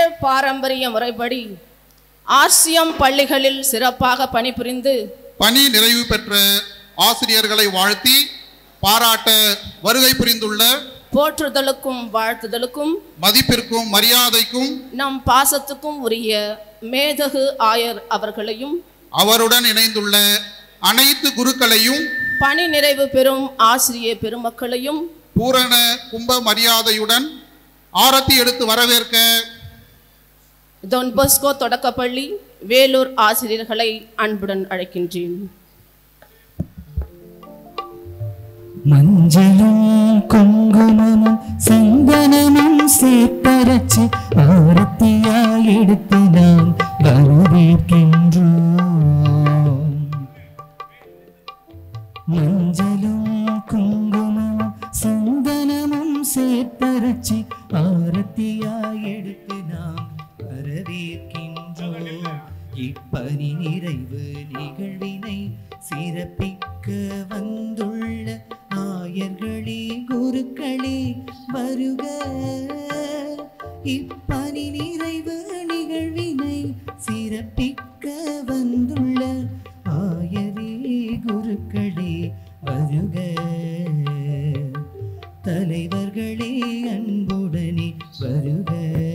பாரம்பரிய முறைப்படி ஆர்சிஎம் பள்ளிகளில் சிறப்பாக பணிபுரிந்து பணி நிறைவு பெற்ற ஆசிரியர்களை வாழ்த்தி பாராட்ட வருகை புரிந்துள்ள போற்றுதலுக்கும் வாழ்த்துதலுக்கும் மதிப்பிற்கும் மரியாதைக்கும் நம் பாசத்துக்கும் உரிய மேதகு ஆயர் அவர்களையும் அவருடன் இணைந்துள்ள அனைத்து குருக்களையும் பணி நிறைவு பெறும் ஆசிரிய பெருமக்களையும் பூரண கும்ப மரியாதையுடன் ஆரத்தி எடுத்து வரவேற்க டொன் பொஸ்கோ தொடக்கப்பள்ளி வேலூர் ஆசிரியர்களை அன்புடன் அழைக்கின்றேன் மஞ்சளும் குங்குமமும் சந்தனமும் சேர்த்தரச்சு ஆரத்தியாய் எடுத்து நாம் வரவேற்கின்றோம் மஞ்சளும் குங்குமமும் சந்தனமும் சேர்த்தரச்சு ஆரத்தியாய் எடுத்து நாம் வரவேற்கின்றோம் இப்பணி நிறைவு நிகழ்வினை சிறப்பிக்க வந்துள்ள ஆயர்களே குருக்களே வருக இப்பணி நிறைவு நிகழ்வினை சிறப்பிக்க வந்துள்ள ஆயரே குருக்களே வருக தலைவர்களே அன்புடனே வருக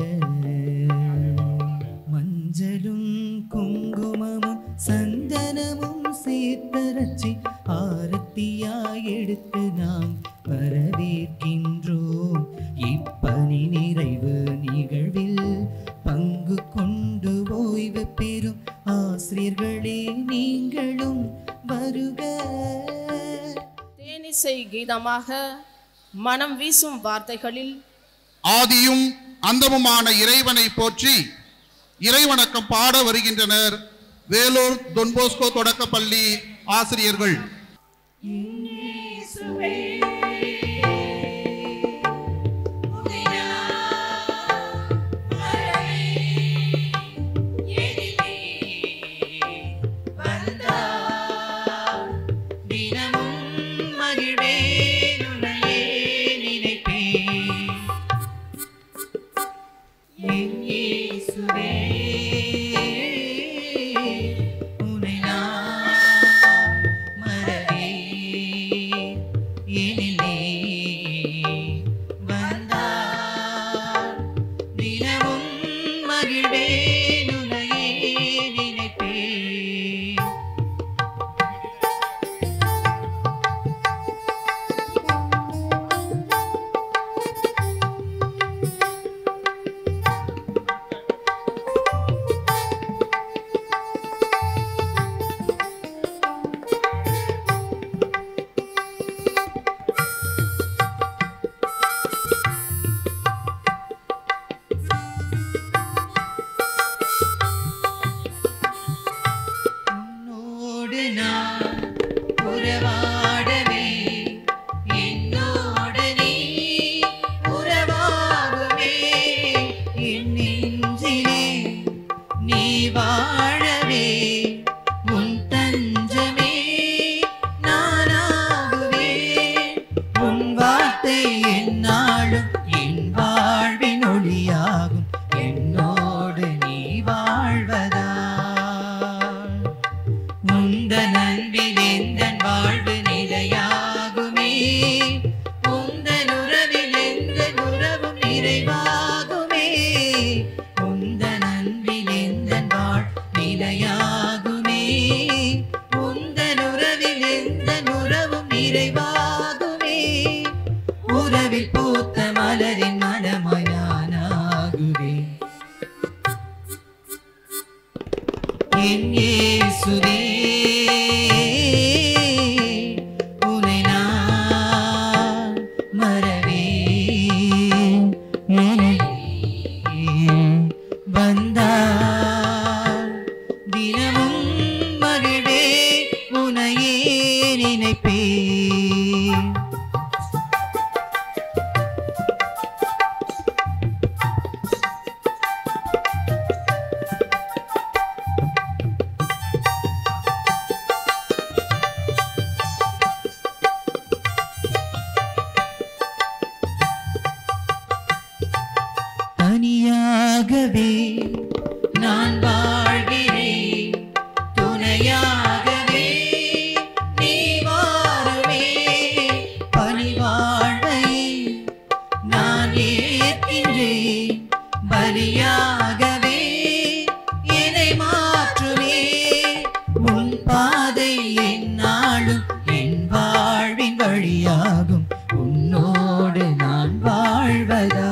மஞ்சளும் குங்குமமும் சந்தனமும் சேர்த்தரச்சி ஆரத்தியாய் எடுத்து நாம் வரவேற்கின்றோம் இப்பணி நிறைவு நிகழ்வில் பங்கு கொண்டு ஓய்வு பெறும் ஆசிரியர்களே நீங்களும் வருக தேனிசை கீதமாக மனம் வீசும் வார்த்தைகளில் ஆதியும் அந்தமுமான இறைவனை போற்றி இறைவணக்கம் பாட வருகின்றனர் வேலூர் தொன்போஸ்கோ தொடக்கப்பள்ளி ஆசிரியர்கள் தினமும் மகிழ்வேன் உன்னையே நினைப்பேன் என் இயேசுவே, உன்னை நான் மறவேன். எனிலே வந்தார். தினமும் மகிழ்வேன் உன்னையே நினைப்பேன் உன்னோடு நான் உறவாடவே என்னோடு நீ உறவாகவே என் நெஞ்சிலே நீ வாழவே உன் தஞ்சமே நானாகுவே உன் வார்த்தை என்னாலும் என் வாழ்வின் ஒளியாகும் என்னோடு நீ வாழ்வதா உந்தன் அன்பில் எந்தன் வாழ்வு நிலையாகுமே உந்தன் உறவில் எந்தன் உறவும் நிறைவாகுமே உந்தன் அன்பில் எந்தன் வாழ் நிலையாகுமே உந்தன் உறவில் எந்தன் உறவும் நிறைவாகுமே உறவில் பூத்த மலரின் மனமாய் நானாகுவேன் என் இயேசுவே உன்னை நான் மறவேன். நினைவே வந்தார். தினமும் மகிழ்வே உனையே நினைப்பேன் நான் வாழ்கிறேன் துணையாகவே நீ வாருமே பணிவாழ்வை நான் ஏற்கின்றேன் பலியாகவே என்னை மாற்றுமே உன் பாதை என்னாலும் என் வாழ்வின் வழியாகும் உன்னோடு நான் வாழ்வதா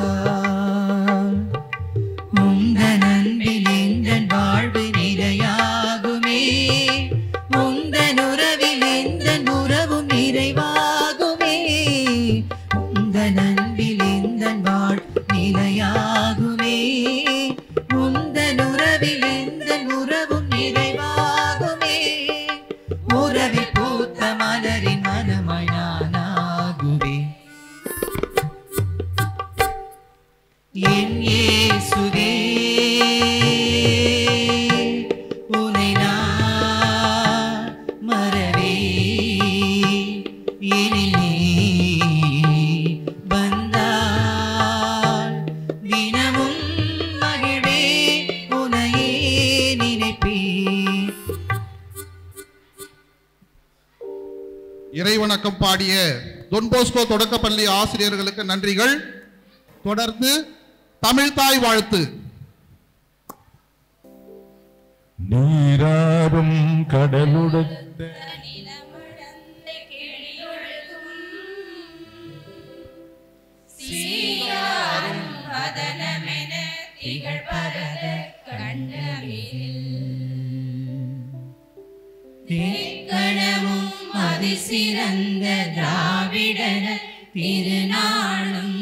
உந்தன் அன்பில் எந்தன் வாழ்வு நிலையாகுமே உந்தன் உறவில் எந்தன் உறவும் நிறைவாகுமே உந்தன் அன்பில் எந்தன் வாழ் நிலையாகுமே உந்தன் உறவில் எந்தன் உறவும் நிறைவாகுமே உறவில் பூத்த மலரின் மனமாய் நானாகுவேன் என் இயேசுவே உன்னை நான் மறவே எனில் நீ வந்தால் தினமும் மகிழ்வே உனையே நினைப்பேன் இறைவணக்கம் பாடிய தொன்போஸ்கோ தொடக்கப்பள்ளி ஆசிரியர்களுக்கு நன்றிகள் தொடர்ந்து தமிழ்தாய் வாழ்த்து நீராறும் கடலுடுத்த தேக்கணமும் அதிசிறந்த திராவிடன திருநாளும்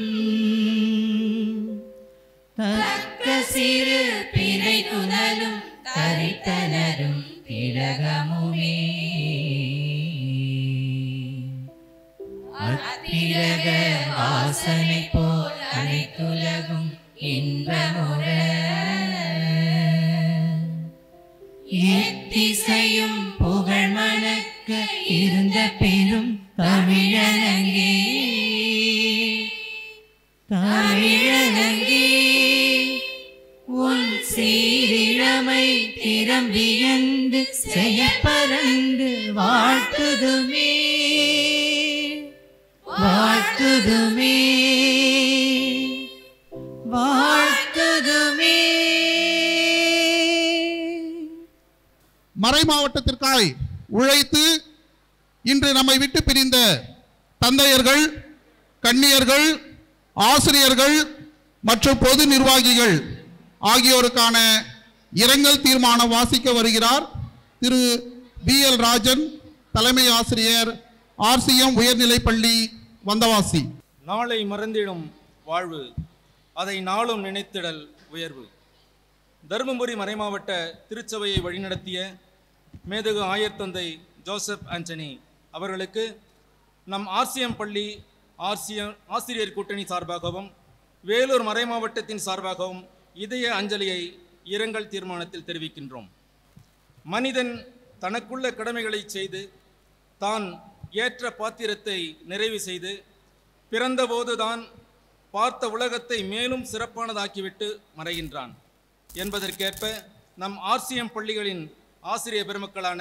தக்க சிறு பிறை துணலும் தரித்தனரும் திலகமுமே அத்திரக வாசனை போல் அனைத்துலகும் இன்பமுற எத்திசையும் புகழ் மணக்க இருந்த பெரும் தமிழனங்கே தமிழனங்கே உன் சீரிழமை திறம்பியந்து செயற்பறந்து வாழ்த்துதுமே வாழ்த்துதுமே வாழ்த்துதுமே மறை மாவட்டத்திற்காய் உழைத்து இன்று நம்மை விட்டு பிரிந்த தந்தையர்கள் கன்னியர்கள் ஆசிரியர்கள் மற்றும் பொது நிர்வாகிகள் ஆகியோருக்கான இரங்கல் தீர்மானம் வாசிக்க வருகிறார் திரு பி எல் ராஜன் தலைமை ஆசிரியர் ஆர்சிஎம் உயர்நிலைப்பள்ளி வந்தவாசி நாளை மறந்திடும் வாழ்வு அதை நாளும் நினைத்திடல் உயர்வு தருமபுரி மறைமாவட்ட திருச்சபையை வழிநடத்திய மேதகு ஆயர்தந்தை ஜோசப் ஆண்டனி அவர்களுக்கு நம் ஆர்சிஎம் பள்ளி ஆர்சிஎம் ஆசிரியர் கூட்டணி சார்பாகவும் வேலூர் மறைமாவட்டத்தின் சார்பாகவும் இதய அஞ்சலியை இரங்கல் தீர்மானத்தில் தெரிவிக்கின்றோம் மனிதன் தனக்குள்ள கடமைகளை செய்து தான் ஏற்ற பாத்திரத்தை நிறைவு செய்து பிறந்தபோதுதான் பார்த்த உலகத்தை மேலும் சிறப்பானதாக்கிவிட்டு மறைகின்றான் என்பதற்கேற்ப நம் ஆர்சிஎம் பள்ளிகளின் ஆசிரிய பெருமக்களான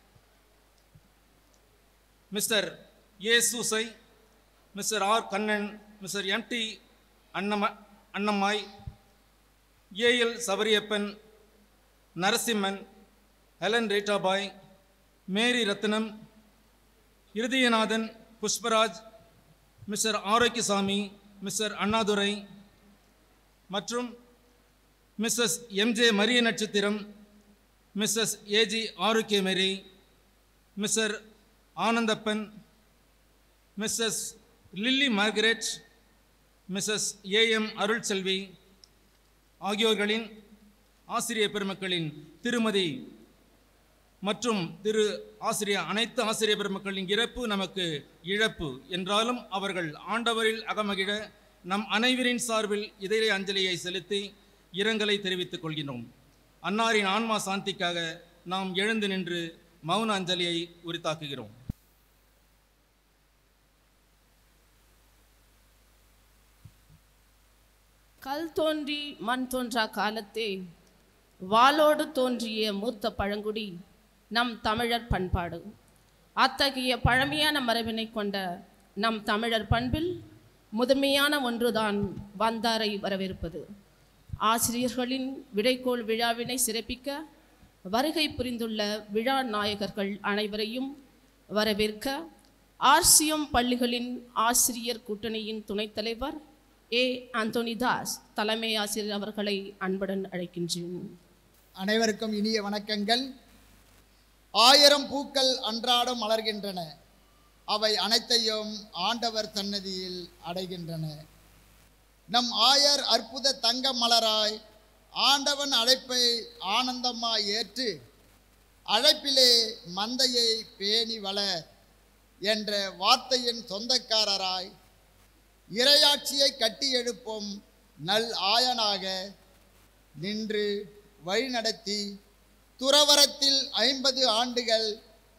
mister A Susai mister R Kannan mister MD அன்னம அன்னம்மாய் ஏஎல் சபரியப்பன் நரசிம்மன் ஹெலன் ரேட்டாபாய் Mary Rathnam Irudhayanathan Pushparaj mister Arokiasamy mister Annadurai மற்றும் missus MJ Mariya Natchathiram missus AG Arokiamary mister Anandappan missus Lily Margaret missus AM Arulselvi ஆகியோர்களின் ஆசிரிய பெருமக்களின் திருமதி மற்றும் திரு ஆசிரியர் அனைத்து ஆசிரிய பெருமக்களின் இறப்பு நமக்கு இழப்பு என்றாலும் அவர்கள் ஆண்டவரில் அகமகிழ நம் அனைவரின் சார்பில் இதய அஞ்சலியை செலுத்தி இரங்கலை தெரிவித்துக் கொள்கிறோம் அன்னாரின் ஆன்மா சாந்திக்காக நாம் எழுந்து நின்று மௌன அஞ்சலியை உரித்தாக்குகிறோம் கல் தோன்றி மண் தோன்றா காலத்தே வாளோடு தோன்றிய மூத்த பழங்குடி நம் தமிழர் பண்பாடு அத்தகைய பழமையான மரபினை கொண்ட நம் தமிழர் பண்பில் முதன்மையான ஒன்றுதான் வந்தாரை வரவேற்பது ஆசிரியர்களின் விடைக்கோள் விழாவினை சிறப்பிக்க வருகை புரிந்துள்ள விழா நாயகர்கள் அனைவரையும் வரவேற்க ஆர்சிஎம் பள்ளிகளின் ஆசிரியர் கூட்டணியின் துணைத் தலைவர் ஏ அந்தோனிதாஸ் தலைமை ஆசிரியர் அவர்களை அன்புடன் அழைக்கின்றேன் அனைவருக்கும் இனிய வணக்கங்கள் ஆயிரம் பூக்கள் அன்றாடம் மலர்கின்றன அவை அனைத்தையும் ஆண்டவர் சன்னதியில் அடைகின்றன நம் ஆயர் அற்புத தங்க மலராய் ஆண்டவன் அழைப்பை ஆனந்தமாய் ஏற்று அழைப்பிலே மந்தையை பேணி வளர் என்ற வார்த்தையின் சொந்தக்காரராய் இரையாட்சியை கட்டி எழுப்பும் நல் ஆயனாக நின்று வழிநடத்தி துறவரத்தில் ஐம்பது ஆண்டுகள்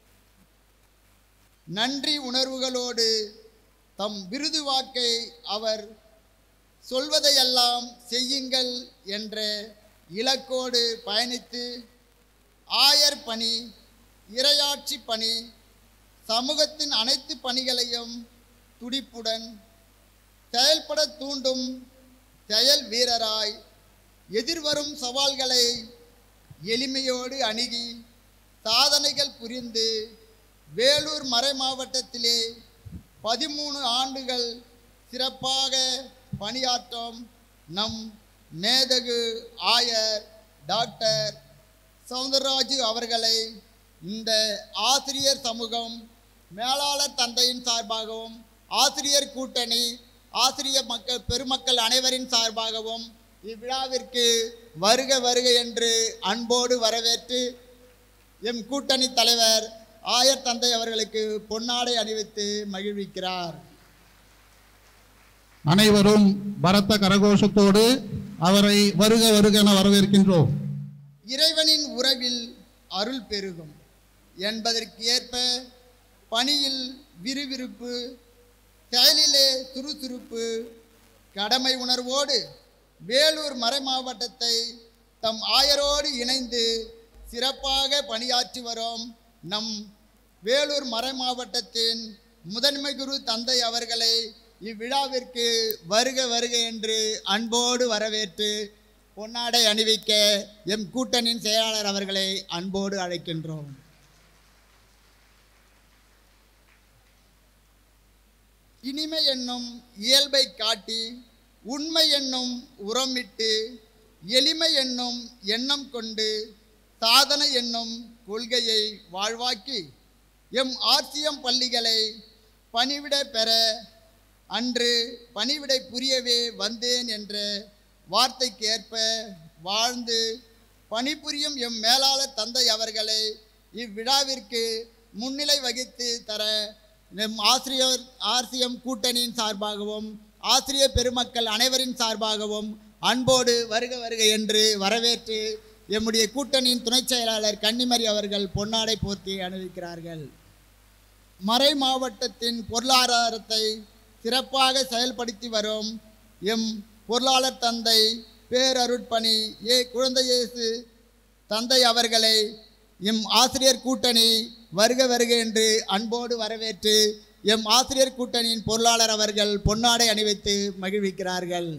நன்றி உணர்வுகளோடு தம் விருது வாக்கை அவர் சொல்வதையெல்லாம் செய்யுங்கள் என்ற இலக்கோடு பயணித்து ஆயர் பணி இரையாட்சி பணி சமூகத்தின் அனைத்து பணிகளையும் துடிப்புடன் செயல்பட தூண்டும் செயல் வீரராய் எதிர்வரும் சவால்களை எளிமையோடு அணுகி சாதனைகள் புரிந்து வேலூர் மறை மாவட்டத்திலே பதிமூணு ஆண்டுகள் சிறப்பாக பணியாற்றும் நம் மேதகு ஆயர் டாக்டர் சவுந்தரராஜு அவர்களை இந்த ஆசிரியர் சமூகம் மேலாளர் தந்தையின் சார்பாகவும் ஆசிரியர் கூட்டணி ஆசிரியர் மக்கள் பெருமக்கள் அனைவரின் சார்பாகவும் இவ்விழாவிற்கு வருக வருக என்று அன்போடு வரவேற்று எம் கூட்டணி தலைவர் ஆயர் தந்தை அவர்களுக்கு பொன்னாடை அணிவித்து மகிழ்விக்கிறார் அனைவரும் பரத்த கரகோஷத்தோடு அவரை வருக வருக என வரவேற்கின்றோம் இறைவனின் உறவில் அருள் பெருகும் என்பதற்கு ஏற்ப பணியில் விறுவிறுப்பு செயலிலே சுறுசுறுப்பு கடமை உணர்வோடு வேலூர் மறை மாவட்டத்தை தம் ஆயரோடு இணைந்து சிறப்பாக பணியாற்றி வரும் நம் வேலூர் மறை மாவட்டத்தின் முதன்மை குரு தந்தை அவர்களை இவ்விழாவிற்கு வருக வருக என்று அன்போடு வரவேற்று பொன்னாடை அணிவிக்க எம் கூட்டணியின் செயலாளர் அவர்களை அன்போடு அழைக்கின்றோம் இனிமை என்னும் இயல்பை காட்டி உண்மை என்னும் உரமிட்டு எளிமை என்னும் எண்ணம் கொண்டு சாதனை என்னும் கொள்கையை வாழ்வாக்கி எம் ஆர்சிஎம் பள்ளிகளை பணிவிட பெற அன்று பணிவிடை புரியவே வந்தேன் என்ற வார்த்தைக்கு ஏற்ப வாழ்ந்து பணிபுரியும் எம் மேலாளர் தந்தை அவர்களை இவ்விழாவிற்கு முன்னிலை வகித்து தர நம் ஆசிரியர் ஆர்சிஎம் கூட்டணியின் சார்பாகவும் ஆசிரியர் பெருமக்கள் அனைவரின் சார்பாகவும் அன்போடு வருக வருக என்று வரவேற்று எம்முடைய கூட்டணியின் துணைச் செயலாளர் கன்னிமரி அவர்கள் பொன்னாடை போர்த்தி அணிவிக்கிறார்கள் மறை மாவட்டத்தின் பொருளாதாரத்தை சிறப்பாக செயல்படுத்தி வரும் எம் பொருளாளர் தந்தை பேரருட்பணி ஏ குழந்தையேசு தந்தை அவர்களை எம் ஆசிரியர் கூட்டணி வருக வருக என்று அன்போடு வரவேற்று எம் ஆசிரியர் கூட்டணியின் பொருளாளர் அவர்கள் பொன்னாடை அணிவித்து மகிழ்விக்கிறார்கள்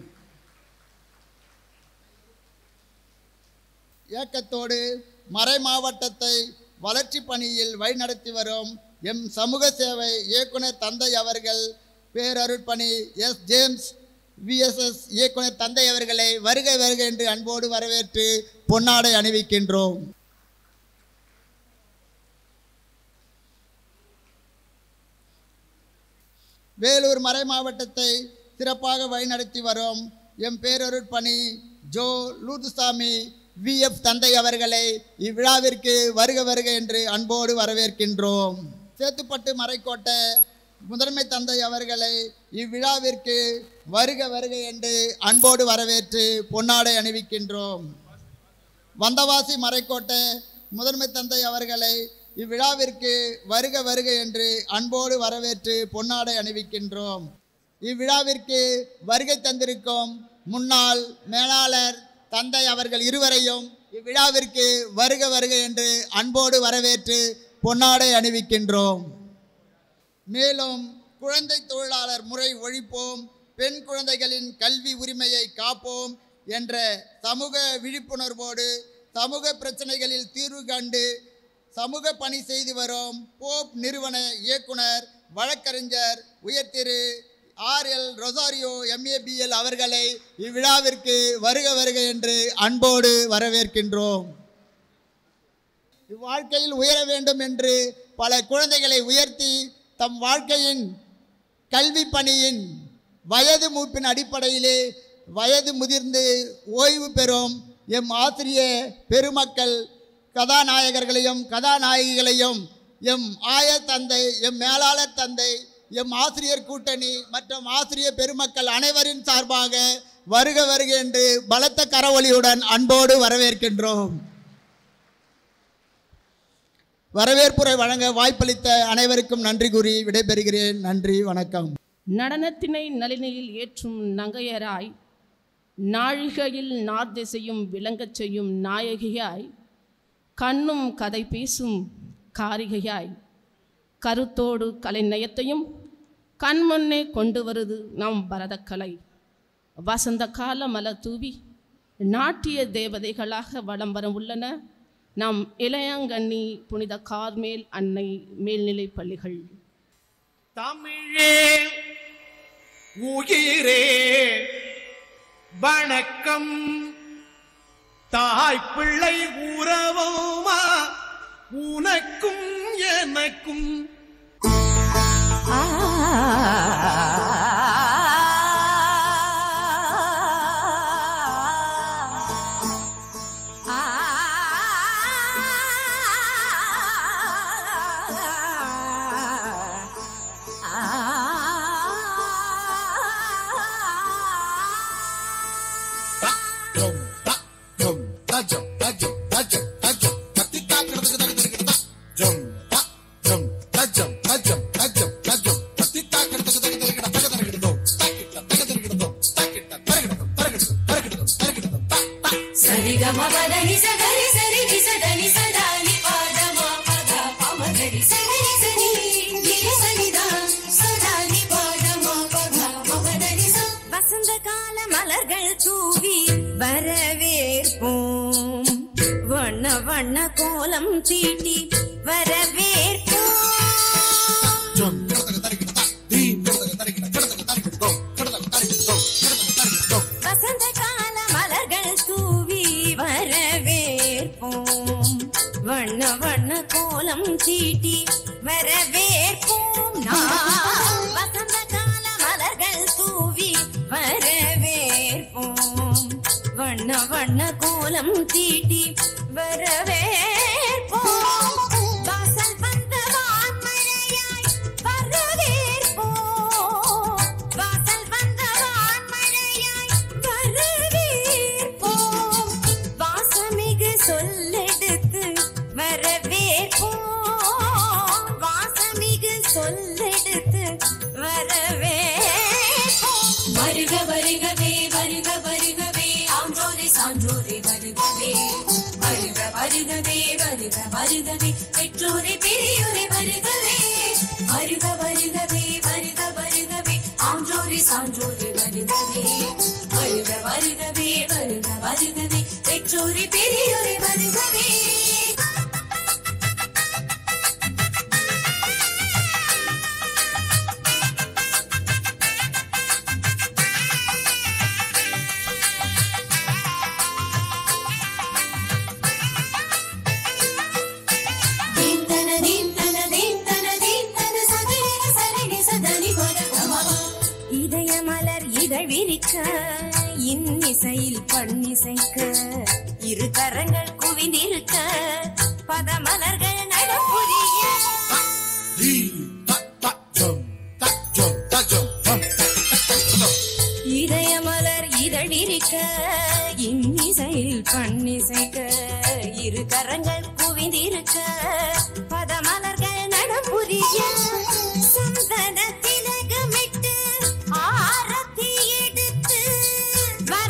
இயக்கத்தோடு மறை மாவட்டத்தை வளர்ச்சி பணியில் வழிநடத்தி வரும் எம் சமூக சேவை இயக்குனர் தந்தை அவர்கள் பேரருட்பணி எஸ் ஜேம்ஸ் விஎஸ்எஸ் இயக்குனர் தந்தை அவர்களை வருக வருக என்று அன்போடு வரவேற்று பொன்னாடை அணிவிக்கின்றோம் வேலூர் மறை மாவட்டத்தை சிறப்பாக வழிநடத்தி வரும் எம் பேரருட்பணி ஜோ லூதுசாமி விஎஃப் தந்தை அவர்களை இவ்விழாவிற்கு வருக வருக என்று அன்போடு வரவேற்கின்றோம் சேத்துப்பட்டு மறைக்கோட்டை முதன்மை தந்தை அவர்களை இவ்விழாவிற்கு வருக வருக என்று அன்போடு வரவேற்று பொன்னாடை அணிவிக்கின்றோம் வந்தவாசி மறைக்கோட்டை முதன்மை தந்தை அவர்களை இவ்விழாவிற்கு வருக வருக என்று அன்போடு வரவேற்று பொன்னாடை அணிவிக்கின்றோம் இவ்விழாவிற்கு வருகை தந்திருக்கும் முன்னாள் மேலாளர் தந்தை அவர்கள் இருவரையும் இவ்விழாவிற்கு வருக வருக என்று அன்போடு வரவேற்று பொன்னாடை அணிவிக்கின்றோம் மேலும் குழந்தை தொழிலாளர் முறை ஒழிப்போம் பெண் குழந்தைகளின் கல்வி உரிமையை காப்போம் என்ற சமூக விழிப்புணர்வோடு சமூக பிரச்சனைகளில் தீர்வு கண்டு சமூக பணி செய்து வரும் போப் நிறுவன இயக்குனர் வழக்கறிஞர் உயர்திரு ஆர் எல் ரொசாரியோ எம்ஏபிஎல் அவர்களை இவ்விழாவிற்கு வருக வருக என்று அன்போடு வரவேற்கின்றோம் இவ்வாழ்க்கையில் உயர வேண்டும் என்று பல குழந்தைகளை உயர்த்தி தம் வாழ்க்கையின் கல்வி பணியின் வயது மூப்பின் அடிப்படையிலே வயது முதிர்ந்து ஓய்வு பெறும் எம் ஆசிரிய பெருமக்கள் கதாநாயகர்களையும் கதாநாயகிகளையும் எம் ஆய தந்தை எம் மேலாளர் தந்தை எம் ஆசிரியர் கூட்டணி மற்றும் ஆசிரிய பெருமக்கள் அனைவரின் சார்பாக வருக வருக என்று பலத்த கரவொலியுடன் அன்போடு வரவேற்கின்றோம் வரவேற்புரை வழங்க வாய்ப்பளித்த அனைவருக்கும் நன்றி கூறி விடைபெறுகிறேன் நன்றி வணக்கம் நடனத்தினை நளினையில் ஏற்றும் நங்கையராய் நாழிகையில் நார்திசையும் விளங்கச் செய்யும் நாயகியாய் கண்ணும் கதை பேசும் காரிகையாய் கருத்தோடு கலைநயத்தையும் கண்முன்னே கொண்டு வருது நம் பரதக்கலை வசந்த கால மலர் தூவி நாட்டிய தேவதைகளாக வலம் வர உள்ளன நம் இளையங்கண்ணி புனித கார்மேல் அன்னை மேல்நிலைப் பள்ளிகள் தமிழே உயிரே வணக்கம் தாய் பிள்ளை உறவுமா உனக்கும் எனக்கும் சரிகம பதனி சகரி சரி தி சதனி சதானி பாதமா பத பமகரி சகரி சரி கிரி சனிதா சதானி பாதமா பத பமகரி ச வசந்த கால மலர்கள் தூவி வரவேற்போம் வண்ண வண்ண கோலம் தீட்டி வரவேற்போம் வசந்த கால மலர்கள் தூவி வரவேற்போம் வண்ண வண்ண கோலம் தீட்டி வரவேற்போம் நாம் வசந்த கால மலர்கள் தூவி வரவேற்போம் வண்ண வண்ண கோலம் தீட்டி வரவேற்போம் வாசல் வந்த வான்மழையாய் வரவேற்போம் வாசல் வந்த வான்மழையாய் வரவேற்போம் வாசமிகு சொல்லெடுத்து வரவேற்போம் வாசமிகு சொல்லெடுத்து வரவேற்போம் வருக வருகவே வருக வருகவே ஆன்றோரை சான்றோரை வருகவே வருக வருகவே வருக வருகவே பெற்றோரை பெரியோரை வருகவே வருக வருகவே வருக வருகவே ஆன்றோரை சான்றோரை வருகவே வருக வருகவே வருக வருகவே பெற்றோரை பெரியோரை வருகவே தீந்தன தீந்தன தீந்தன தீந்தன சகரிக சரிகி சதனி பரதமா. இதய மலர் இதழ் விரிக்க இன்னிசையில் பண்ணிசைக்க இரு கரங்கள் குவிந்திருக்க பதமலர்கள் நடப்புரிய இதய மலர் இதழிருக்க இன்னிசையில் பண்ணிசைக்க இரு கரங்கள் குவிந்திருக்க பதமலர்கள் நடப்புரிய சந்தன திலகமிட்டு ஆரத்தி எடுத்து வர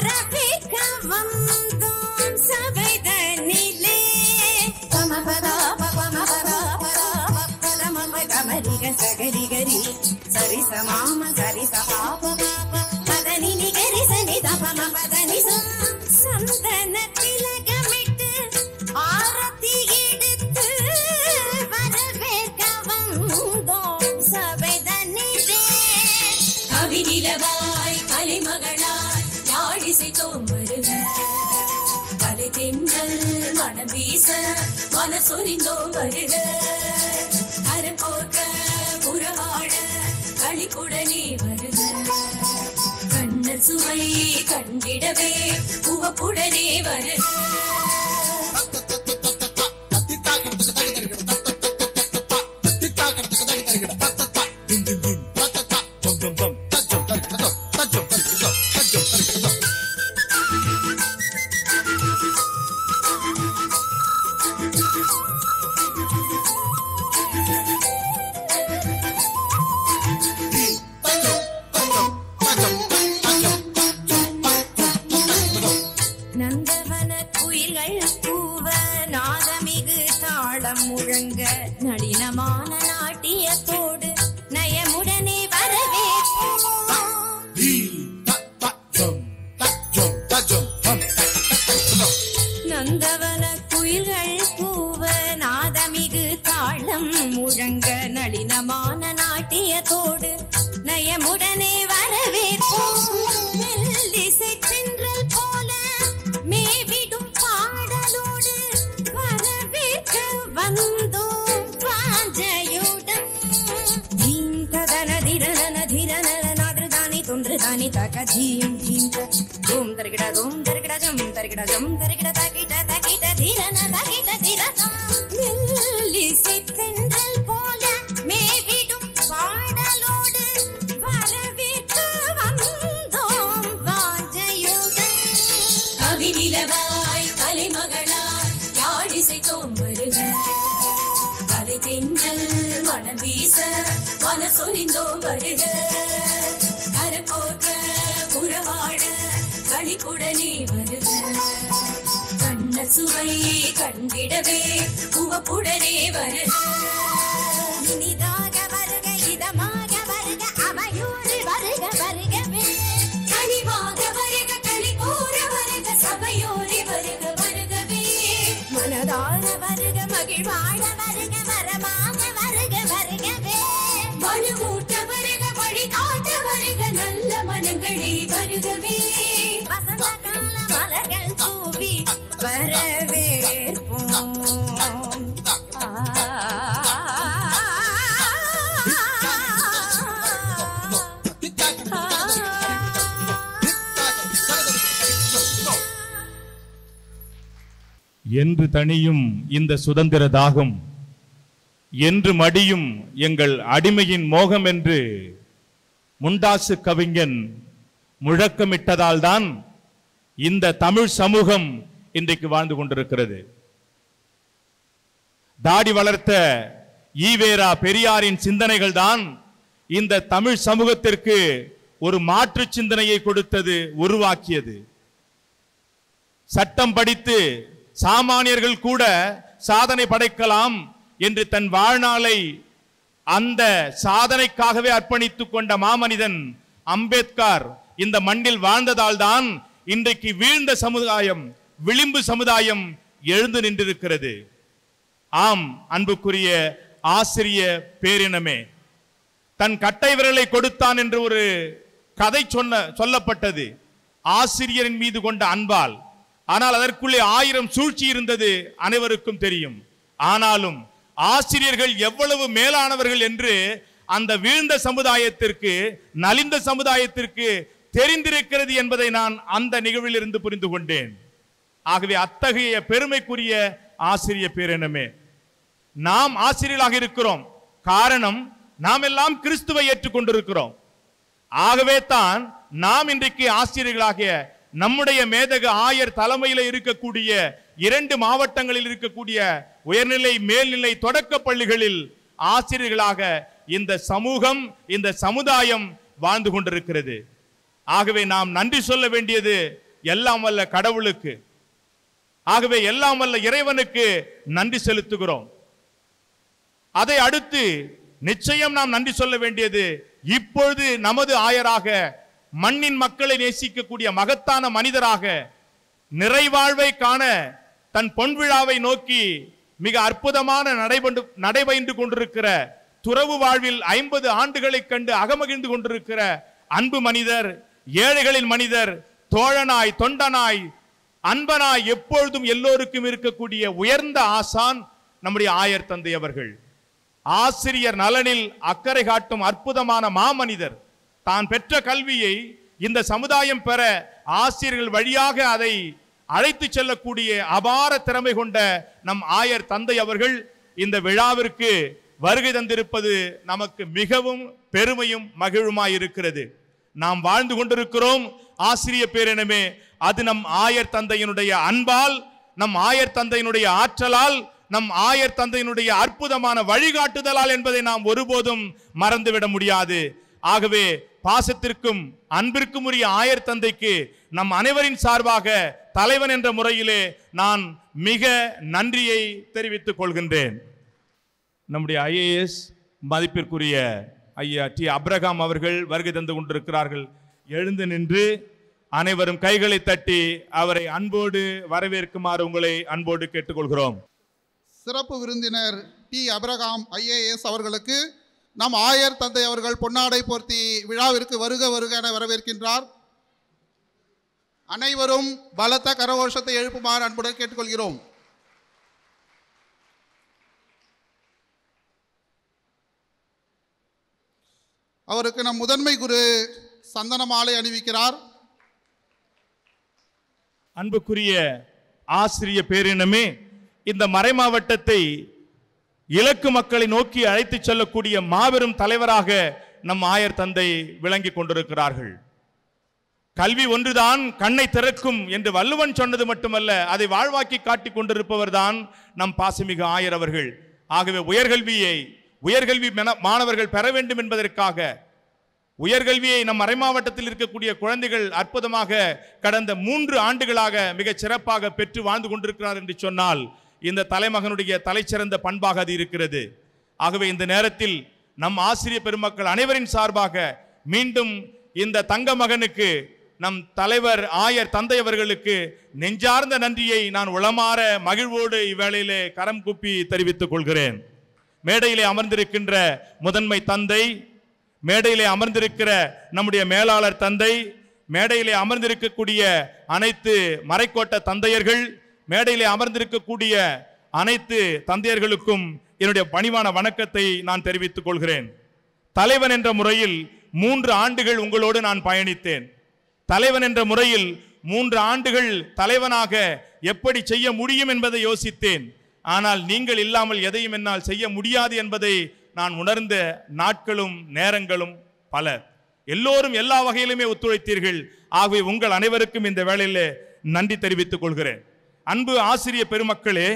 మామ సరి సపాప పదని నిగరి సని తపమ పదని சந்தன திலகமிட்டு ஆரத்தி எடுத்து வரவேற்க வந்தோம் சபை தன்னிலே கவிநிலவாய் கலைமகளாய் யாழிசைத்தோம் வருக கலை தென்றல் மனம் வீச மனசொரிந்தோம் வருக கரம் போக்க புறவாழ களிக்குடனே வருக கண்ணல் சுவை கண்டிடவே உவப்புடனே வருக நந்தவன குயில்கள் கூவ நாதமிகு தாளம் முழங்க நளினமான நாட்டியத்தோடு நயமுடனே வரவேற்போம் நந்தவன குயில்கள் கூவ நாதமிகு தாளம் முழங்க நளினமான நாட்டியத்தோடு நயமுடனே வரவேற்போம் மெல்லிசை தென்றல் போல மேவிடும் பாடலோடு வரவேற்க வந்தோம் வாஞ்சையுடன் தீம் ததன திரன திரன நாதிருதானி தொன்றுதானி தக தீம் தீம் த. தூம் தருகிட தூம் தருகிட ஜம் தருகிட ஜம் தருகிட தகிட தகிட திரன தகிட திரன மெல்லிசை தென்றல் போல மேவிடும் பாடலோடு வரவேற்க வந்தோம் வாஞ்சையுடன் கவிநிலவாய் கலைமகளாய் யாழிசைத்தோம் வருக கலை தென்றல் மனம் வீச மனசொரிந்தோம் வருக கரப்போக்க புறவாழ களிக்குடனே வருக கண்ண சுவை கண்டிடவே உவப்புடனே வருக இனிதாக வருக இதமாக வருக அவையோடு வருக வருகவே கனிவாக வருக களி கூற வருக சபையோரே வருக வருகவே மனதார வருக மகிழ்வாழ வருக வரமாக வருக வருகவே மனுமூட்ட வருக வழி காட்ட வருக நல்ல மனங்களே வருகவே வசந்த கால மலர்கள் தூவி வரவேற்போம் என்று தணியும் இந்த சுதந்திர தாகம் என்று மடியும் எங்கள் அடிமையின் மோகம் என்று முண்டாசு கவிஞன் முழக்கமிட்டதால்தான் இந்த தமிழ் சமூகம் இன்றைக்கு வாழ்ந்து கொண்டிருக்கிறது தாடி வளர்த்த ஈவேரா பெரியாரின் சிந்தனைகள் தான் இந்த தமிழ் சமூகத்திற்கு ஒரு மாற்று சிந்தனையை கொடுத்தது உருவாக்கியது சட்டம் படித்து சாமானியர்கள் கூட சாதனை படைக்கலாம் என்று தன் வாழ்நாளை அந்த சாதனைக்காகவே அர்ப்பணித்துக் கொண்ட மாமனிதன் அம்பேத்கர் இந்த மண்ணில் வாழ்ந்ததால் தான் இன்றைக்கு வீழ்ந்த சமுதாயம் விளிம்பு சமுதாயம் எழுந்து நின்றிருக்கிறது ஆம் அன்புக்குரிய ஆசிரிய பேரினமே தன் கட்டை விரலை கொடுத்தான் என்று ஒரு கதை சொன்ன சொல்லப்பட்டது ஆசிரியரின் மீது கொண்ட அன்பால் ஆனால் அதற்குள்ளே ஆயிரம் சூழ்ச்சி இருந்தது அனைவருக்கும் தெரியும் ஆனாலும் ஆசிரியர்கள் எவ்வளவு மேலானவர்கள் என்று அந்த வீழ்ந்த சமுதாயத்திற்கு நலிந்த சமுதாயத்திற்கு தெரிந்திருக்கிறது என்பதை நான் அந்த நிகழ்வில் இருந்து புரிந்து கொண்டேன் ஆகவே அத்தகைய பெருமைக்குரிய ஆசிரிய பேரினமே நாம் ஆசிரியர்களாக இருக்கிறோம் காரணம் நாம் எல்லாம் கிறிஸ்துவை ஏற்றுக்கொண்டிருக்கிறோம் ஆகவே தான் நாம் இன்றைக்கு ஆசிரியர்களாகிய நம்முடைய மேதக ஆயர் தலைமையில் இருக்கக்கூடிய இரண்டு மாவட்டங்களில் இருக்கக்கூடிய உயர்நிலை மேல்நிலை தொடக்க பள்ளிகளில் ஆசிரியர்களாக இந்த சமூகம் இந்த சமுதாயம் வாழ்ந்து கொண்டிருக்கிறது ஆகவே நாம் நன்றி சொல்ல வேண்டியது எல்லாம் வல்ல கடவுளுக்கு ஆகவே எல்லாம் வல்ல இறைவனுக்கு நன்றி செலுத்துகிறோம் அதை அடுத்து நிச்சயம் நாம் நன்றி சொல்ல வேண்டியது இப்பொழுது நமது ஆயராக மண்ணின் மக்களை நேசிக்கக்கூடிய மகத்தான மனிதராக நிறைவாழ்வை காண தன் பொன் விழாவை நோக்கி மிக அற்புதமான நடைபெண்டு நடைபெற்று கொண்டிருக்கிற துறவு வாழ்வில் ஐம்பது ஆண்டுகளைக் கண்டு அகமகிழ்ந்து கொண்டிருக்கிற அன்பு மனிதர் ஏழைகளின் மனிதர் தோழனாய் தொண்டனாய் அன்பனாய் எப்பொழுதும் எல்லோருக்கும் இருக்கக்கூடிய உயர்ந்த ஆசான் நம்முடைய ஆயர் தந்தை அவர்கள் ஆசிரியர் நலனில் அக்கறை காட்டும் அற்புதமான மாமனிதர் தான் பெற்ற கல்வியை இந்த சமுதாயம் பெற ஆசிரியர்கள் வழியாக அதை அழைத்து செல்லக்கூடிய அபார திறமை கொண்ட நம் ஆயர் தந்தை அவர்கள் இந்த விழாவிற்கு வருகை தந்திருப்பது நமக்கு மிகவும் பெருமையும் மகிழுமாய் இருக்கிறது நாம் வாழ்ந்து கொண்டிருக்கிறோம் ஆசிரிய பேரினமே அது நம் ஆயர் தந்தையினுடைய அன்பால் நம் ஆயர் தந்தையினுடைய ஆற்றலால் நம் ஆயர் தந்தையினுடைய அற்புதமான வழிகாட்டுதலால் என்பதை நாம் ஒருபோதும் மறந்துவிட முடியாது ஆகவே பாசத்திற்கும் அன்பிற்கும் உரிய ஆயர் தந்தைக்கு நம் அனைவரின் சார்பாக தலைவன் என்ற முறையிலே நான் மிக நன்றியை தெரிவித்துக் கொள்கின்றேன் நம்முடைய ஐஏஎஸ் மதிப்பிற்குரிய ஐயா டி அப்ரகாம் அவர்கள் வருகை தந்து கொண்டிருக்கிறார்கள் எழுந்து நின்று அனைவரும் கைகளை தட்டி அவரை அன்போடு வரவேற்குமாறு உங்களை அன்போடு கேட்டுக்கொள்கிறோம் சிறப்பு விருந்தினர் டி அபிரகாம் ஐஏஎஸ் அவர்களுக்கு நம் ஆயர் தந்தை அவர்கள் பொன்னாடை போர்த்தி விழாவிற்கு வருக வருக என வரவேற்கின்றார் அனைவரும் பலத்த கரகோஷத்தை எழுப்புமாறு அன்புடன் கேட்டுக்கொள்கிறோம் அவருக்கு நம் முதன்மை குரு சந்தன மாலை அணிவிக்கிறார் அன்புக்குரிய ஆசிரிய பேரினமே இந்த மறைமாவட்டத்தை இலக்கு மக்களை நோக்கி அழைத்துச் செல்லக்கூடிய மாபெரும் தலைவராக நம் ஆயர் தந்தை விளங்கிக் கொண்டிருக்கிறார்கள் கல்வி ஒன்றுதான் கண்ணை திறக்கும் என்று வள்ளுவன் சொன்னது மட்டுமல்ல அதை வாழ்வாக்கி காட்டிக் கொண்டிருப்பவர்தான் நம் பாசமிகு ஆயர் அவர்கள் ஆகவே உயர்கல்வியை உயர்கல்வி மென- மாணவர்கள் பெற வேண்டும் என்பதற்காக உயர்கல்வியை நம் மறைமாவட்டத்தில் இருக்கக்கூடிய குழந்தைகள் அற்புதமாக கடந்த மூன்று ஆண்டுகளாக மிகச் சிறப்பாக பெற்று வாழ்ந்து கொண்டிருக்கிறார் என்று சொன்னால் இந்த தலைமகனுடைய தலைச்சிறந்த பண்பாக அது இருக்கிறது ஆகவே இந்த நேரத்தில் நம் ஆசிரிய பெருமக்கள் அனைவரின் சார்பாக மீண்டும் இந்த தங்க மகனுக்கு நம் தலைவர் ஆயர் தந்தை அவர்களுக்கு நெஞ்சார்ந்த நன்றியை நான் உளமாற மகிழ்வோடு இவ்வேளையிலே கரம் கூப்பி தெரிவித்துக் கொள்கிறேன் மேடையிலே அமர்ந்திருக்கின்ற முதன்மை தந்தை மேடையிலே அமர்ந்திருக்கிற நம்முடைய மேலாளர் தந்தை மேடையிலே அமர்ந்திருக்கக்கூடிய அனைத்து மறைக்கோட்ட தந்தையர்கள் மேடையிலே அமர்ந்திருக்கக்கூடிய அனைத்து தந்தையர்களுக்கும் என்னுடைய பணிவான வணக்கத்தை நான் தெரிவித்துக் கொள்கிறேன் தலைவன் என்ற முறையில் மூன்று ஆண்டுகள் உங்களோடு நான் பயணித்தேன் தலைவன் என்ற முறையில் மூன்று ஆண்டுகள் தலைவனாக எப்படி செய்ய முடியும் என்பதை யோசித்தேன் ஆனால் நீங்கள் இல்லாமல் எதையும் என்னால் செய்ய முடியாது என்பதை நான் உணர்ந்த நாட்களும் நேரங்களும் பல எல்லோரும் எல்லா வகையிலுமே ஒத்துழைத்தீர்கள் ஆகவே உங்கள் அனைவருக்கும் இந்த வேளையிலே நன்றி தெரிவித்துக் கொள்கிறேன் அன்பு ஆசிரிய பெருமக்களே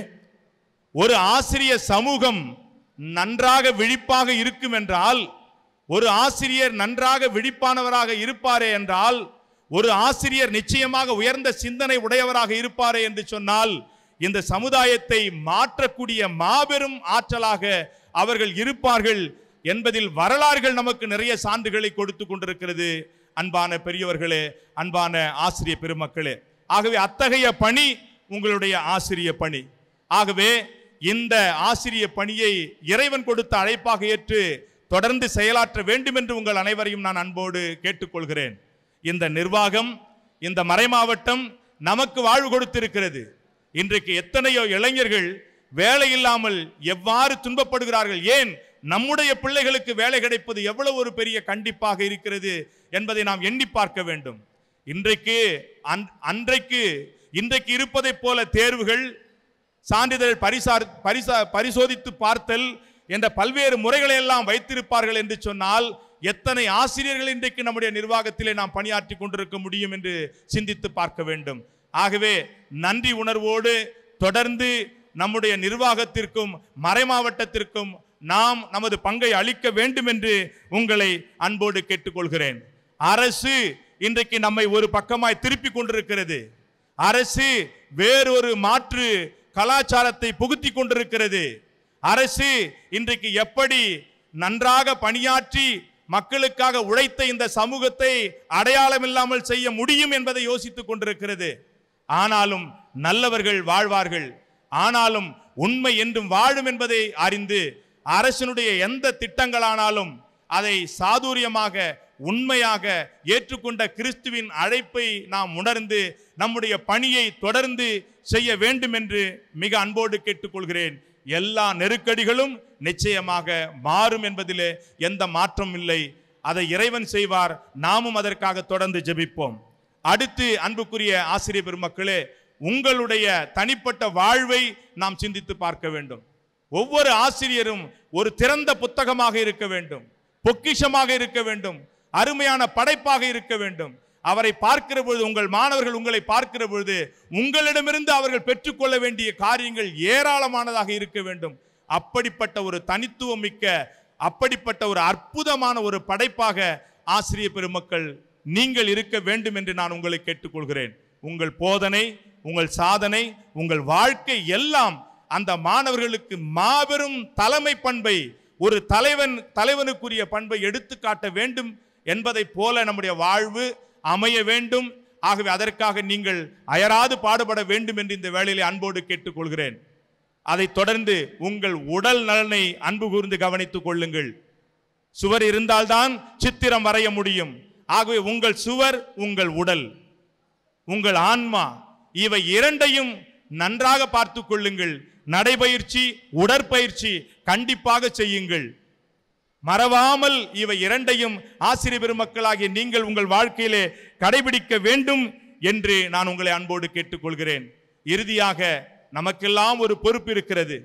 ஒரு ஆசிரிய சமூகம் நன்றாக விழிப்பாக இருக்கும் என்றால் ஒரு ஆசிரியர் நன்றாக விழிப்பானவராக இருப்பாரே என்றால் ஒரு ஆசிரியர் நிச்சயமாக உயர்ந்த சிந்தனை உடையவராக இருப்பாரே என்று சொன்னால் இந்த சமுதாயத்தை மாற்றக்கூடிய மாபெரும் ஆற்றலாக அவர்கள் இருப்பார்கள் என்பதில் வரலாறுகள் நமக்கு நிறைய சான்றுகளை கொடுத்து கொண்டிருக்கிறது அன்பான பெரியவர்களே அன்பான ஆசிரிய பெருமக்களே ஆகவே அத்தகைய பணி உங்களுடைய ஆசிரிய பணி ஆகவே இந்த ஆசிரிய பணியை இறைவன் கொடுத்த அழைப்பாக ஏற்று தொடர்ந்து செயலாற்ற வேண்டும் என்று உங்கள் அனைவரையும் நான் அன்போடு கேட்டுக்கொள்கிறேன் இந்த நிர்வாகம் இந்த மறைமாவட்டம் நமக்கு வாழ்வு கொடுத்திருக்கிறது இன்றைக்கு எத்தனையோ இளைஞர்கள் வேலை இல்லாமல் எவ்வாறு துன்பப்படுகிறார்கள் ஏன் நம்முடைய பிள்ளைகளுக்கு வேலை கிடைப்பது எவ்வளவு ஒரு பெரிய கண்டிப்பாக இருக்கிறது என்பதை நாம் எண்ணி பார்க்க வேண்டும் இன்றைக்கு அன்- அன்றைக்கு இன்றைக்கு இருப்பதைப் போல தேர்வுகள் சான்றிதழ் பரிசார் பரிசா பரிசோதித்து பார்த்தல் என்ற பல்வேறு முறைகளை எல்லாம் வைத்திருப்பார்கள் என்று சொன்னால் எத்தனை ஆசிரியர்கள் இன்றைக்கு நம்முடைய நிர்வாகத்திலே நாம் பணியாற்றி கொண்டிருக்க முடியும் என்று சிந்தித்து பார்க்க வேண்டும் ஆகவே நன்றி உணர்வோடு தொடர்ந்து நம்முடைய நிர்வாகத்திற்கும் மறைமாவட்டத்திற்கும் நாம் நமது பங்கை அளிக்க வேண்டும் என்று உங்களை அன்போடு கேட்டுக்கொள்கிறேன் அரசு இன்றைக்கு நம்மை ஒரு பக்கமாய் திருப்பி கொண்டிருக்கிறது அரசு வேறொரு மாற்று கலாச்சாரத்தை புகுத்தி கொண்டிருக்கிறது அரசு இன்றைக்கு எப்படி நன்றாக பணியாற்றி மக்களுக்காக உழைத்த இந்த சமூகத்தை அடையாளம் இல்லாமல் செய்ய முடியும் என்பதை யோசித்துக் கொண்டிருக்கிறது ஆனாலும் நல்லவர்கள் வாழ்வார்கள் ஆனாலும் உண்மை என்றும் வாழும் என்பதை அறிந்து அரசினுடைய எந்த திட்டங்களானாலும் அதை சாதுரியமாக உண்மையாக ஏற்றுக்கொண்ட கிறிஸ்துவின் அழைப்பை நாம் உணர்ந்து நம்முடைய பணியை தொடர்ந்து செய்ய வேண்டும் என்று மிக அன்போடு கேட்டுக்கொள்கிறேன் எல்லா நெருக்கடிகளும் நிச்சயமாக மாறும் என்பதிலே எந்த மாற்றம் இல்லை அதை இறைவன் செய்வார் நாமும் அதற்காக தொடர்ந்து ஜெபிப்போம் அடுத்து அன்புக்குரிய ஆசிரியர் பெருமக்களே உங்களுடைய தனிப்பட்ட வாழ்வை நாம் சிந்தித்து பார்க்க வேண்டும் ஒவ்வொரு ஆசிரியரும் ஒரு திறந்த புத்தகமாக இருக்க வேண்டும் பொக்கிஷமாக இருக்க வேண்டும் அருமையான படைப்பாக இருக்க வேண்டும் அவரை பார்க்கிற பொழுது உங்கள் மாணவர்கள் உங்களை பார்க்கிற பொழுது உங்களிடமிருந்து அவர்கள் பெற்றுக்கொள்ள வேண்டிய காரியங்கள் ஏராளமானதாக இருக்க வேண்டும் அப்படிப்பட்ட ஒரு தனித்துவம் மிக்க அப்படிப்பட்ட ஒரு அற்புதமான ஒரு படைப்பாக ஆசிரியர் பெருமக்கள் நீங்கள் இருக்க வேண்டும் என்று நான் உங்களை கேட்டுக்கொள்கிறேன் உங்கள் போதனை உங்கள் சாதனை உங்கள் வாழ்க்கை எல்லாம் அந்த மாணவர்களுக்கு மாபெரும் தலைமை பண்பை ஒரு தலைவன் தலைவனுக்குரிய பண்பை எடுத்து காட்ட வேண்டும் என்பதைப் போல நம்முடைய வாழ்வு அமைய வேண்டும் ஆகவே அதற்காக நீங்கள் அயராது பாடுபட வேண்டும் என்று இந்த வேளையிலே அன்போடு கேட்டுக்கொள்கிறேன் அதைத் தொடர்ந்து உங்கள் உடல் நலனை அன்பு கூர்ந்து கவனித்துக் கொள்ளுங்கள் சுவர் இருந்தால்தான் சித்திரம் வரைய முடியும் ஆகவே உங்கள் சுவர் உங்கள் உடல் உங்கள் ஆன்மா இவை இரண்டையும் நன்றாக பார்த்துக் கொள்ளுங்கள் நடைபயிற்சி உடற்பயிற்சி கண்டிப்பாக செய்யுங்கள் மறவாமல் இவை இரண்டையும் ஆசிரியர் பெருமக்களாகிய நீங்கள் உங்கள் வாழ்க்கையிலே கடைபிடிக்க வேண்டும் என்று நான் உங்களை அன்போடு கேட்டுக்கொள்கிறேன் இறுதியாக நமக்கெல்லாம் ஒரு பொறுப்பு இருக்கிறது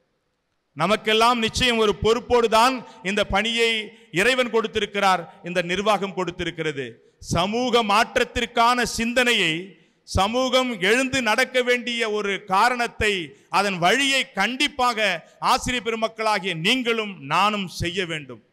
நமக்கெல்லாம் நிச்சயம் ஒரு பொறுப்போடு தான் இந்த பணியை இறைவன் கொடுத்திருக்கிறார் இந்த நிர்வாகம் கொடுத்திருக்கிறது சமூக மாற்றத்திற்கான சிந்தனையை சமூகம் எழுந்து நடக்க வேண்டிய ஒரு காரணத்தை அதன் வழியை கண்டிப்பாக ஆசிரியர் பெருமக்களாகிய நீங்களும் நானும் செய்ய வேண்டும்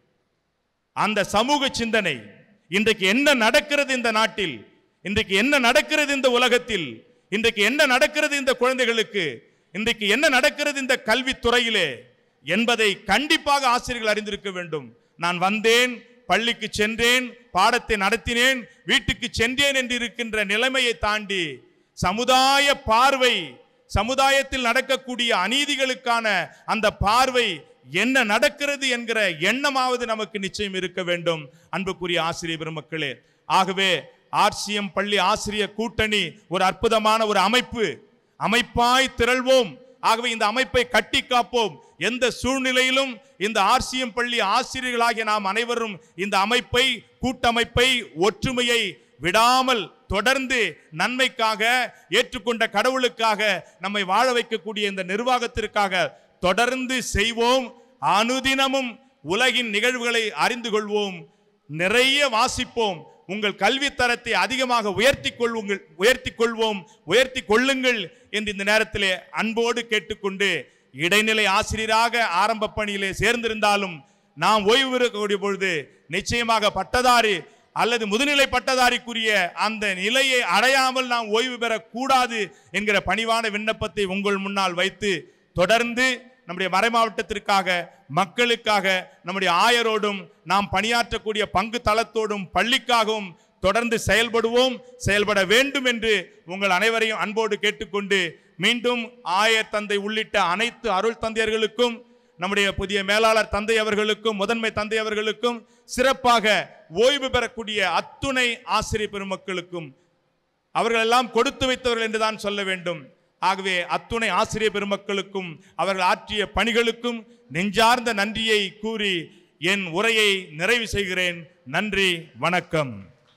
அந்த சமூக சிந்தனை இன்றைக்கு என்ன நடக்கிறது இந்த நாட்டில் இன்றைக்கு என்ன நடக்கிறது இந்த உலகத்தில் இன்றைக்கு என்ன நடக்கிறது இந்த குழந்தைகளுக்கு இன்றைக்கு என்ன நடக்கிறது இந்த கல்வித்துறையிலே என்பதை கண்டிப்பாக ஆசிரியர்கள் அறிந்திருக்க வேண்டும் நான் வந்தேன் பள்ளிக்கு சென்றேன் பாடத்தை நடத்தினேன் வீட்டுக்கு சென்றேன் என்று இருக்கின்ற நிலைமையை தாண்டி சமுதாய பார்வை சமுதாயத்தில் நடக்கக்கூடிய அநீதிகளுக்கான அந்த பார்வை என்ன நடக்கிறது என்கிற எண்ணமாவது நமக்கு நிச்சயம் இருக்க வேண்டும் அன்புக்குரிய ஆசிரியர் பெருமக்களே ஆகவே ஆர்சிஎம் பள்ளி ஆசிரியர் கூட்டணி ஒரு அற்புதமான ஒரு அமைப்பு அமைப்பாய் திரள்வோம் ஆகவே இந்த அமைப்பை கட்டி காப்போம் எந்த சூழ்நிலையிலும் இந்த ஆர்சிஎம் பள்ளி ஆசிரியர்களாகிய நாம் அனைவரும் இந்த அமைப்பை கூட்டமைப்பை ஒற்றுமையை விடாமல் தொடர்ந்து நன்மைக்காக ஏற்றுக்கொண்ட கடவுளுக்காக நம்மை வாழ வைக்கக்கூடிய இந்த நிர்வாகத்திற்காக தொடர்ந்து செய்வோம் அனுதினமும் உலகின் நிகழ்வுகளை அறிந்து கொள்வோம் நிறைய வாசிப்போம் உங்கள் கல்வி தரத்தை அதிகமாக உயர்த்தி கொள்வுங்கள் உயர்த்தி கொள்வோம் உயர்த்தி கொள்ளுங்கள் என்று இந்த நேரத்திலே அன்போடு கேட்டுக்கொண்டு இடைநிலை ஆசிரியராக ஆரம்ப பணியிலே சேர்ந்திருந்தாலும் நாம் ஓய்வு பெறக்கூடிய பொழுது நிச்சயமாக பட்டதாரி அல்லது முதுநிலை பட்டதாரிக்குரிய அந்த நிலையை அடையாமல் நாம் ஓய்வு பெறக்கூடாது என்கிற பணிவான விண்ணப்பத்தை உங்கள் முன்னால் வைத்து தொடர்ந்து நம்முடைய மறைமாவட்டத்திற்காக மக்களுக்காக நம்முடைய ஆயரோடும் நாம் பணியாற்றக்கூடிய பங்கு தளத்தோடும் பள்ளிக்காகவும் தொடர்ந்து செயல்படுவோம் செயல்பட வேண்டும் என்று உங்கள் அனைவரையும் அன்போடு கேட்டுக்கொண்டு மீண்டும் ஆயர் தந்தை உள்ளிட்ட அனைத்து அருள் தந்தையர்களுக்கும் நம்முடைய புதிய மேலாளர் தந்தை அவர்களுக்கும் முதன்மை தந்தை அவர்களுக்கும் சிறப்பாக ஓய்வு பெறக்கூடிய அத்துணை ஆசிரியர் பெருமக்களுக்கும் அவர்கள் எல்லாம் கொடுத்து வைத்தவர்கள் என்றுதான் சொல்ல வேண்டும் ஆகவே அத்துணை ஆசிரியர் பெருமக்களுக்கும் அவர்கள் ஆற்றிய பணிகளுக்கும் நெஞ்சார்ந்த நன்றியை கூறி என் உரையை நிறைவு செய்கிறேன் நன்றி வணக்கம்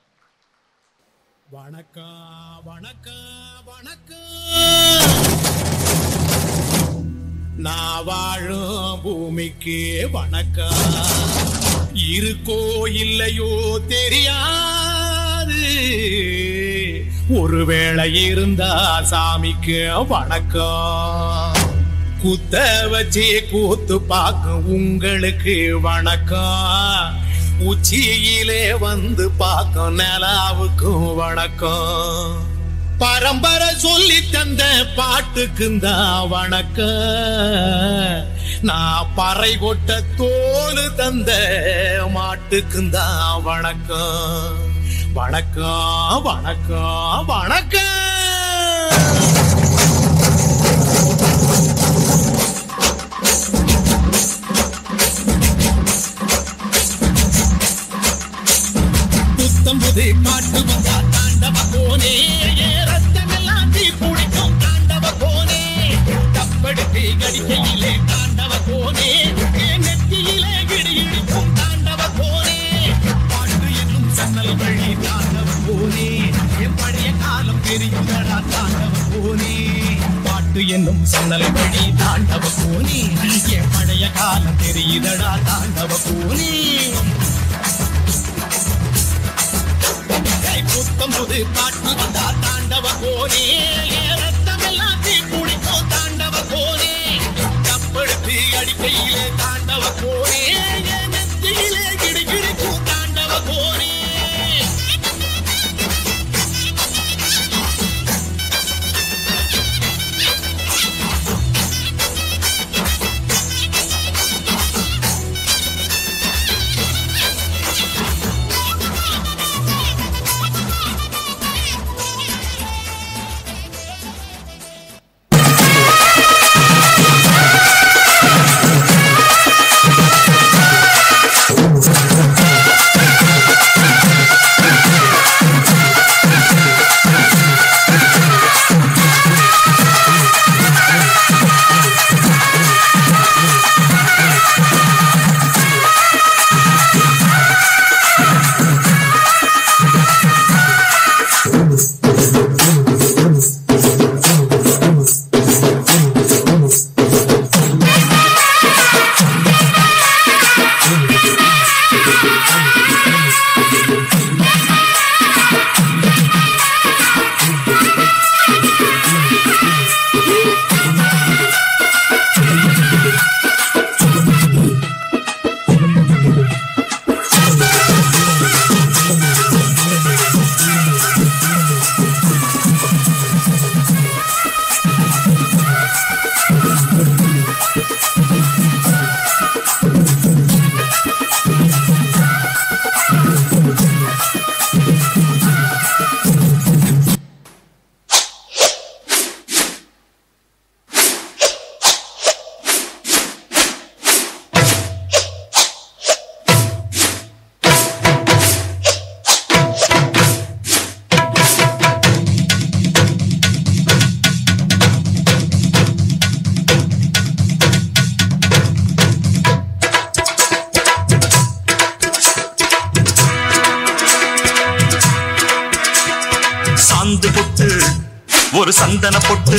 வணக்கம் வணக்கம் வணக்கம் நான் வாழும் பூமிக்கு வணக்கம் இருக்கோ இல்லையோ தெரியாது ஒருவேளை இருந்தா சாமிக்கு வணக்கம் குத்த வச்சு கூத்து பார்க்கும் உங்களுக்கு வணக்கம் உச்சியிலே வந்து பார்க்கும் நிலாவுக்கும் வணக்கம் பரம்பரை சொல்லி தந்த பாட்டுக்குந்தா வணக்கம் நான் பறை கொட்ட தோலு தந்த மாட்டுக்குந்தான் வணக்கம் வணக்கம் வணக்கம் வணக்கம் புத்தம்புது காட்டு வந்தா தாண்டவ கோனே ஏ ரத்தமெல்லாம் தீ பிடிக்கும் தாண்டவ கோனே தப்படுத்து கடிக்கையிலே தாண்டவ கோனே ஏ நெத்தியிலே இடி இடிக்கும் தாண்டவ கோனே பாட்டு என்னும் சன்னல் வழி தாண்டவ கோனே என் பழைய காலம் தெரியுதடா தாண்டவ கோனே பாட்டு என்னும் சன்னல் வழி தாண்டவ கோனே என் பழைய காலம் தெரியுதடா தாண்டவ கோனே புத்தம் புது காட்டு வந்தா தாண்டவ கோனே ரத்தமெல்லாம் தீ குடிக்கும் தாண்டவ கோனே கப்படுத்து அடிக்கையிலே தாண்டவ கோனே நெத்தியிலே கிடி கிடிக்கும் தாண்டவ கோனே சாந்து பொட்டு ஒரு சந்தன பொட்டு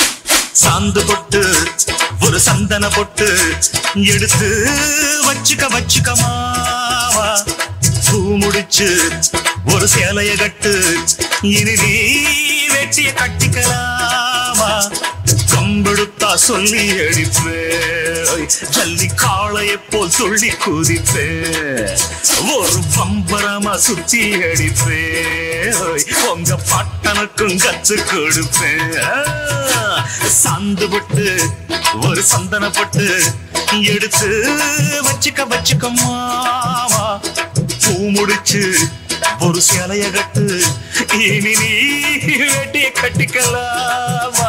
சாந்து பொட்டு ஒரு சந்தன பொட்டு எடுத்து வச்சுக்க வச்சுக்க மாவா பூ முடிச்சு ஒரு சேலைய கட்டு இனி நீ வெட்டிய கட்டிக்கலாமா கம்பெடுத்தா சொல்லி அடிப்பே ஜல்லி காளையை போல் சொல்லி குதிப்பே ஒரு பம்பரமா சுத்தி அடிப்பே உங்க பட்டனுக்கும் கத்து கொடுப்பேன் சாந்து பட்டு ஒரு சந்தன பட்டு எடுத்து வச்சுக்க வச்சுக்க மாமா பூ முடிச்சு ஒரு சேலைய கட்டு இனி நீ வெட்டிய கட்டிக்கலாமா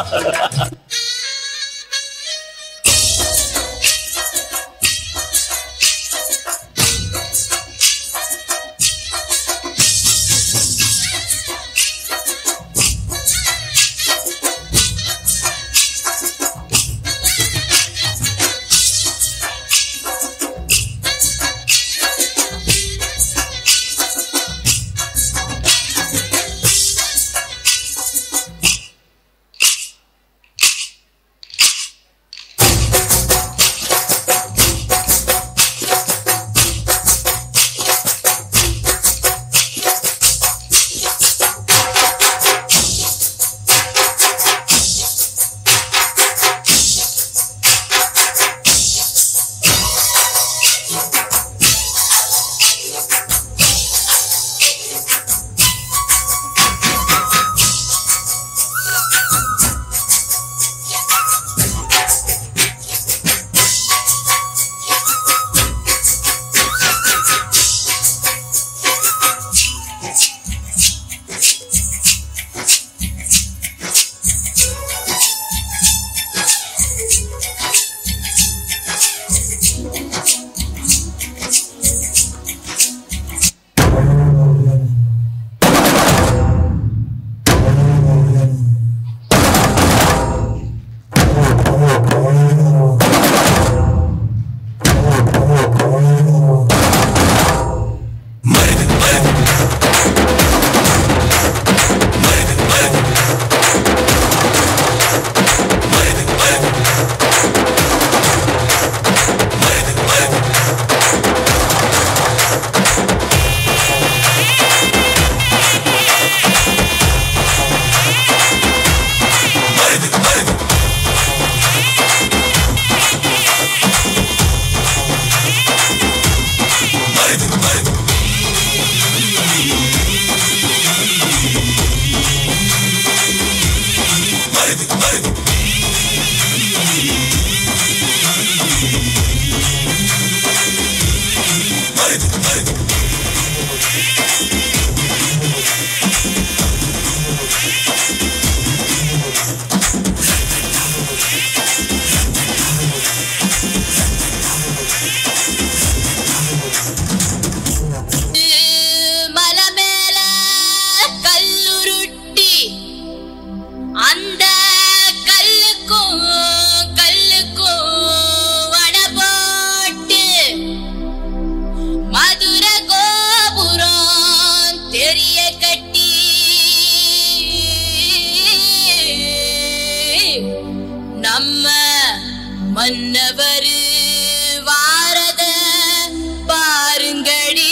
மன்னவரு வாரத பாருங்கடி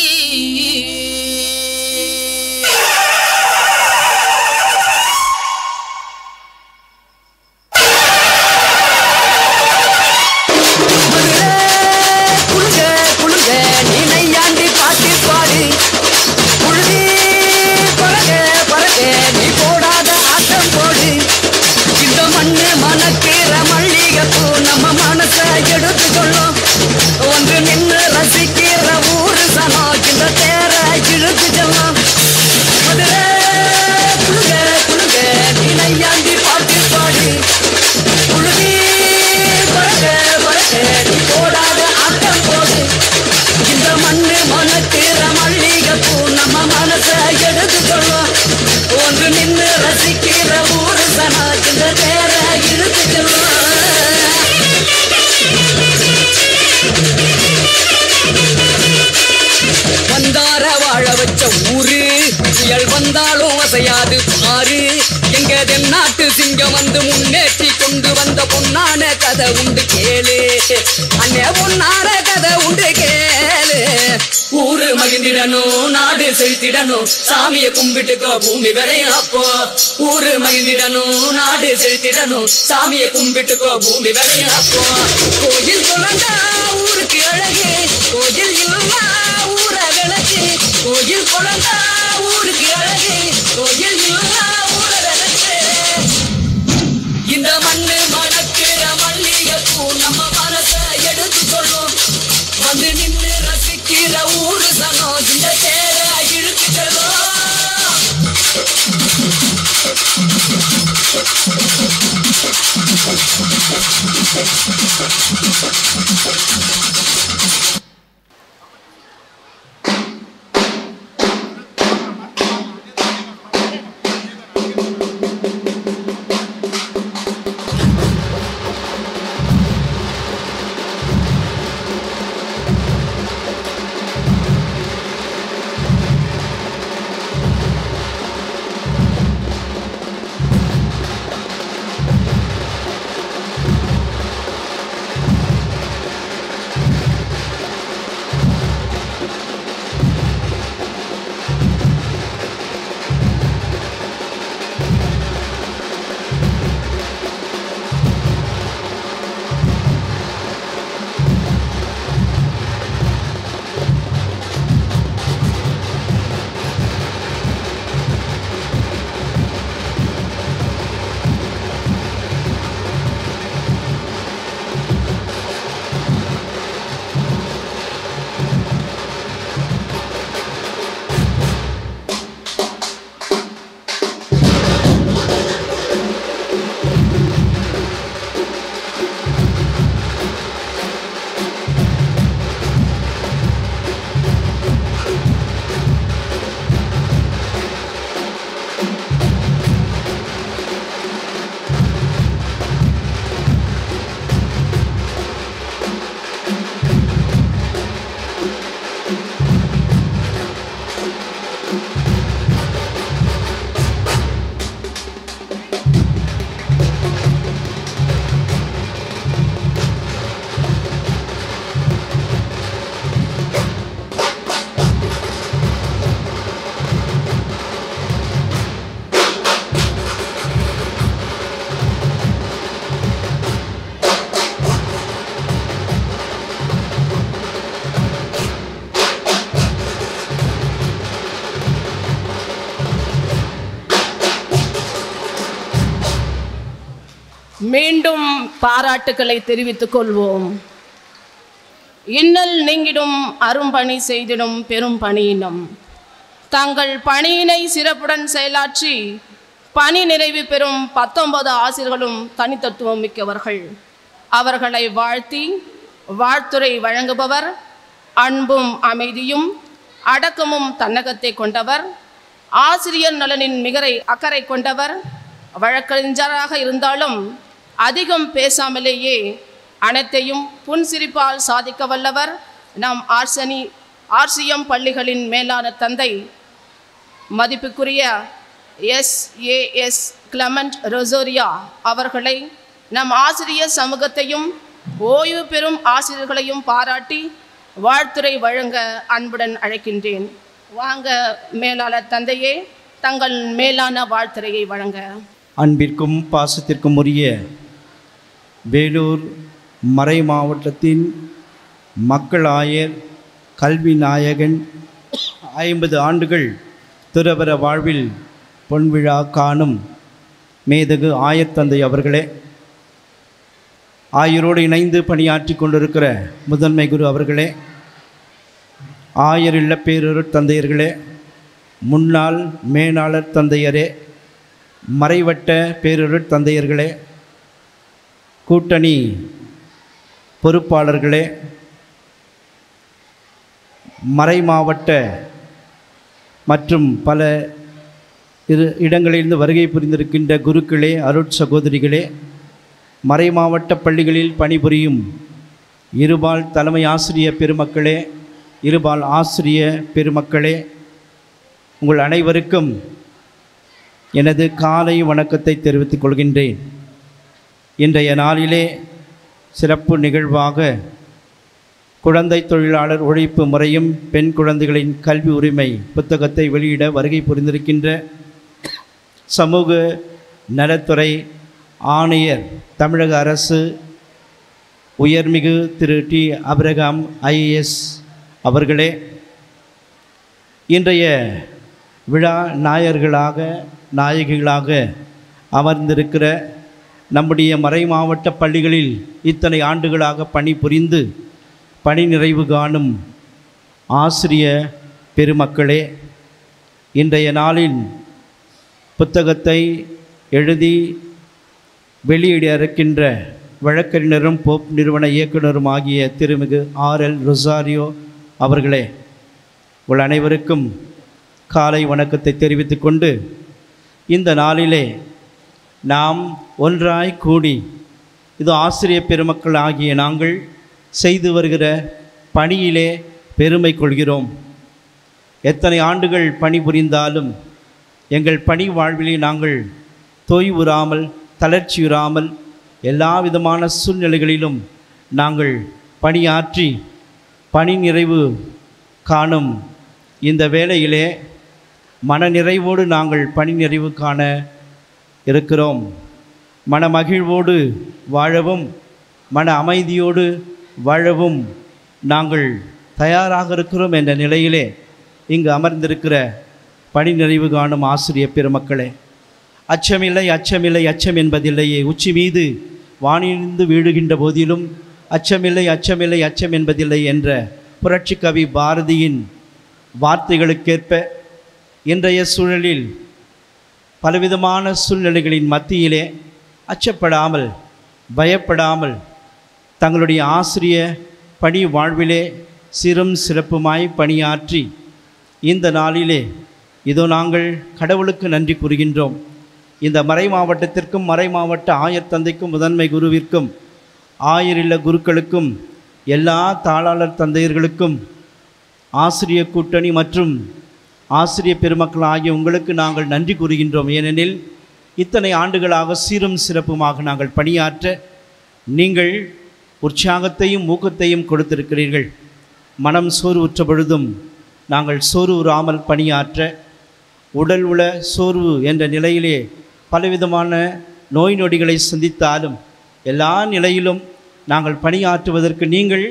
குளுங்க குளுங்க நீ நையாண்டி பாட்டு பாடு குழுதி பறக பறக நீ போடாத ஆட்டம் போடு இந்த மண்ணு மணக்கிற மல்லிகைப்பூ நம்ம மனச எடுத்து சொல்லும் ஒன்று நின்று ரசிக்கிற ஊரு சனம் இந்த தேர இழுத்து செல்லும் மதுரை குளுங்க குளுங்க நீ நையாண்டி பாட்டு பாடு குழுதி பறக்க பறக்க நீ போடாத ஆட்டம் போடு இந்த மண்ணு மனக்கிற மல்லிகைப்பூ நம்ம மனச எடுத்து சொல்லும் ஒன்று நின்று ரசிக்கிற ஊரு சனா இந்த தேர இழுத்து செல்லும் வந்தார வாழ வச்ச ஊரு புயல் வந்தாலும் அசையாது பாரு எங்க தென்னாட்டு சிங்கம் வந்து முன்னேற்றி கொண்டு வந்த பொன்னான கதை உண்டு கேளு அண்ணே பொன்னான கதை உண்டு கேளு ஊரு மகிழ்ந்திடணும் நாடு செலுத்திடணும் சாமியை கும்பிட்டுக்கோ பூமி வரையும் அப்போ ஊரு மகிழ்ந்திடணும் நாடு செலுத்திடணும் சாமியை கும்பிட்டுக்கோ பூமி வரையும் அப்போ கோயில் குழந்தா ஊருக்கு அழகு கோயில் இல்லா ஊர விளக்கு கோயில் குழந்தா ஊருக்கு அழகு கோயில் இல்லா ஊர விளக்கு இந்த மண்ணு மணக்கிற மல்லிகைப்பூ நம்ம மனச எடுத்து சொல்லும் வந்து நின்று ரசிக்கிற ஊரு சனம் இந்த தேர இழுத்து செல்லும் மீண்டும் பாராட்டுக்களை தெரிவித்துக் கொள்வோம் இன்னல் நீங்கிடும் அரும்பணி செய்திடும் பெரும் பணியினம் தங்கள் பணியினை சிறப்புடன் செயலாற்றி பணி நிறைவு பெறும் பத்தொன்பது ஆசிரியர்களும் தனித்தத்துவம் மிக்கவர்கள் அவர்களை வாழ்த்தி வாழ்த்துரை வழங்குபவர் அன்பும் அமைதியும் அடக்கமும் தன்னகத்தை கொண்டவர் ஆசிரியர் நலனின் மிகரை அக்கறை கொண்டவர் வழக்கறிஞராக இருந்தாலும் அதிகம் பேசாமலேயே அனைத்தையும் புன்சிரிப்பால் சாதிக்க வல்லவர் நம் ஆர்சனி ஆர்சிஎம் பள்ளிகளின் மேலான தந்தை மதிப்புக்குரிய S A S Clement Rosario அவர்களை நம் ஆசிரியர் சமூகத்தையும் ஓய்வு பெறும் ஆசிரியர்களையும் பாராட்டி வாழ்த்துரை வழங்க அன்புடன் அழைக்கின்றேன் வாங்க மேலாளர் தந்தையே தங்கள் மேலான வாழ்த்துரையை வழங்க அன்பிற்கும் பாசத்திற்கும் உரிய வேலூர் மறை மாவட்டத்தின் மக்கள் ஆயர் கல்வி நாயகன் ஐம்பது ஆண்டுகள் துறவர வாழ்வில் பொன்விழா காணும் மேதகு ஆயர் தந்தை அவர்களே ஆயரோடு இணைந்து பணியாற்றி கொண்டிருக்கிற முதன்மை குரு அவர்களே ஆயர் இல்ல பேரொரு தந்தையர்களே முன்னாள் மேலாளர் தந்தையரே மறைவட்ட பேரொரு தந்தையர்களே கூட்டணி பொறுப்பாளர்களே மறை மாவட்ட மற்றும் பல இரு இடங்களிலிருந்து வருகை புரிந்திருக்கின்ற குருக்களே அருட் சகோதரிகளே மறை மாவட்ட பள்ளிகளில் பணிபுரியும் இருபால் தலைமை ஆசிரிய பெருமக்களே இருபால் ஆசிரிய பெருமக்களே உங்கள் அனைவருக்கும் எனது காலை வணக்கத்தை தெரிவித்துக் கொள்கின்றேன் இன்றைய நாளிலே சிறப்பு நிகழ்வாக குழந்தை தொழிலாளர் உழைப்பு முறையும் பெண் குழந்தைகளின் கல்வி உரிமை புத்தகத்தை வெளியிட வருகை புரிந்திருக்கின்ற சமூக நலத்துறை ஆணையர் தமிழக அரசு உயர்மிகு திரு டி அபிரகாம் ஐஏஎஸ் அவர்களே இன்றைய விழா நாயர்களாக நாயகிகளாக அமர்ந்திருக்கிற நம்முடைய மறை மாவட்ட பள்ளிகளில் இத்தனை ஆண்டுகளாக பணிபுரிந்து பணி நிறைவு காணும் ஆசிரிய பெருமக்களே இன்றைய நாளில் புத்தகத்தை எழுதி வெளியிட இருக்கின்ற வழக்கறிஞரும் போப் நிறுவன இயக்குனரும் ஆகிய திருமிகு ஆர் எல் ரொசாரியோ அவர்களே உங்கள் அனைவருக்கும் காலை வணக்கத்தை தெரிவித்துக் கொண்டு இந்த நாளிலே நாம் ஒன்றாய் கூடி இது ஆசிரிய பெருமக்கள் ஆகிய நாங்கள் செய்து வருகிற பணியிலே பெருமை கொள்கிறோம் எத்தனை ஆண்டுகள் பணிபுரிந்தாலும் எங்கள் பணி வாழ்விலே நாங்கள் தொய்வுறாமல் தளர்ச்சியுறாமல் எல்லா விதமான சூழ்நிலைகளிலும் நாங்கள் பணியாற்றி பணி நிறைவு காணும் இந்த வேளையிலே மனநிறைவோடு நாங்கள் பணி நிறைவு காண இருக்கிறோம் மனமகிழ்வோடு வாழவும் மன அமைதியோடு வாழவும் நாங்கள் தயாராக இருக்கிறோம் என்ற நிலையிலே இங்கு அமர்ந்திருக்கிற பணி நிறைவு காணும் ஆசிரியர் பெருமக்களே அச்சமில்லை அச்சமில்லை அச்சம் என்பதில்லையே உச்சி மீது வானிலிருந்து வீழுகின்ற போதிலும் அச்சமில்லை அச்சமில்லை அச்சம் என்பதில்லை என்ற புரட்சி கவி பாரதியின் வார்த்தைகளுக்கேற்ப இன்றைய சூழலில் பலவிதமான சூழ்நிலைகளின் மத்தியிலே அச்சப்படாமல் பயப்படாமல் தங்களுடைய ஆசிரிய பணி வாழ்விலே சிறும் சிறப்புமாய் பணியாற்றி இந்த நாளிலே இதோ நாங்கள் கடவுளுக்கு நன்றி கூறுகின்றோம் இந்த மறை மாவட்டத்திற்கும் மறை மாவட்ட ஆயர் தந்தைக்கும் முதன்மை குருவிற்கும் ஆயரில்ல குருக்களுக்கும் எல்லா தாளாளர் தந்தையர்களுக்கும் ஆசிரிய கூட்டணி மற்றும் ஆசிரிய பெருமக்கள் ஆகிய உங்களுக்கு நாங்கள் நன்றி கூறுகின்றோம் ஏனெனில் இத்தனை ஆண்டுகளாக சீரும் சிறப்புமாக நாங்கள் பணியாற்ற நீங்கள் உற்சாகத்தையும் ஊக்கத்தையும் கொடுத்திருக்கிறீர்கள் மனம் சோர்வுற்ற பொழுதும் நாங்கள் சோர்வுறாமல் பணியாற்ற உடல் உள சோர்வு என்ற நிலையிலே பலவிதமான நோய் நொடிகளை சந்தித்தாலும் எல்லா நிலையிலும் நாங்கள் பணியாற்றுவதற்கு நீங்கள்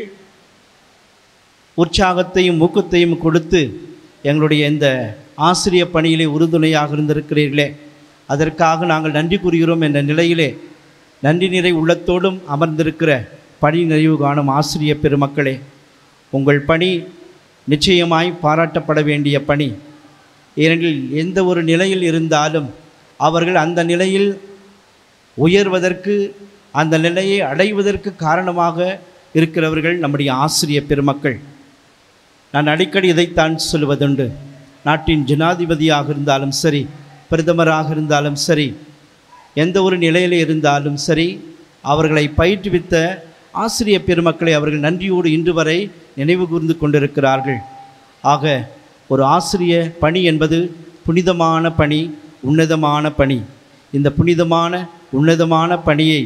உற்சாகத்தையும் ஊக்கத்தையும் கொடுத்து எங்களுடைய இந்த ஆசிரிய பணியிலே உறுதுணையாக இருந்திருக்கிறீர்களே அதற்காக நாங்கள் நன்றி கூறுகிறோம் என்ற நிலையிலே நன்றி நிறை உள்ளத்தோடும் அமர்ந்திருக்கிற பணி நிறைவு காணும் ஆசிரிய பெருமக்களே உங்கள் பணி நிச்சயமாய் பாராட்டப்பட வேண்டிய பணி ஏனெனில் எந்த ஒரு நிலையில் இருந்தாலும் அவர்கள் அந்த நிலையில் உயர்வதற்கு அந்த நிலையை அடைவதற்கு காரணமாக இருக்கிறவர்கள் நம்முடைய ஆசிரிய பெருமக்கள் நான் அடிக்கடி இதைத்தான் சொல்வதுண்டு நாட்டின் ஜனாதிபதியாக இருந்தாலும் சரி பிரதமராக இருந்தாலும் சரி எந்த ஒரு நிலையில் இருந்தாலும் சரி அவர்களை பயிற்றுவித்த ஆசிரிய பெருமக்களை அவர்கள் நன்றியோடு இன்று வரை நினைவு கூர்ந்து கொண்டிருக்கிறார்கள் ஆக ஒரு ஆசிரிய பணி என்பது புனிதமான பணி உன்னதமான பணி இந்த புனிதமான உன்னதமான பணியை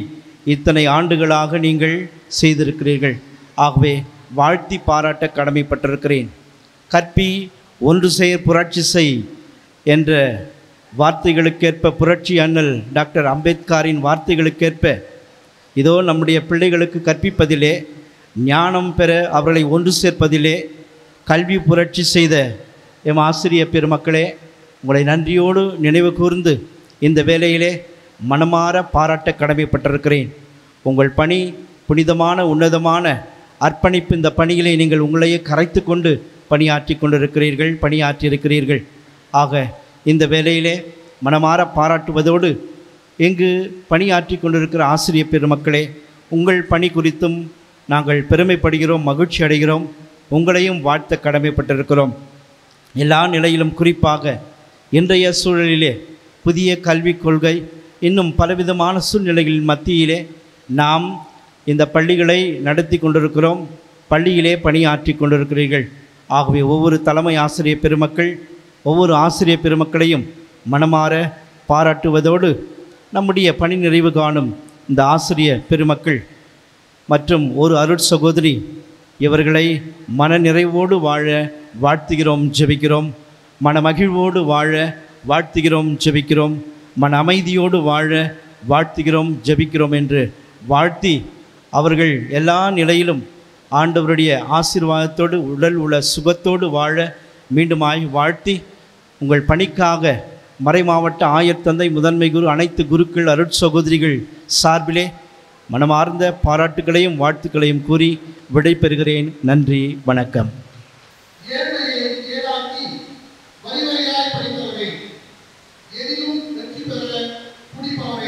இத்தனை ஆண்டுகளாக நீங்கள் செய்திருக்கிறீர்கள் ஆகவே வாழ்த்தி பாராட்ட கடமைப்பட்டிருக்கிறேன் கற்பி ஒன்று செயற் புரட்சி செய் என்ற வார்த்தைகளுக்கேற்ப புரட்சி அண்ணல் டாக்டர் அம்பேத்கரின் வார்த்தைகளுக்கேற்ப இதோ நம்முடைய பிள்ளைகளுக்கு கற்பிப்பதிலே ஞானம் பெற அவர்களை ஒன்று சேர்ப்பதிலே கல்வி புரட்சி செய்த எம் ஆசிரிய பெருமக்களே உங்களை நன்றியோடு நினைவு கூர்ந்து இந்த வேளையிலே மனமாற பாராட்ட கடமைப்பட்டிருக்கிறேன் உங்கள் பணி புனிதமான உன்னதமான அர்ப்பணிப்பு இந்த பணியிலே நீங்கள் உங்களையே கரைத்து கொண்டு பணியாற்றி கொண்டிருக்கிறீர்கள் பணியாற்றியிருக்கிறீர்கள் ஆக இந்த வேளையிலே மனமாற பாராட்டுவதோடு இங்கு பணியாற்றி கொண்டிருக்கிற ஆசிரியர் பெருமக்களே உங்கள் பணி குறித்தும் நாங்கள் பெருமைப்படுகிறோம் மகிழ்ச்சி அடைகிறோம் உங்களையும் வாழ்த்த கடமைப்பட்டிருக்கிறோம் எல்லா நிலையிலும் குறிப்பாக இன்றைய சூழலிலே புதிய கல்விக் கொள்கை இன்னும் பலவிதமான சூழ்நிலைகளின் மத்தியிலே நாம் இந்த பள்ளிகளை நடத்தி கொண்டிருக்கிறோம் பள்ளியிலே பணியாற்றி கொண்டிருக்கிறீர்கள் ஆகவே ஒவ்வொரு தலைமை ஆசிரியர் பெருமக்கள் ஒவ்வொரு ஆசிரியர் பெருமக்களையும் மனமாற பாராட்டுவதோடு நம்முடைய பணி நிறைவு காணும் இந்த ஆசிரியர் பெருமக்கள் மற்றும் ஒரு அருட் சகோதரி இவர்களை மனநிறைவோடு வாழ வாழ்த்துகிறோம் ஜெபிக்கிறோம் மனமகிழ்வோடு வாழ வாழ்த்துகிறோம் ஜெபிக்கிறோம் மன அமைதியோடு வாழ வாழ்த்துகிறோம் ஜெபிக்கிறோம் என்று வாழ்த்தி அவர்கள் எல்லா நிலையிலும் ஆண்டவருடைய ஆசீர்வாதத்தோடு உடல் உள்ள சுகத்தோடு வாழ மீண்டுமாய் வாழ்த்தி உங்கள் பணிக்காக மறைமாவட்ட ஆயர்தந்தை முதன்மை குரு அனைத்து குருக்கள் அருட்சகோதரிகள் சார்பிலே மனமார்ந்த பாராட்டுகளையும் வாழ்த்துக்களையும் கூறி விடைபெறுகிறேன் நன்றி வணக்கம் ஏழ்மையை ஏழாக்கி வரிவரியாய் படித்தவரே எதிலும் வெற்றி பெற துடிப்பவரே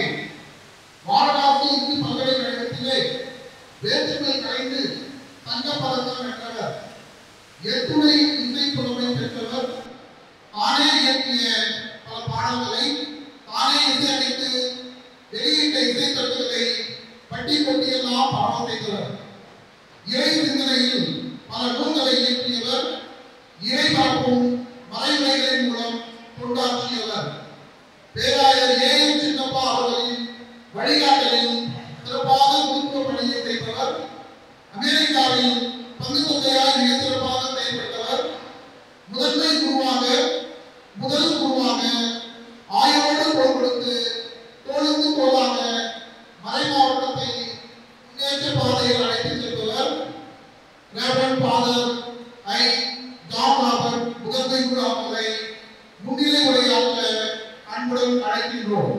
வாரணாசி இந்து பல்கலைக்கழகத்திலே வேற்றுமை கலைந்து தங்கப்பதக்கம் வென்றவர் எத்துணை இசை புலமை பெற்றவர் தானே இயற்றிய பல பாடல்களை தானே இசையமைத்து வெளியிட்ட இசைத்தட்டுகளை பட்டி கொட்டியெல்லாம் பாடம் செய்தவர் இறை சிந்தனையில் பல நூல்களை இயற்றியவர் இறை காப்பும் மறைமுறைகளின் மூலம் தொண்டாற்றியவர் பேராயர் ஏ எம் சின்னப்பா அவர்களின் வழிகாட்டலில் சிறப்பாக மருத்துவ பணியை செய்தவர் அமெரிக்காவில் பங்கு தந்தையாய் மிக சிறப்பாக செயல்பட்டவர் முதன்மை குருவாக முதல் குருவாக ஆய்வோடு தோல் கொடுத்து தோளுக்கு தோளாக மறைமாவட்டத்தை முன்னேற்ற பாதையில் அழைத்துச் செல்பவர் reverend father I John Robert முதன்மை குரு அவர்களை முன்னிலை உரையாற்ற அன்புடன் அழைக்கின்றோம்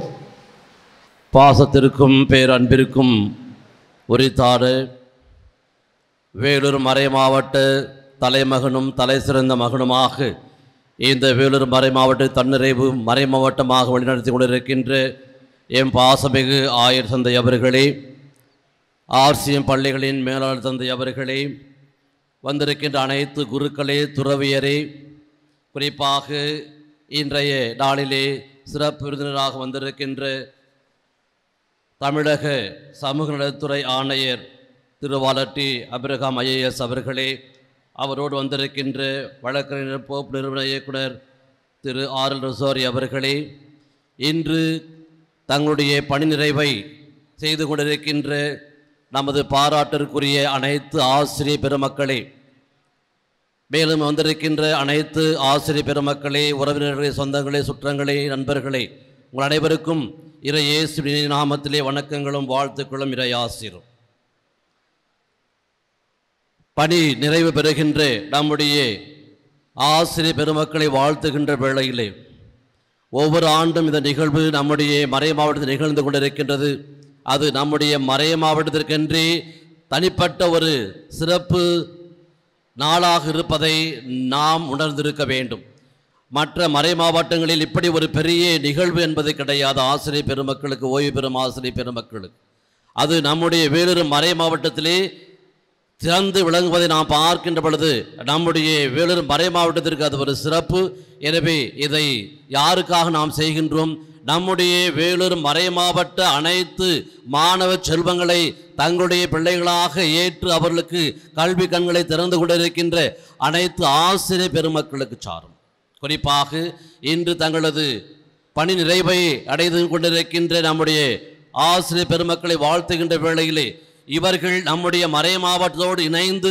பாசத்திற்கும் பேரன்பிற்கும் உரித்தான வேலூர் மறை மாவட்ட தலைமகனும் தலை சிறந்த மகனுமாக இந்த வேலூர் மறை மாவட்ட தன்னிறைவு மறை மாவட்டமாக வழிநடத்தி கொண்டிருக்கின்ற எம் பாசமிகு ஆயர் தந்தை அவர்களே ஆர்சிஎம் பள்ளிகளின் மேலாளர் தந்தை அவர்களே வந்திருக்கின்ற அனைத்து குருக்களே துறவியரே குறிப்பாக இன்றைய நாளிலே சிறப்பு விருந்தினராக வந்திருக்கின்ற தமிழக சமூக நலத்துறை ஆணையர் திருவாலட்டி அபிரகாம் ஐஏஎஸ் அவர்களே அவரோடு வந்திருக்கின்ற வழக்கறிஞர் போப் நிறுவன இயக்குனர் திரு ஆர் எல் ரிசோரி அவர்களே இன்று தங்களுடைய பணி நிறைவை செய்து கொண்டிருக்கின்ற நமது பாராட்டிற்குரிய அனைத்து ஆசிரியர் பெருமக்களே மேலும் வந்திருக்கின்ற அனைத்து ஆசிரியர் பெருமக்களே உறவினர்களே சொந்தங்களே சுற்றங்களே நண்பர்களே உங்கள் அனைவருக்கும் இறை இயேசுவின் நாமத்திலே வணக்கங்களும் வாழ்த்துக்களும் இறை ஆசிரும் பணி நிறைவு பெறுகின்ற நம்முடைய ஆசிரியர் பெருமக்களை வாழ்த்துகின்ற வேளையிலே ஒவ்வொரு ஆண்டும் இந்த நிகழ்வு நம்முடைய மறை மாவட்டத்தில் நிகழ்ந்து கொண்டிருக்கின்றது அது நம்முடைய மறை மாவட்டத்திற்கென்றே தனிப்பட்ட ஒரு சிறப்பு நாளாக இருப்பதை நாம் உணர்ந்திருக்க வேண்டும் மற்ற மறை மாவட்டங்களில் இப்படி ஒரு பெரிய நிகழ்வு என்பது கிடையாது ஆசிரியர் பெருமக்களுக்கு ஓய்வு பெறும் ஆசிரியர் பெருமக்களுக்கு அது நம்முடைய வேலூர் மறை மாவட்டத்திலே சிறந்து விளங்குவதை நாம் பார்க்கின்ற பொழுது நம்முடைய வேலூர் மறை மாவட்டத்திற்கு அது ஒரு சிறப்பு எனவே இதை யாருக்காக நாம் செய்கின்றோம் நம்முடைய வேலூர் மறை மாவட்ட அனைத்து மாணவ செல்வங்களை தங்களுடைய பிள்ளைகளாக ஏற்று அவர்களுக்கு கல்வி கண்களை திறந்து கொண்டிருக்கின்ற அனைத்து ஆசிரியர் பெருமக்களுக்கு சாரும் குறிப்பாக இன்று தங்களது பணி நிறைவை அடைந்து கொண்டிருக்கின்ற நம்முடைய ஆசிரியர் பெருமக்களை வாழ்த்துகின்ற வேளையிலே இவர்கள் நம்முடைய மறை மாவட்டத்தோடு இணைந்து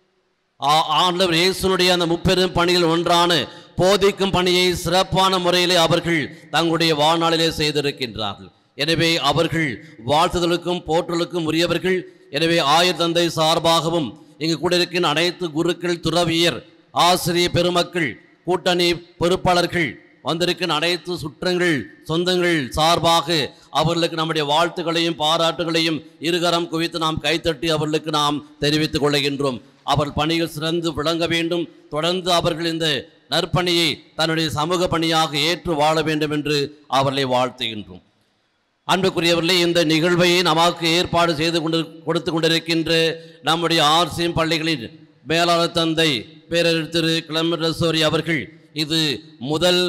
ஆ- ஆண்டவர் இயேசுனுடைய அந்த முப்பெரும் பணியில் ஒன்றான போதிக்கும் பணியை சிறப்பான முறையிலே அவர்கள் தங்களுடைய வாழ்நாளிலே செய்திருக்கின்றார்கள் எனவே அவர்கள் வாழ்த்துதலுக்கும் போற்றலுக்கும் உரியவர்கள் எனவே ஆயர் தந்தை சார்பாகவும் இங்கு கூட இருக்கின்ற அனைத்து குருக்கள் துறவியர் ஆசிரிய பெருமக்கள் கூட்டணி பொறுப்பாளர்கள் வந்திருக்கின்ற அனைத்து சுற்றங்கள் சொந்தங்கள் சார்பாக அவர்களுக்கு நம்முடைய வாழ்த்துக்களையும் பாராட்டுகளையும் இருகரம் குவித்து நாம் கைத்தட்டி அவர்களுக்கு நாம் தெரிவித்துக் கொள்கின்றோம் அவர் பணியில் சிறந்து விளங்க வேண்டும் தொடர்ந்து அவர்கள் இந்த நற்பணியை தன்னுடைய சமூக பணியாக ஏற்று வாழ வேண்டும் என்று அவர்களை வாழ்த்துகின்றோம் அன்புக்குரியவர்களே இந்த நிகழ்வை நமக்கு ஏற்பாடு செய்து கொண்டு கொடுத்து கொண்டிருக்கின்ற நம்முடைய ஆர்சிஎம் பள்ளிகளின் மேலாளர் தந்தை பேரறிஞர் திரு கிளம்பரசோரி அவர்கள் இது முதல்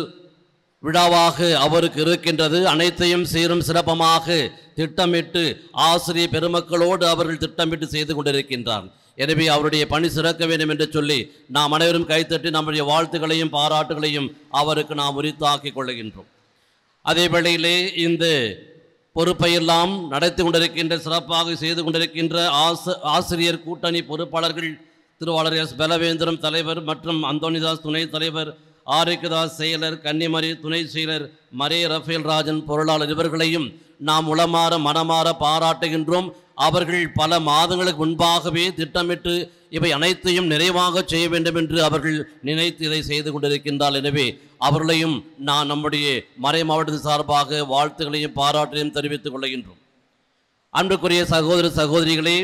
விழாவாக அவருக்கு இருக்கின்றது அனைத்தையும் சீரும் சிறப்பமாக திட்டமிட்டு ஆசிரியர் பெருமக்களோடு அவர்கள் திட்டமிட்டு செய்து கொண்டிருக்கின்றார் எனவே அவருடைய பணி சிறக்க வேண்டும் என்று சொல்லி நாம் அனைவரும் கைத்தட்டி நம்முடைய வாழ்த்துக்களையும் பாராட்டுகளையும் அவருக்கு நாம் உரித்தாக்கிக் கொள்கின்றோம் அதே வேளையிலே இந்த பொறுப்பையெல்லாம் நடத்தி கொண்டிருக்கின்ற சிறப்பாக செய்து கொண்டிருக்கின்ற ஆச ஆசிரியர் கூட்டணி பொறுப்பாளர்கள் திருவாளர் எஸ் பலவேந்திரம் தலைவர் மற்றும் அந்தோனிதாஸ் துணைத் தலைவர் ஆரோக்கியதாஸ் செயலர் கன்னிமரி துணை செயலர் மரே ரஃபேல் ராஜன் பொருளாளர் இவர்களையும் நாம் உளமாற மனமாற பாராட்டுகின்றோம் அவர்கள் பல மாதங்களுக்கு முன்பாகவே திட்டமிட்டு இவை அனைத்தையும் நிறைவாக செய்ய வேண்டும் என்று அவர்கள் நினைத்து இதை செய்து கொண்டிருக்கின்றார் எனவே அவர்களையும் நான் நம்முடைய மறை மாவட்டத்தின் சார்பாக வாழ்த்துக்களையும் பாராட்டையும் தெரிவித்துக் கொள்கின்றோம் அன்புக்குரிய சகோதர சகோதரிகளே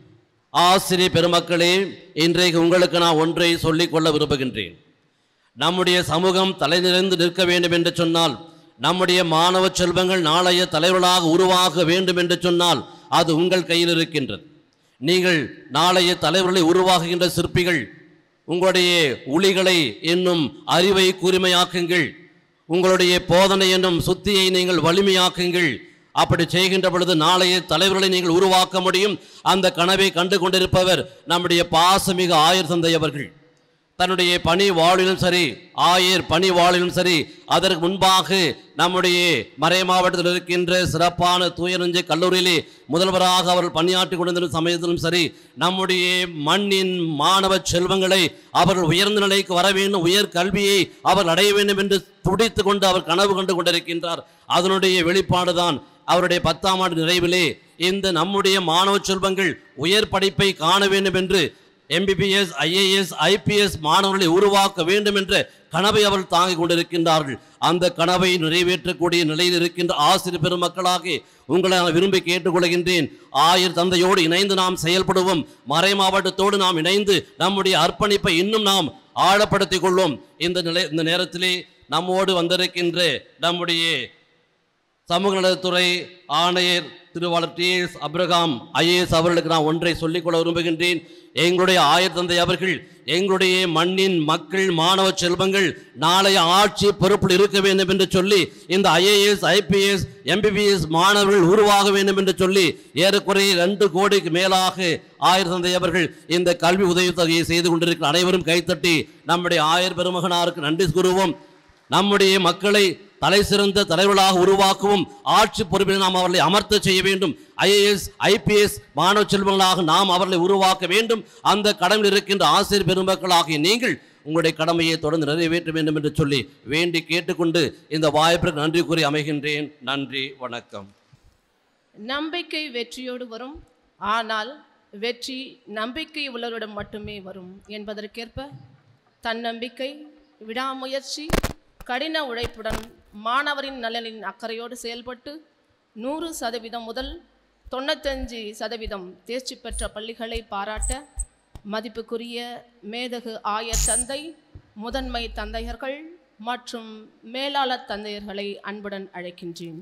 ஆசிரியர் பெருமக்களே இன்றைக்கு உங்களுக்கு நான் ஒன்றை சொல்லிக் கொள்ள விரும்புகின்றேன் நம்முடைய சமூகம் தலைநிறைந்து நிற்க வேண்டும் என்று சொன்னால் நம்முடைய மாணவ செல்வங்கள் நாளைய தலைவர்களாக உருவாக வேண்டும் என்று சொன்னால் அது உங்கள் கையில் இருக்கின்றது நீங்கள் நாளைய தலைவர்களை உருவாக்குகின்ற சிற்பிகள் உங்களுடைய உளிகளை என்னும் அறிவை கூர்மையாக்குங்கள் உங்களுடைய போதனை என்னும் சுத்தியை நீங்கள் வலிமையாக்குங்கள் அப்படி செய்கின்ற பொழுது நாளைய தலைவர்களை நீங்கள் உருவாக்க முடியும் அந்த கனவை கண்டு கொண்டிருப்பவர் நம்முடைய பாசமிகு ஆயர் தந்தை அவர்கள் தன்னுடைய பணி வாழ்விலும் சரி ஆயர் பணி வாழ்விலும் சரி அதற்கு முன்பாக நம்முடைய மறை மாவட்டத்தில் இருக்கின்ற சிறப்பான தூயரஞ்சை கல்லூரியிலே முதல்வராக அவர்கள் பணியாற்றி கொண்டிருந்த சமயத்திலும் சரி நம்முடைய மண்ணின் மாணவ செல்வங்களை அவர்கள் உயர்ந்த நிலைக்கு வர வேண்டும் உயர் கல்வியை அவர் அடைய வேண்டும் என்று துடித்து கொண்டு அவர் கனவு கண்டு கொண்டிருக்கின்றார் அதனுடைய வெளிப்பாடுதான் அவருடைய பத்தாம் ஆண்டு நிறைவிலே இந்த நம்முடைய மாணவ செல்வங்கள் உயர் படிப்பை காண வேண்டும் என்று எம்பிபிஎஸ் ஐஏஎஸ் ஐபிஎஸ் மாணவர்களை உருவாக்க வேண்டும் என்ற கனவை அவர்கள் தாங்கிக் கொண்டிருக்கின்றார்கள் அந்த கனவை நிறைவேற்றக்கூடிய நிலையில் இருக்கின்ற ஆசிரியர் பெருமக்களாக உங்களை நான் விரும்பி கேட்டுக்கொள்கின்றேன் ஆயர் தந்தையோடு இணைந்து நாம் செயல்படுவோம் மறை மாவட்டத்தோடு நாம் இணைந்து நம்முடைய அர்ப்பணிப்பை இன்னும் நாம் ஆழப்படுத்திக் கொள்வோம் இந்த நிலை இந்த நேரத்திலே நம்மோடு வந்திருக்கின்ற நம்முடைய சமூக நலத்துறை ஆணையர் திருவாளர் டி எஸ் அப்ரகாம் ஐஏஎஸ் அவர்களுக்கு நான் ஒன்றை சொல்லிக்கொள்ள விரும்புகின்றேன் எங்களுடைய ஆயர் தந்தை அவர்கள் எங்களுடைய மண்ணின் மக்கள் மாணவ செல்வங்கள் நாளைய ஆட்சி பொறுப்பில் இருக்க வேண்டும் என்று சொல்லி இந்த ஐஏஎஸ் ஐபிஎஸ் எம்பிபிஎஸ் மாணவர்கள் உருவாக வேண்டும் என்று சொல்லி ஏறக்குறைய ரெண்டு கோடிக்கு மேலாக ஆயர் தந்தை அவர்கள் இந்த கல்வி உதவித்தொகையை செய்து கொண்டிருக்கிற அனைவரும் கைத்தட்டி நம்முடைய ஆயர் பெருமகனாருக்கு நன்றி கூறுவோம் நம்முடைய மக்களை தலை சிறந்த தலைவர்களாக உருவாக்கவும் ஆட்சி பொறுப்பில் நாம் அவர்களை அமர்த்த செய்ய வேண்டும் ஐஏஎஸ் ஐபிஎஸ் மாணவ செல்வங்களாக நாம் அவர்களை உருவாக்க வேண்டும் அந்த கடமையில் இருக்கின்ற ஆசிரியர் பெருமக்களாகிய நீங்கள் உங்களுடைய கடமையை தொடர்ந்து நிறைவேற்ற வேண்டும் என்று சொல்லி வேண்டி கேட்டுக்கொண்டு இந்த வாய்ப்பிற்கு நன்றி கூறி அமைகின்றேன் நன்றி வணக்கம் நம்பிக்கை வெற்றியோடு வரும் ஆனால் வெற்றி நம்பிக்கை உள்ளவரிடம் மட்டுமே வரும் என்பதற்கேற்ப தன்னம்பிக்கை விடாமுயற்சி கடின உழைப்புடன் மாணவரின் நலனின் அக்கறையோடு செயல்பட்டு நூறு சதவீதம் முதல் தொண்ணூத்தஞ்சு சதவீதம் தேர்ச்சி பெற்ற பள்ளிகளை பாராட்ட மதிப்புக்குரிய மேதகு ஆயர் தந்தை முதன்மை தந்தையர்கள் மற்றும் மேலாளர் தந்தையர்களை அன்புடன் அழைக்கின்றேன்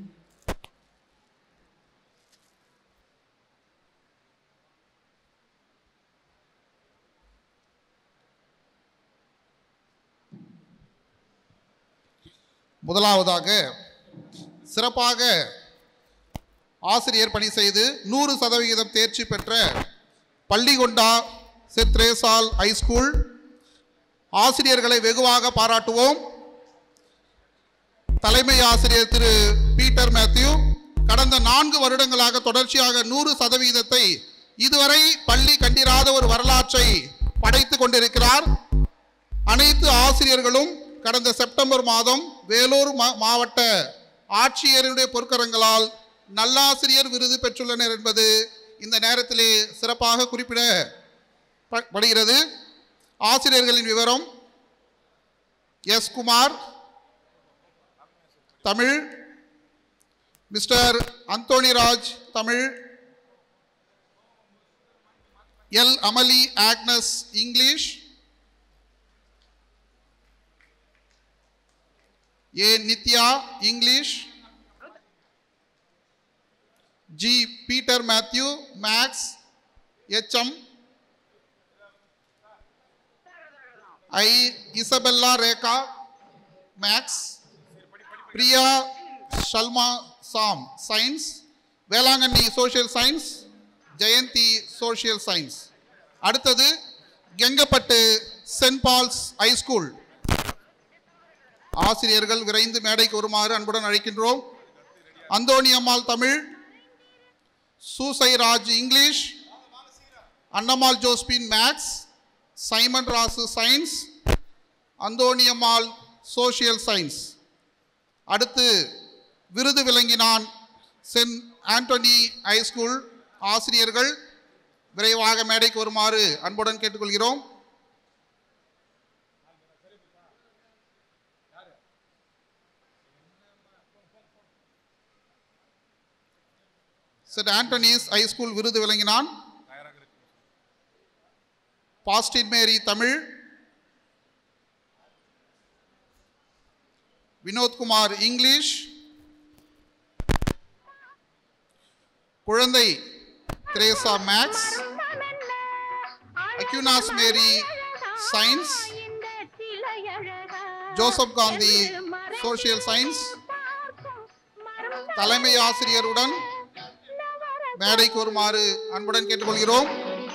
முதலாவதாக சிறப்பாக ஆசிரியர் பணி செய்து நூறு சதவிகிதம் தேர்ச்சி பெற்ற பள்ளிகொண்டா செத்ரேசால் ஹைஸ்கூல் ஆசிரியர்களை வெகுவாக பாராட்டுவோம் தலைமை ஆசிரியர் திரு பீட்டர் மேத்யூ கடந்த நான்கு வருடங்களாக தொடர்ச்சியாக நூறு சதவீதத்தை இதுவரை பள்ளி கண்டிராத ஒரு வரலாற்றை படைத்து கொண்டிருக்கிறார் அனைத்து ஆசிரியர்களும் கடந்த செப்டம்பர் மாதம் வேலூர் மா- மாவட்ட ஆட்சியருடைய பொற்கரங்களால் நல்லாசிரியர் விருது பெற்றுள்ளனர் என்பது இந்த நேரத்திலே சிறப்பாக குறிப்பிடப்படுகிறது ஆசிரியர்களின் விவரம் S Kumar Tamil mister Antonyraj Tamil L Amali Agnes English A Nithya English G Peter Matthew maths HM I Isabella Rekha maths Priya Shalma Sam science Velankanni social science Jayanthi social science அடுத்தது கெங்கப்பட்டு சென்ட் பால்ஸ் ஹைஸ்கூல் ஆசிரியர்கள் விரைந்து மேடைக்கு வருமாறு அன்புடன் அழைக்கின்றோம் Anthony Ammal Tamil Susai Raj English Annammal Josephine maths Simon Rasu science Anthoniammal social science அடுத்து Virudhu விளங்கினான் send Antony high school ஆசிரியர்கள் விரைவாக மேடைக்கு வருமாறு அன்புடன் கேட்டுக்கொள்கிறோம் send Antony's high school Virudhu Vilanginan Bastin Mary Tamil Vinothkumar English Kuzhandai Theresa maths Aquinas Mary science Joseph Gandhi social science தலைமை ஆசிரியருடன் மேடைக்கு வருமாறு அன்புடன் கேட்டுக்கொள்கிறோம்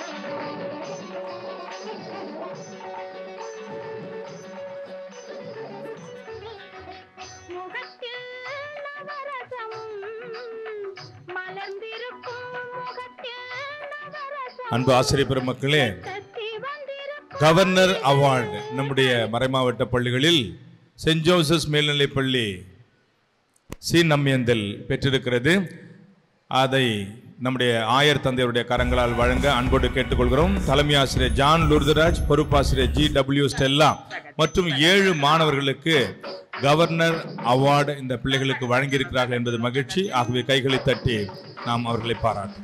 அன்பு ஆசிரியர் பெருமக்களே கவர்னர் அவார்டு நம்முடைய மறைமாவட்ட பள்ளிகளில் சென்ட் ஜோசப்ஸ் மேல்நிலைப் பள்ளி சி நம்மேந்தல் பெற்றிருக்கிறது அதை நம்முடைய ஆயர் தந்தையருடைய கரங்களால் வழங்க அன்போடு கேட்டுக்கொள்கிறோம் தலைமை ஆசிரியர் ஜான் லூர்தராஜ் பொறுப்பாசிரியர் ஜி டபிள்யூ ஸ்டெல்லா மற்றும் ஏழு மாணவர்களுக்கு கவர்னர் அவார்டு இந்த பிள்ளைகளுக்கு வழங்கியிருக்கிறார்கள் என்பது மகிழ்ச்சி ஆகவே கைகளை தட்டி நாம் அவர்களை பாராட்டுவோம்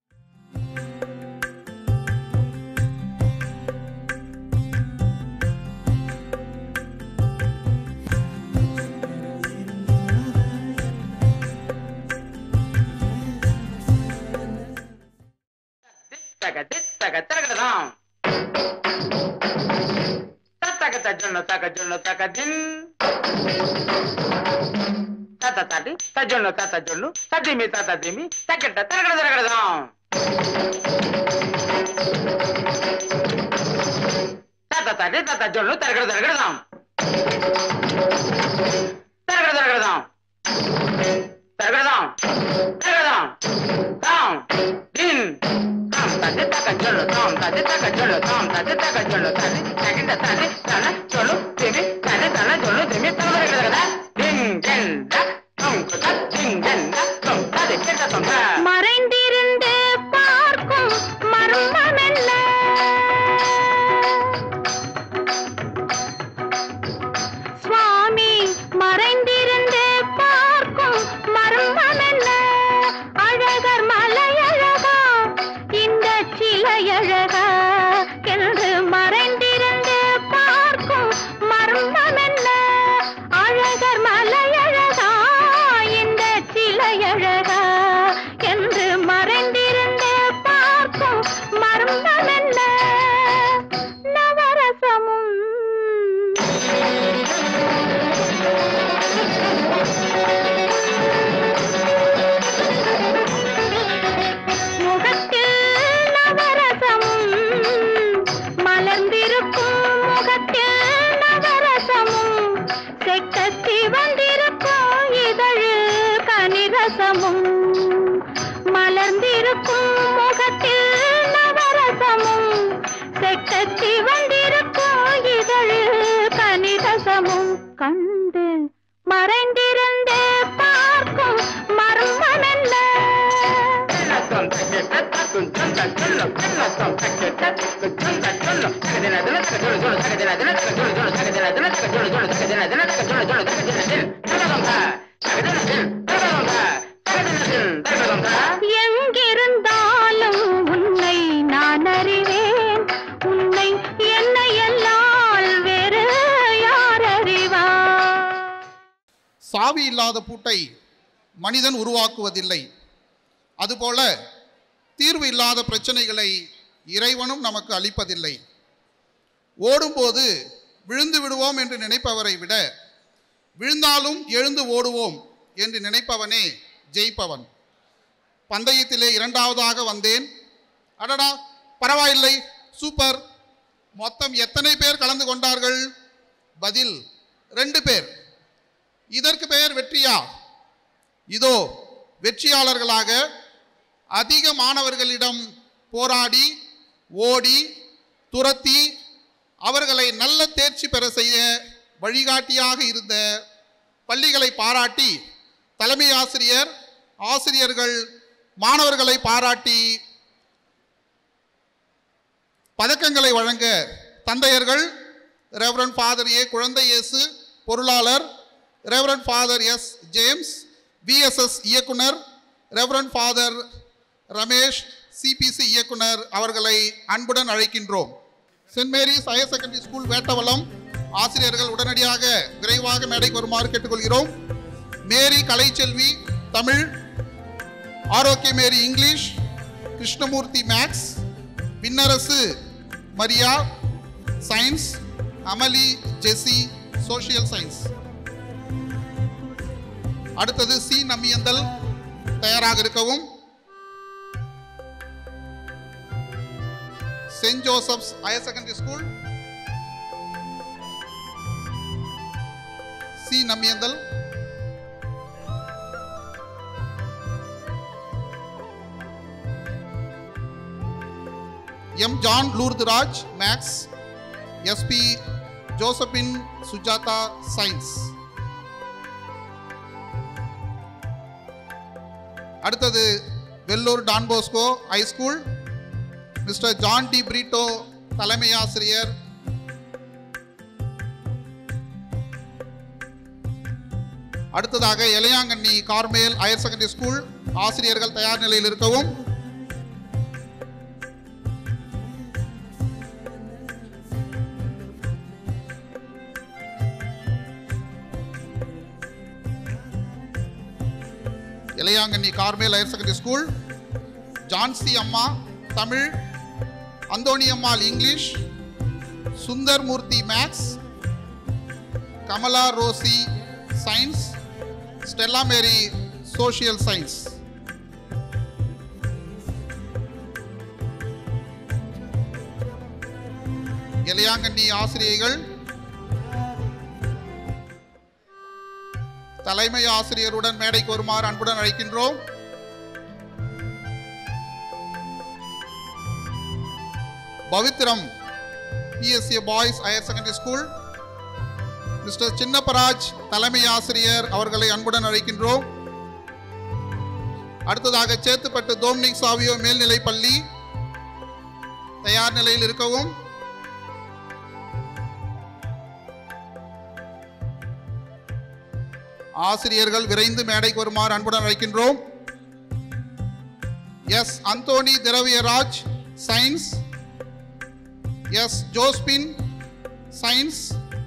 தக தித்தக தகடதாம் தத்தக தஜொன்ன தக ஜொன்ன தக தின் தத்த தட்டி தஜொன்ன தத்த ஜொன்னு தத்திமி தத்த திமி தக்கட்ட தரகட தரகடதாம் தத்த தட்டி தத்த ஜொன்னு தரகட தரகடதாம் தரகட தரகடதாம் தரகடதாம் தரகடதாம் தாம் தின் தாம் தட்டி தக்க ஜொன்னு தாம் தட்டி தக்க ஜொன்னு தாம் தட்டி தக்க ஜொன்னு தட்டி தக்கிட்ட தட்டி தன ஜொன்னு திமி தன தன ஜொன்னு திமி தரகட தரகட திங் தின் ட தொங் குத திங் தின் ட தொங் தடி கிட்ட தொங்க மறைந்திருந்து பார்க்கும் மர்மம் என்ன சுவாமி மறைந்திருந்து பார்க்கும் மர்மம் என்ன அழகர் மலையழகா இந்த சிலையழகா என்று மறைந்திருந்து பார்க்கும் மர்மம் என்ன அழகர் மலையழகா இந்த சிலையழகா என்று மறைந்திருந்து பார்க்கும் மர்மம் என்ன நவரசமும் முகத்தில் நவரசமும் ஜொல்ல தம் தக்க தக்க ஜொல்ல ஜொல்ல தக தின தின தக ஜொல்ல ஜொல்ல தக தின தின தக ஜொல்ல ஜொல்ல தக தின தின தக ஜொல்ல ஜொல்ல தக தின தின தக ஜொல்ல ஜொல்ல தக தின தின தகதம் தா தக தின தின தகதம் தா தக தின தின தகதம் தா எங்கிருந்தாலும் உன்னை நான் அறிவேன் உன்னை என்னை எல்லால் வேறு யார் அறிவார் சாவி இல்லாத பூட்டை மனிதன் உருவாக்குவதில்லை அதுபோல தீர்வு இல்லாத பிரச்சனைகளை இறைவனும் நமக்கு அளிப்பதில்லை ஓடும்போது விழுந்து விடுவோம் என்று நினைப்பவரை விட விழுந்தாலும் எழுந்து ஓடுவோம் என்று நினைப்பவனே ஜெயிப்பவன் பந்தயத்திலே இரண்டாவதாக வந்தேன் அடடா பரவாயில்லை சூப்பர் மொத்தம் எத்தனை பேர் கலந்து கொண்டார்கள் பதில் ரெண்டு பேர் இதற்கு பெயர் வெற்றியா இதோ வெற்றியாளர்களாக அதிக மாணவர்களிடம் போராடி ஓடி துரத்தி அவர்களை நல்ல தேர்ச்சி பெற செய்ய வழிகாட்டியாக இருந்த பள்ளிகளை பாராட்டி தலைமை ஆசிரியர் ஆசிரியர்கள் மாணவர்களை பாராட்டி பதக்கங்களை வழங்க தந்தையர்கள் ரெவரன் ஃபாதர் ஏ குழந்தை இயேசு பொருளாளர் reverend father S James VSS இயக்குனர் ரெவரன் ஃபாதர் ரமேஷ் சிபிசி இயக்குனர் அவர்களை அன்புடன் அழைக்கின்றோம் saint Mary's higher secondary school Vettavalam ஆசிரியர்கள் உடனடியாக விரைவாக மேடைக்கு வருமாறு கேட்டுக்கொள்கிறோம் மேரி கலைச்செல்வி தமிழ் ஆரோக்கிய மேரி English Krishnamoorthy maths Vinnarasu Maria science Amali Jessy social science அடுத்தது சி நமியந்தல் தயாராக இருக்கவும் saint Joseph's higher secondary school C Nambiyanthal M John Lourduraj maths SP Josephine Sujatha science அடுத்தது Vellur Don Bosco high school mister John D Prito தலைமை ஆசிரியர் அடுத்ததாக Elayangkanni Carmel higher secondary school ஆசிரியர்கள் தயார் நிலையில் இருக்கவும் Ilayangkanni Carmel higher secondary school Jhansi Amma Tamil Anthony Ammal English Sundar Murthy maths Kamala Rosy science Stella மேரி social science Ilayangkanni ஆசிரியர்கள் தலைமை ஆசிரியருடன் மேடைக்கு வருமாறு அன்புடன் அழைக்கின்றோம் Pavithram BSC boys higher secondary school mister Chinnapparaj தலைமை ஆசிரியர் அவர்களை அன்புடன் அழைக்கின்றோம் அடுத்ததாக சேத்துப்பட்டு தோம்னிக் சாவியோ மேல்நிலைப் பள்ளி தயார் நிலையில் இருக்கவும் ஆசிரியர்கள் விரைந்து மேடைக்கு வருமாறு அன்புடன் அழைக்கின்றோம் S Anthony Thiraviyaraj science S Josephine science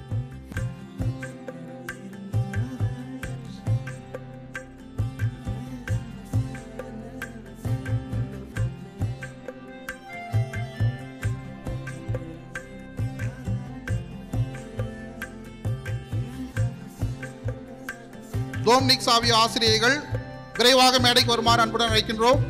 Dominic Savio ஆசிரியர்கள் விரைவாக மேடைக்கு வருமாறு அன்புடன் அழைக்கின்றோம்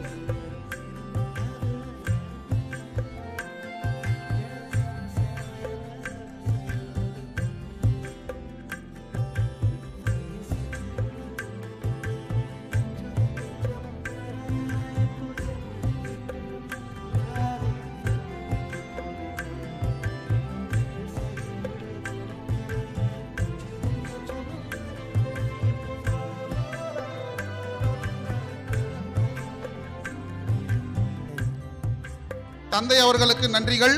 தந்தை அவர்களுக்கு நன்றிகள்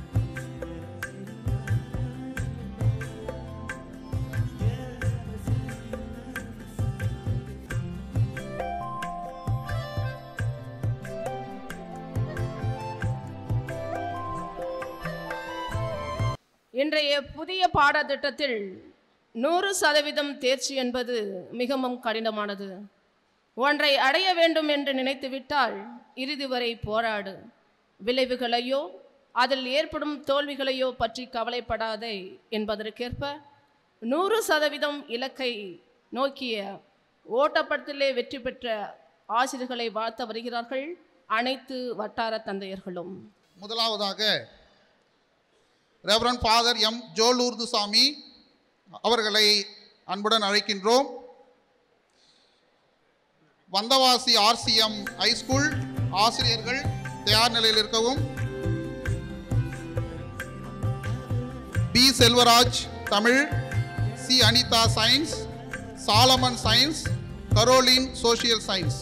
இன்றைய புதிய பாடத்திட்டத்தில் நூறு சதவீதம் தேர்ச்சி என்பது மிகவும் கடினமானது ஒன்றை அடைய வேண்டும் என்று நினைத்துவிட்டால் இறுதி வரை போராடு விளைவுகளையோ அதில் ஏற்படும் தோல்விகளையோ பற்றி கவலைப்படாதே என்பதற்கேற்ப நூறு சதவீதம் இலக்கை நோக்கிய ஓட்டப்படத்திலே வெற்றி பெற்ற ஆசிரியர்களை வாழ்த்த வருகிறார்கள் அனைத்து வட்டார தந்தையர்களும் முதலாவதாக ரெவரன் ஃபாதர் எம் ஜோலூர்துசாமி அவர்களை அன்புடன் அழைக்கின்றோம் வந்தவாசி ஆர்சிஎம் ஹைஸ்கூல் ஆசிரியர்கள் தயார் நிலையில் இருக்கவும் P Selvaraj Tamil C Anitha science Solomon science Caroline social science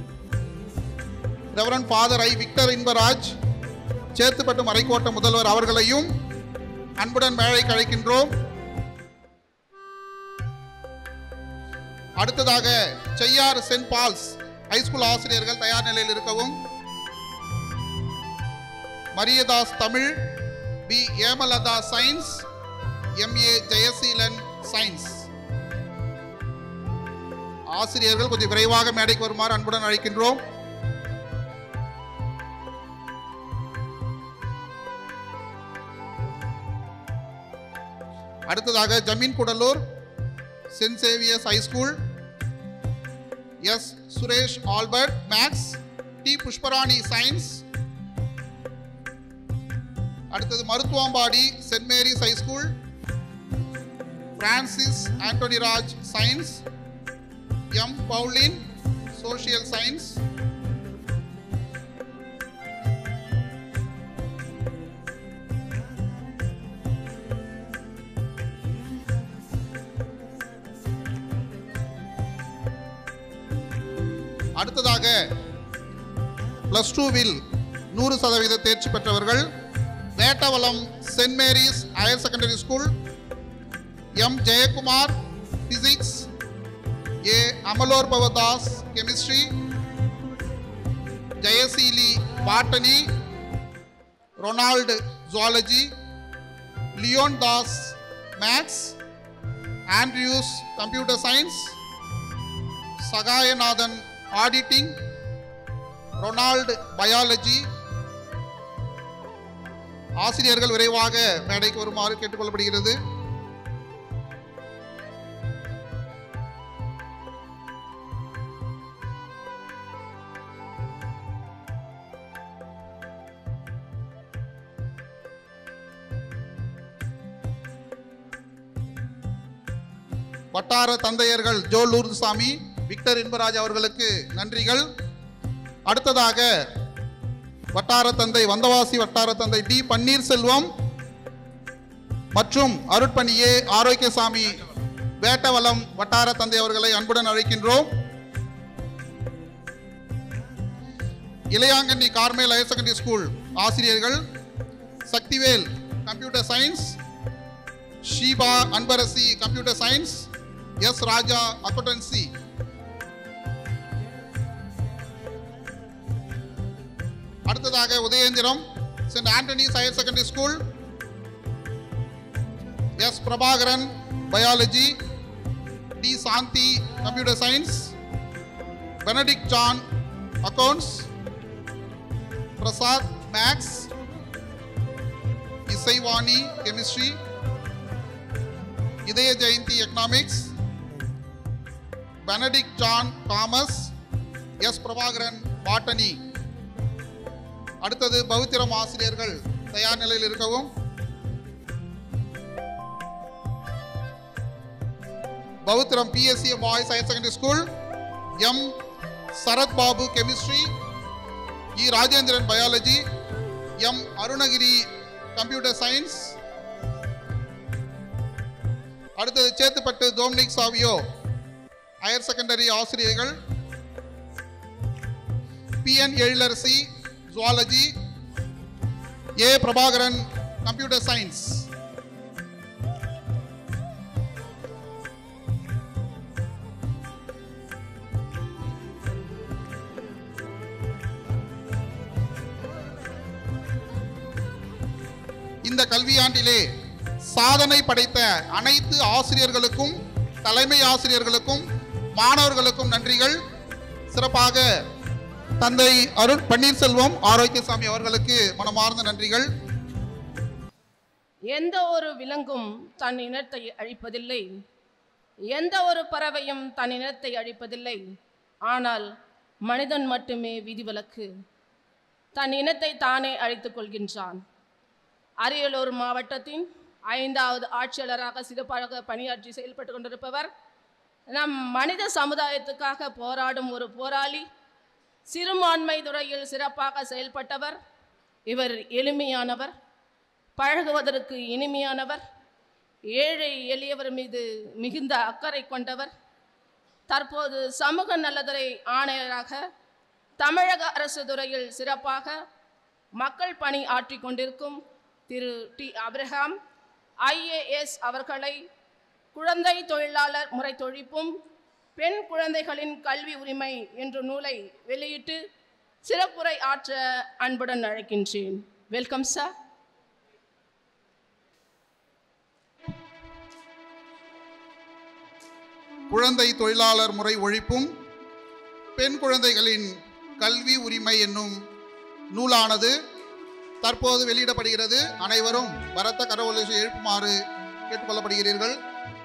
reverend father I Victor Inbaraj Chetpet மறைக்கோட்ட முதல்வர் அவர்களையும் அன்புடன் மேழைக்கு அழைக்கின்றோம் அடுத்ததாக செய்யார் சென்ட் பால்ஸ் ஹைஸ்கூல் ஆசிரியர்கள் தயார் நிலையில் இருக்கவும் Mariadas Tamil P Hemalatha science MA Jayaseelan science ஆசிரியர்கள் கொஞ்சம் விரைவாக மேடைக்கு வருமாறு அன்புடன் அழைக்கின்றோம் அடுத்ததாக Zameen Gudalur saint Xavier's high school S Suresh Albert maths D Pushparani science அடுத்தது Maruthuvambadi saint Mary's high school Francis Antony Raj science M Pauline social science அடுத்ததாக பிளஸ் டூவில் நூறு சதவீத தேர்ச்சி பெற்றவர்கள் Vettavalam saint Mary's higher secondary school M Jayakumar physics A Amalor Pavadas chemistry Jayaseeli botany Ronald zoology Leon Das maths Andrews computer science Sahayanathan auditing Ronald biology ஆசிரியர்கள் விரைவாக மேடைக்கு வருமாறு கேட்டுக்கொள்ளப்படுகிறது வட்டார தந்தையர்கள் ஜோ லூர்துசாமி விக்டர் இன்பராஜ் அவர்களுக்கு நன்றிகள் அடுத்ததாக வட்டார தந்தை வந்தவாசி வட்டார தந்தை டி பன்னீர்செல்வம் மற்றும் அருட்பணியே ஆரோக்கியசாமி வேட்டவலம் வட்டார தந்தை அவர்களை அன்புடன் அழைக்கின்றோம் Ilayangkanni Carmel higher secondary school ஆசிரியர்கள் Sakthivel computer science Sheeba Anbarasi computer science S Raja accountancy அடுத்ததாக Udayendiram saint Antony's higher secondary school S Prabhakaran biology T Shanthi computer science Benedict John accounts Prasad maths Isaivani chemistry Idhaya Jayanthi economics Benedict John commerce S Prabhakaran botany அடுத்தது பௌத்திரம் ஆசிரியர்கள் தயார் நிலையில் இருக்கவும் Pavithram BSC boys higher secondary school M Sarath Babu chemistry E Rajendran biology M Arunagiri computer science அடுத்தது Chetpet Dominic Savio higher secondary ஆசிரியர்கள் PN Ezhilarasi zoology A Prabhakaran computer science இந்த கல்வியாண்டிலே சாதனை படைத்த அனைத்து ஆசிரியர்களுக்கும் தலைமை ஆசிரியர்களுக்கும் மாணவர்களுக்கும் நன்றிகள் சிறப்பாக தந்தை அருண் பன்னீர்செல்வம் ஆரோக்கியசாமி அவர்களுக்கு மனமார்ந்த நன்றிகள் எந்த ஒரு விலங்கும் தன் இனத்தை அழிப்பதில்லை எந்த ஒரு பறவையும் தன் இனத்தை அழிப்பதில்லை ஆனால் மனிதன் மட்டுமே விதிவிலக்கு தன் இனத்தை தானே அழித்துக் கொள்கின்றான் அரியலூர் மாவட்டத்தின் ஐந்தாவது ஆட்சியாளராக சிறப்பாக பணியாற்றி செயல்பட்டு கொண்டிருப்பவர் நம் மனித சமுதாயத்துக்காக போராடும் ஒரு போராளி சிறுபான்மை துறையில் சிறப்பாக செயல்பட்டவர் இவர் எளிமையானவர் பழகுவதற்கு இனிமையானவர் ஏழை எளியவர் மீது மிகுந்த அக்கறை கொண்டவர் தற்போது சமூக நலத்துறை ஆணையராக தமிழக அரசு துறையில் சிறப்பாக மக்கள் பணி ஆற்றிக் கொண்டிருக்கும் திரு டி அப்ரஹாம் ஐஏஎஸ் அவர்களை குழந்தை தொழிலாளர் முறை தொழிப்பும் பெண் குழந்தைகளின் கல்வி உரிமை என்ற நூலை வெளியிட்டு சிறப்புரை ஆற்ற அன்புடன் அழைக்கின்றேன் வெல்கம் சார் குழந்தை தொழிலாளர் முறை ஒழிப்பும் பெண் குழந்தைகளின் கல்வி உரிமை என்னும் நூலானது தற்போது வெளியிடப்படுகிறது அனைவரும் பரத்த கரவொலிசை எழுப்புமாறு கேட்டுக்கொள்ளப்படுகிறீர்கள்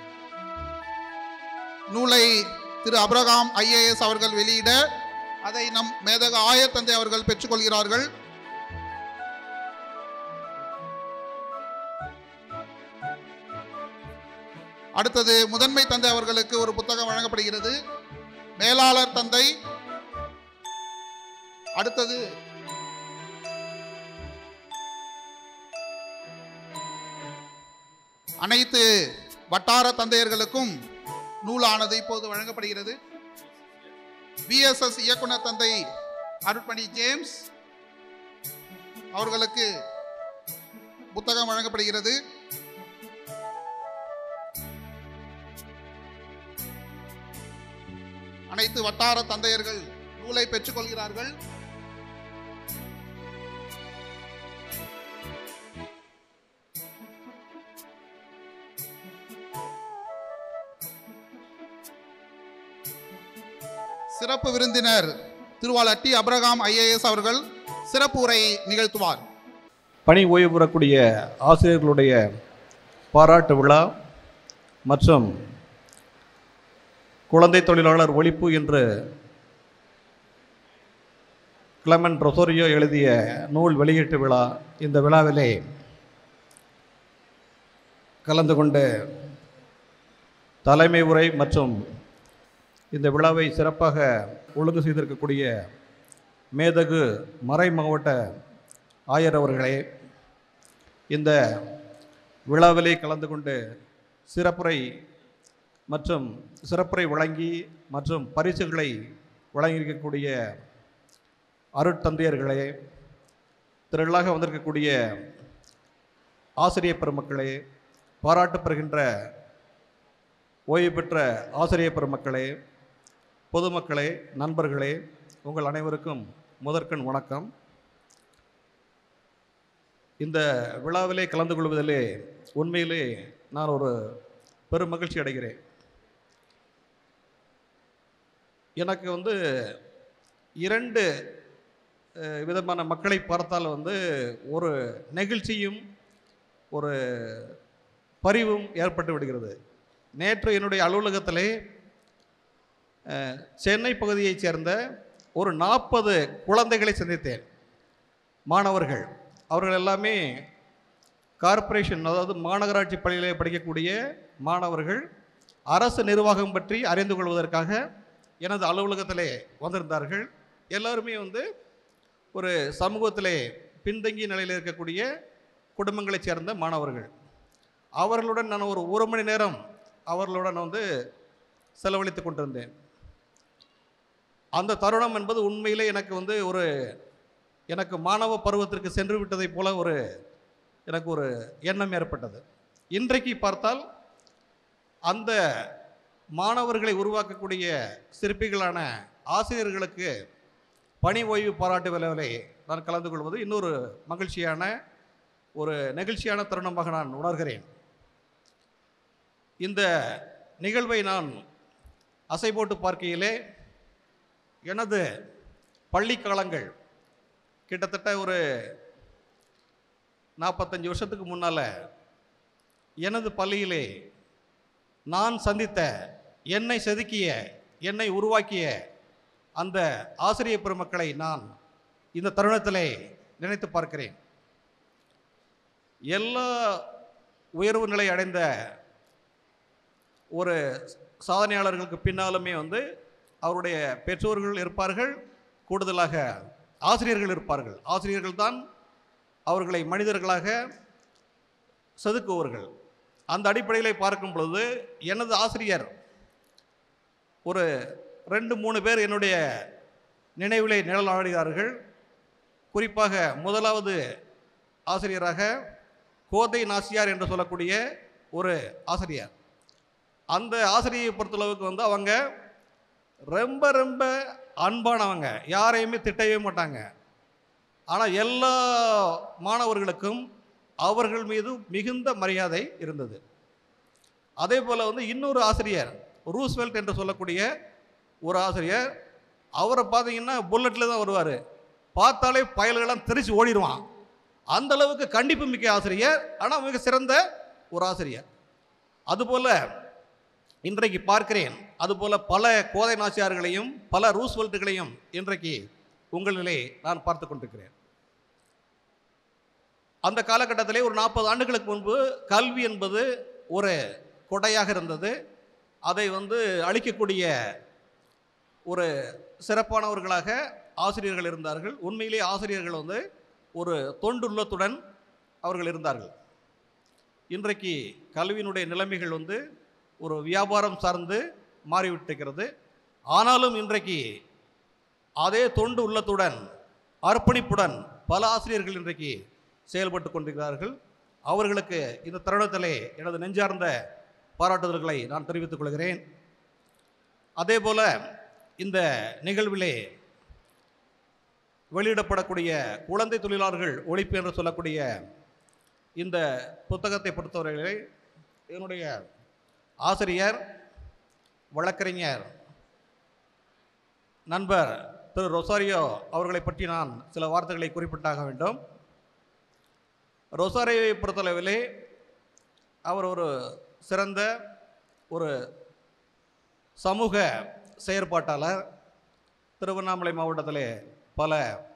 நூலை திரு அப்ரகாம் ஐஏஎஸ் அவர்கள் வெளியிட அதை நம் மேதக ஆயர் தந்தை அவர்கள் பெற்றுக்கொள்கிறார்கள் அடுத்தது முதன்மை தந்தை அவர்களுக்கு ஒரு புத்தகம் வழங்கப்படுகிறது மேலாளர் தந்தை அடுத்தது அனைத்து வட்டார தந்தையர்களுக்கும் நூலானது இப்போது வழங்கப்படுகிறது பிஎஸ்எஸ் இயக்குனர் தந்தை அருட்பணி ஜேம்ஸ் அவர்களுக்கு புத்தகம் வழங்கப்படுகிறது அனைத்து வட்டார தந்தையர்கள் நூலை பெற்றுக்கொள்கிறார்கள் சிறப்பு விருந்தினர் திருவாளர் டி அப்ரகாம் ஐஏஎஸ் அவர்கள் சிறப்பு உரை நிகழ்த்துவார் பணி ஓய்வு பெறக்கூடிய ஆசிரியர்களுடைய பாராட்டு விழா மற்றும் குழந்தை தொழிலாளர் ஒழிப்பு என்று கிளமன் ரொசோரியோ எழுதிய நூல் வெளியீட்டு விழா இந்த விழாவிலே கலந்து கொண்டு தலைமை உரை மற்றும் இந்த விழாவை சிறப்பாக ஒழுங்கு செய்திருக்கக்கூடிய மேதகு மறை மாவட்ட ஆயர் அவர்களே இந்த விழாவிலே கலந்து கொண்டு சிறப்புரை மற்றும் சிறப்புரை வழங்கி மற்றும் பரிசுகளை வழங்கியிருக்கக்கூடிய அருட்தந்தையர்களே திரளாக வந்திருக்கக்கூடிய ஆசிரியர் பெருமக்களே பாராட்டு பெறுகின்ற ஓய்வு பெற்ற ஆசிரியர் பெருமக்களே பொதுமக்களே நண்பர்களே உங்கள் அனைவருக்கும் முதற்கண் வணக்கம் இந்த விழாவிலே கலந்து கொள்வதிலே உண்மையிலே நான் ஒரு பெரும் மகிழ்ச்சி அடைகிறேன் எனக்கு வந்து இரண்டு அஹ், விதமான மக்களை பார்த்தால் வந்து ஒரு நெகிழ்ச்சியும் ஒரு பரிவும் ஏற்பட்டு விடுகிறது நேற்று என்னுடைய அலுவலகத்திலே அஹ், சென்னை பகுதியைச் சேர்ந்த ஒரு நாற்பது குழந்தைகளை சந்தித்தேன் மாணவர்கள் அவர்கள் எல்லாமே கார்ப்பரேஷன் அதாவது மாநகராட்சி பள்ளியிலே படிக்கக்கூடிய மாணவர்கள் அரசு நிர்வாகம் பற்றி அறிந்து கொள்வதற்காக எனது அலுவலகத்திலே வந்திருந்தார்கள் எல்லாருமே வந்து ஒரு சமூகத்திலே பின்தங்கிய நிலையில் இருக்கக்கூடிய குடும்பங்களைச் சேர்ந்த மாணவர்கள் அவர்களுடன் நான் ஒரு ஒரு மணி நேரம் அவர்களுடன் வந்து செலவழித்து கொண்டிருந்தேன் அந்த தருணம் என்பது உண்மையிலே எனக்கு வந்து ஒரு எனக்கு மாணவ பருவத்திற்கு சென்று விட்டதைப் போல ஒரு எனக்கு ஒரு எண்ணம் ஏற்பட்டது இன்றைக்கு பார்த்தால் அந்த மாணவர்களை உருவாக்கக்கூடிய சிற்பிகளான ஆசிரியர்களுக்கு பணி ஓய்வு பாராட்டு விழாவிலே நான் கலந்து கொள்வது இன்னொரு மகிழ்ச்சியான ஒரு நெகிழ்ச்சியான தருணமாக நான் உணர்கிறேன் இந்த நிகழ்வை நான் அசை போட்டு பார்க்கையிலே எனது பள்ளி காலங்கள் கிட்டத்தட்ட ஒரு நாற்பத்தஞ்சு வருஷத்துக்கு முன்னால் எனது பள்ளியிலே நான் சந்தித்த என்னை செதுக்கிய என்னை உருவாக்கிய அந்த ஆசிரிய பெருமக்களை நான் இந்த தருணத்திலே நினைத்து பார்க்கிறேன் எல்லா உயர்வு நிலை அடைந்த ஒரு சாதனையாளர்களுக்கு பின்னாலுமே வந்து அவருடைய பெற்றோர்கள் இருப்பார்கள் கூடுதலாக ஆசிரியர்கள் இருப்பார்கள் ஆசிரியர்கள் தான் அவர்களை மனிதர்களாக செதுக்குவர்கள் அந்த அடிப்படையில் பார்க்கும் பொழுது எனது ஆசிரியர் ஒரு ரெண்டு மூணு பேர் என்னுடைய நினைவிலே நிழலாடுகிறார்கள் குறிப்பாக முதலாவது ஆசிரியராக கோதை நாசியார் என்று சொல்லக்கூடிய ஒரு ஆசிரியர் அந்த ஆசிரியை பொறுத்தளவுக்கு வந்து அவங்க ரொம்ப ரொம்ப அன்பானவங்க யாரையுமே திட்டவே மாட்டாங்க ஆனால் எல்லா மாணவர்களுக்கும் அவர்கள் மீது மிகுந்த மரியாதை இருந்தது அதே போல் வந்து இன்னொரு ஆசிரியர் ரூஸ்வெல்ட் என்று சொல்லக்கூடிய ஒரு ஆசிரியர் அவரை பார்த்தீங்கன்னா புல்லட்டில் தான் வருவார் பார்த்தாலே பயல்கள்லாம் தெரிச்சு ஓடிடுவான் அந்த அளவுக்கு கண்டிப்பு மிக்க ஆசிரியர் ஆனால் மிக சிறந்த ஒரு ஆசிரியர் அதுபோல் இன்றைக்கு பார்க்கிறேன் அதுபோல் பல கோதை நாச்சியார்களையும் பல ரூஸ்வெல்ட்டுகளையும் இன்றைக்கு உங்களிலே நான் பார்த்து கொண்டிருக்கிறேன் அந்த காலகட்டத்திலே ஒரு நாற்பது ஆண்டுகளுக்கு முன்பு கல்வி என்பது ஒரு கொடையாக இருந்தது அதை வந்து அளிக்கக்கூடிய ஒரு சிறப்பானவர்களாக ஆசிரியர்கள் இருந்தார்கள் உண்மையிலே ஆசிரியர்கள் வந்து ஒரு தொண்டுள்ளத்துடன் அவர்கள் இருந்தார்கள் இன்றைக்கு கல்வியினுடைய நிலைமைகள் வந்து ஒரு வியாபாரம் சார்ந்து மாறிவிட்டிருக்கிறது ஆனாலும் இன்றைக்கு அதே தொண்டு உள்ளத்துடன் அர்ப்பணிப்புடன் பல ஆசிரியர்கள் இன்றைக்கு செயல்பட்டு கொண்டிருக்கிறார்கள் அவர்களுக்கு இந்த தருணத்திலே எனது நெஞ்சார்ந்த பாராட்டுதல்களை நான் தெரிவித்துக் கொள்கிறேன் அதே போல இந்த நிகழ்விலே வெளியிடப்படக்கூடிய குழந்தை தொழிலாளர்கள் ஒழிப்பு என்று சொல்லக்கூடிய இந்த புத்தகத்தை பொறுத்தவரையிலே என்னுடைய ஆசிரியர் வழக்கறிஞர் நண்பர் திரு ரொசாரியோ அவர்களை பற்றி நான் சில வார்த்தைகளை குறிப்பிட்டாக வேண்டும் ரொசாரியோவை பொறுத்தளவிலே அவர் ஒரு சிறந்த ஒரு சமூக செயற்பாட்டாளர் திருவண்ணாமலை மாவட்டத்திலே பல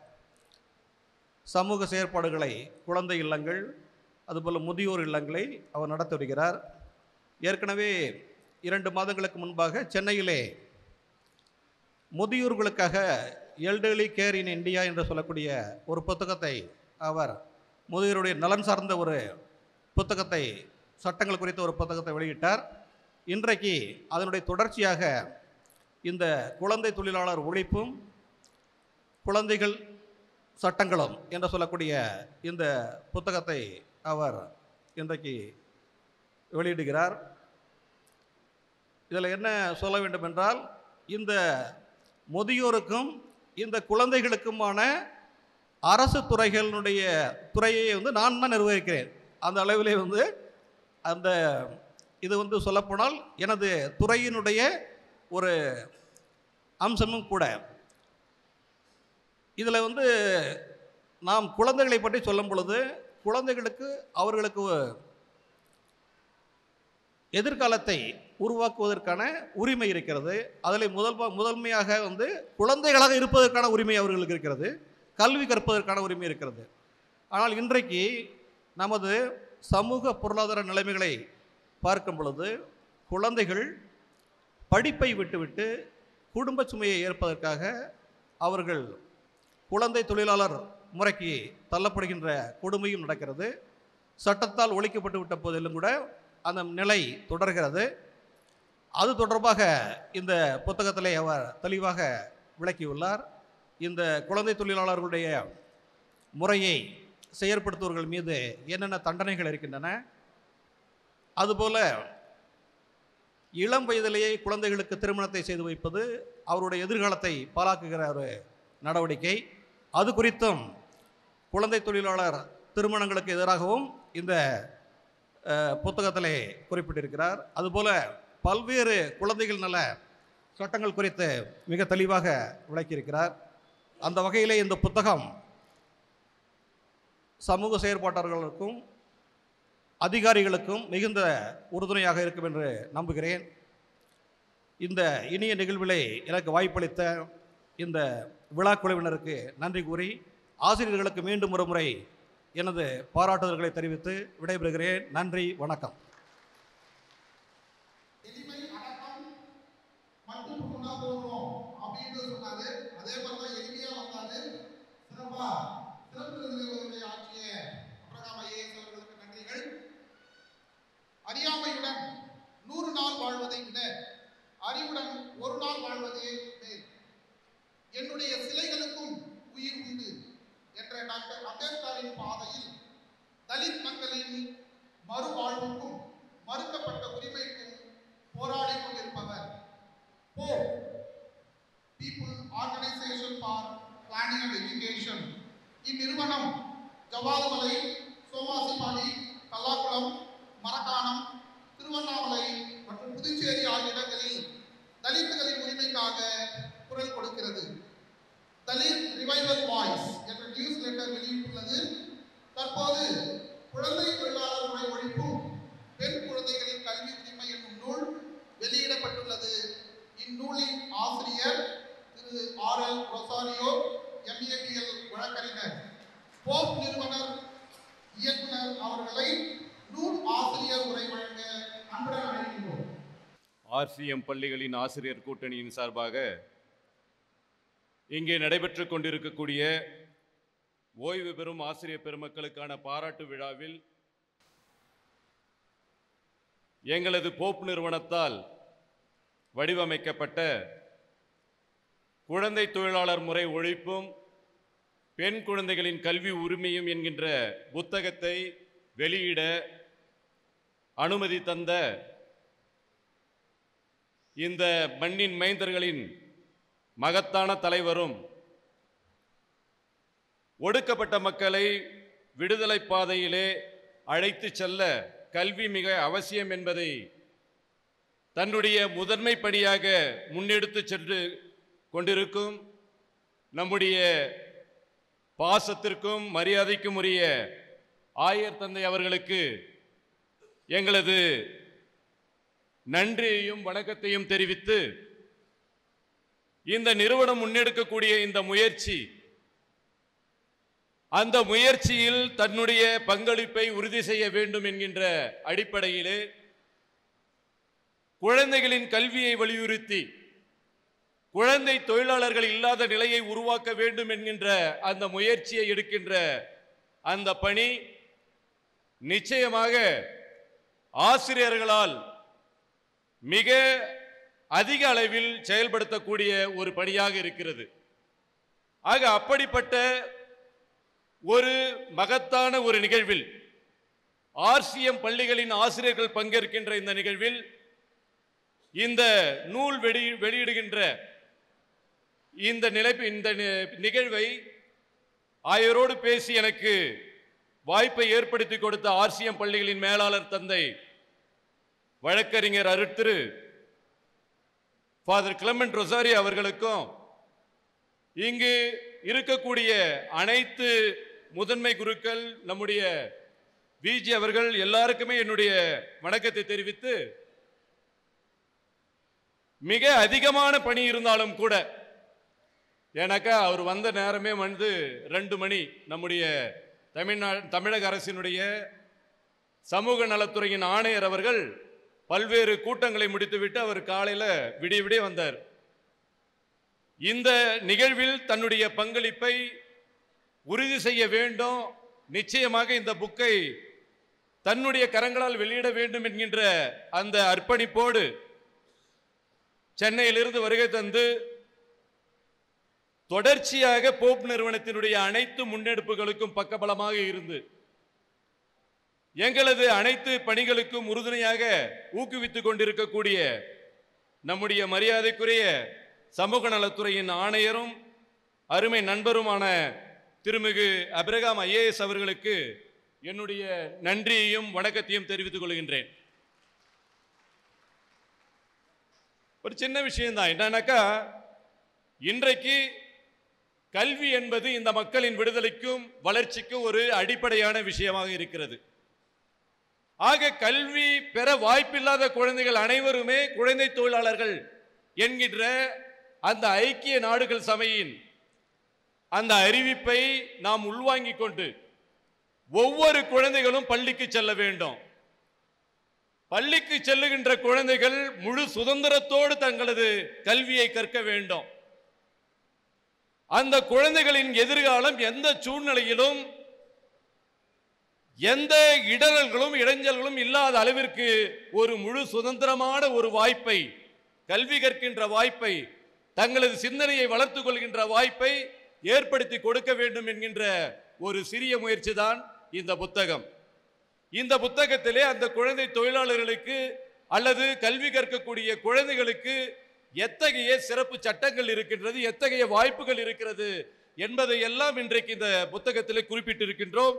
சமூக செயற்பாடுகளை குழந்தை இல்லங்கள் அதுபோல் முதியோர் இல்லங்களை அவர் நடத்தி வருகிறார் ஏற்கனவே இரண்டு மாதங்களுக்கு முன்பாக சென்னையிலே முதியோர்களுக்காக எல்டர்லி கேர் இன் இந்தியா என்று சொல்லக்கூடிய ஒரு புத்தகத்தை அவர் முதியோருடைய நலன் சார்ந்த ஒரு புத்தகத்தை சட்டங்கள் குறித்த ஒரு புத்தகத்தை வெளியிட்டார் இன்றைக்கு அதனுடைய தொடர்ச்சியாக இந்த குழந்தை தொழிலாளர் ஒழிப்பும் குழந்தைகள் சட்டங்களும் என்று சொல்லக்கூடிய இந்த புத்தகத்தை அவர் இன்றைக்கு வெளியிடுகிறார் இதில் என்ன சொல்ல வேண்டும் என்றால் இந்த முதியோருக்கும் இந்த குழந்தைகளுக்குமான அரசு துறைகளினுடைய துறையை வந்து நான் தான் நிர்வகிக்கிறேன் அந்த அளவிலே வந்து அந்த இது வந்து சொல்லப்போனால் எனது துறையினுடைய ஒரு அம்சமும் கூட இதில் வந்து நாம் குழந்தைகளை பற்றி சொல்லும் பொழுது குழந்தைகளுக்கு அவர்களுக்கு எதிர்காலத்தை உருவாக்குவதற்கான உரிமை இருக்கிறது அதில் முதல் முதன்மையாக வந்து குழந்தைகளாக இருப்பதற்கான உரிமை அவர்களுக்கு இருக்கிறது கல்வி கற்பதற்கான உரிமை இருக்கிறது ஆனால் இன்றைக்கு நமது சமூக பொருளாதார நிலைமைகளை பார்க்கும் பொழுது குழந்தைகள் படிப்பை விட்டுவிட்டு குடும்ப சுமையை ஏற்பதற்காக அவர்கள் குழந்தை தொழிலாளர் முறைக்கு தள்ளப்படுகின்ற கொடுமையும் நடக்கிறது சட்டத்தால் ஒழிக்கப்பட்டு விட்ட போதிலும் கூட அந்த நிலை தொடர்கிறது அது தொடர்பாக இந்த புத்தகத்திலே அவர் தெளிவாக விளக்கியுள்ளார் இந்த குழந்தை தொழிலாளர்களுடைய முறையை செயற்படுத்துவர்கள் மீது என்னென்ன தண்டனைகள் இருக்கின்றன அதுபோல இளம் வயதிலேயே குழந்தைகளுக்கு திருமணத்தை செய்து வைப்பது அவருடைய எதிர்காலத்தை பாழாக்குகிற ஒரு நடவடிக்கை அது குறித்தும் குழந்தை தொழிலாளர் திருமணங்களுக்கு எதிராகவும் இந்த அஹ், புத்தகத்திலே குறிப்பிட்டிருக்கிறார் அதுபோல பல்வேறு குழந்தைகள் நல சட்டங்கள் குறித்து மிக தெளிவாக விளக்கியிருக்கிறார் அந்த வகையிலே இந்த புத்தகம் சமூக செயற்பாட்டாளர்களுக்கும் அதிகாரிகளுக்கும் மிகுந்த உறுதுணையாக இருக்கும் என்று நம்புகிறேன் இந்த இனிய நிகழ்விலே எனக்கு வாய்ப்பளித்த இந்த விழா குழுவினருக்கு நன்றி கூறி ஆசிரியர்களுக்கு மீண்டும் ஒரு முறை எனது பாராட்டுதல்களை தெரிவித்து விடைபெறுகிறேன் நன்றி வணக்கம் மட்டும் கொண்டா போதும் அப்படின்னு சொன்னாரு அதே மாதிரி தான் எளிமையா வந்தாரு சிறப்பா சிறப்பு விருதுகளை ஆற்றிய அப்ரகாம் ஐஏஎஸ் அவர்களுக்கு நன்றிகள் அறியாமையுடன் நூறு நாள் வாழ்வதை விட அறிவுடன் ஒரு நாள் வாழ்வதே மேல் என்னுடைய சிலைகளுக்கும் உயிர் உண்டு என்ற டாக்டர் அம்பேத்கரின் பாதையில் தலித் மக்களின் மறுவாழ்வுக்கும் மறுக்கப்பட்ட உரிமைக்கும் போராடி கொண்டிருப்பவர் போ people organisation for planning and education இந்நிறுவனம் ஜவாதுமலை சோமாசிபாடி கல்லாக்குளம் மரக்காணம் திருவண்ணாமலை மற்றும் புதுச்சேரி ஆகிய இடங்களில் தலித்துகளின் உரிமைக்காக குரல் கொடுக்கிறது தலித் ரிவைவல் வாய்ஸ் என்ற நியூஸ் லெட்டர் வெளியிட்டுள்ளது தற்போது குழந்தை தொழிலாளர் முறை ஒழிப்பும் பெண் குழந்தைகளின் கல்வி உரிமை என்னும் நூல் வெளியிடப்பட்டுள்ளது இந்நூலின் ஆசிரியர் Thiru R L Rosario MA BL வழக்கறிஞர் போப் நிறுவனர் இயக்குனர் அவர்களை நூல் ஆசிரியர் உரை வழங்க அன்புடன் அழைக்கின்றோம் ஆர்சிஎம் பள்ளிகளின் ஆசிரியர் கூட்டணியின் சார்பாக இங்கே நடைபெற்று கொண்டிருக்கக்கூடிய ஓய்வு பெறும் ஆசிரியர் பெருமக்களுக்கான பாராட்டு விழாவில் எங்களது போப் நிறுவனத்தால் வடிவமைக்கப்பட்ட குழந்தை தொழிலாளர் முறை ஒழிப்பும் பெண் குழந்தைகளின் கல்வி உரிமையும் என்கின்ற புத்தகத்தை வெளியிட அனுமதி தந்த இந்த மண்ணின் மைந்தர்களின் மகத்தான தலைவரும் ஒடுக்கப்பட்ட மக்களை விடுதலை பாதையிலே அழைத்து செல்ல கல்வி மிக அவசியம் என்பதை தன்னுடைய முதன்மை பணியாக முன்னெடுத்து சென்று கொண்டிருக்கும் நம்முடைய பாசத்திற்கும் மரியாதைக்கும் உரிய ஆயர் தந்தை அவர்களுக்கு எங்களது நன்றியையும் வணக்கத்தையும் தெரிவித்து இந்த நிறுவனம் முன்னெடுக்கக்கூடிய இந்த முயற்சி அந்த முயற்சியில் தன்னுடைய பங்களிப்பை உறுதி செய்ய வேண்டும் என்கின்ற அடிப்படையிலே குழந்தைகளின் கல்வியை வலியுறுத்தி குழந்தை தொழிலாளர்கள் இல்லாத நிலையை உருவாக்க வேண்டும் என்கின்ற அந்த முயற்சியை எடுக்கின்ற அந்த பணி நிச்சயமாக ஆசிரியர்களால் மிக அதிக அளவில் செயல்படுத்தக்கூடிய ஒரு பணியாக இருக்கிறது ஆக அப்படிப்பட்ட ஒரு மகத்தான ஒரு நிகழ்வில் ஆர்சிஎம் பள்ளிகளின் ஆசிரியர்கள் பங்கேற்கின்ற இந்த நிகழ்வில் இந்த நூல் வெளி வெளியிடுகின்ற இந்த நிலை இந்த நி- நிகழ்வை ஆயரோடு பேசி எனக்கு வாய்ப்பை ஏற்படுத்தி கொடுத்த ஆர்சிஎம் பள்ளிகளின் மேலாளர் தந்தை வழக்கறிஞர் அருட்திரு ஃபாதர் கிளமெண்ட் ரொசாரி அவர்களுக்கும் இங்கு இருக்கக்கூடிய அனைத்து முதன்மை குருக்கள் நம்முடைய விஜி அவர்கள் எல்லாருக்குமே என்னுடைய வணக்கத்தை தெரிவித்து மிக அதிகமான பணி இருந்தாலும் கூட ஏன்னாக்கா அவர் வந்த நேரமே வந்து ரெண்டு மணி நம்முடைய தமிழ்நாடு தமிழக அரசினுடைய சமூக நலத்துறையின் ஆணையர் அவர்கள் பல்வேறு கூட்டங்களை முடித்துவிட்டு அவர் காலையில் விடிய விடிய வந்தார் இந்த நிகழ்வில் தன்னுடைய பங்களிப்பை உறுதி செய்ய வேண்டும் நிச்சயமாக இந்த புக்கை தன்னுடைய கரங்களால் வெளியிட வேண்டும் என்கின்ற அந்த அர்ப்பணிப்போடு சென்னையிலிருந்து வருகை தந்து தொடர்ச்சியாக போப் நிறுவனத்தினுடைய அனைத்து முன்னெடுப்புகளுக்கும் பக்கபலமாக இருந்து எங்களது அனைத்து பணிகளுக்கும் உறுதுணையாக ஊக்குவித்துக் கொண்டிருக்கக்கூடிய நம்முடைய மரியாதைக்குரிய சமூக நலத்துறையின் ஆணையரும் அருமை நண்பருமான திருமிகு அபிரகாம் ஐஏஎஸ் அவர்களுக்கு என்னுடைய நன்றியையும் வணக்கத்தையும் தெரிவித்துக் கொள்கின்றேன் ஒரு சின்ன விஷயம்தான் என்னன்னாக்கா இன்றைக்கு கல்வி என்பது இந்த மக்களின் விடுதலைக்கும் வளர்ச்சிக்கும் ஒரு அடிப்படையான விஷயமாக இருக்கிறது ஆக கல்வி பெற வாய்ப்பில்லாத குழந்தைகள் அனைவருமே குழந்தை தொழிலாளர்கள் என்கின்ற அந்த ஐக்கிய நாடுகள் சபையின் அந்த அறிவிப்பை நாம் உள்வாங்கிக் கொண்டு ஒவ்வொரு குழந்தைகளும் பள்ளிக்கு செல்ல வேண்டும் பள்ளிக்கு செல்லுகின்ற குழந்தைகள் முழு சுதந்திரத்தோடு தங்களது கல்வியை கற்க வேண்டும் அந்த குழந்தைகளின் எதிர்காலம் எந்த சூழ்நிலையிலும் எந்த இடரல்களும் இடைஞ்சல்களும் இல்லாத அளவிற்கு ஒரு முழு சுதந்திரமான ஒரு வாய்ப்பை கல்வி கற்கின்ற வாய்ப்பை தங்களது சிந்தனையை வளர்த்துக் கொள்கின்ற வாய்ப்பை ஏற்படுத்தி கொடுக்க வேண்டும் என்கின்ற ஒரு சிறிய முயற்சி தான் இந்த புத்தகம் இந்த புத்தகத்திலே அந்த குழந்தை தொழிலாளர்களுக்கு அல்லது கல்வி கற்கக்கூடிய குழந்தைகளுக்கு எத்தகைய சிறப்பு சட்டங்கள் இருக்கின்றது எத்தகைய வாய்ப்புகள் இருக்கிறது என்பதை எல்லாம் இன்றைக்கு இந்த புத்தகத்திலே குறிப்பிட்டிருக்கின்றோம்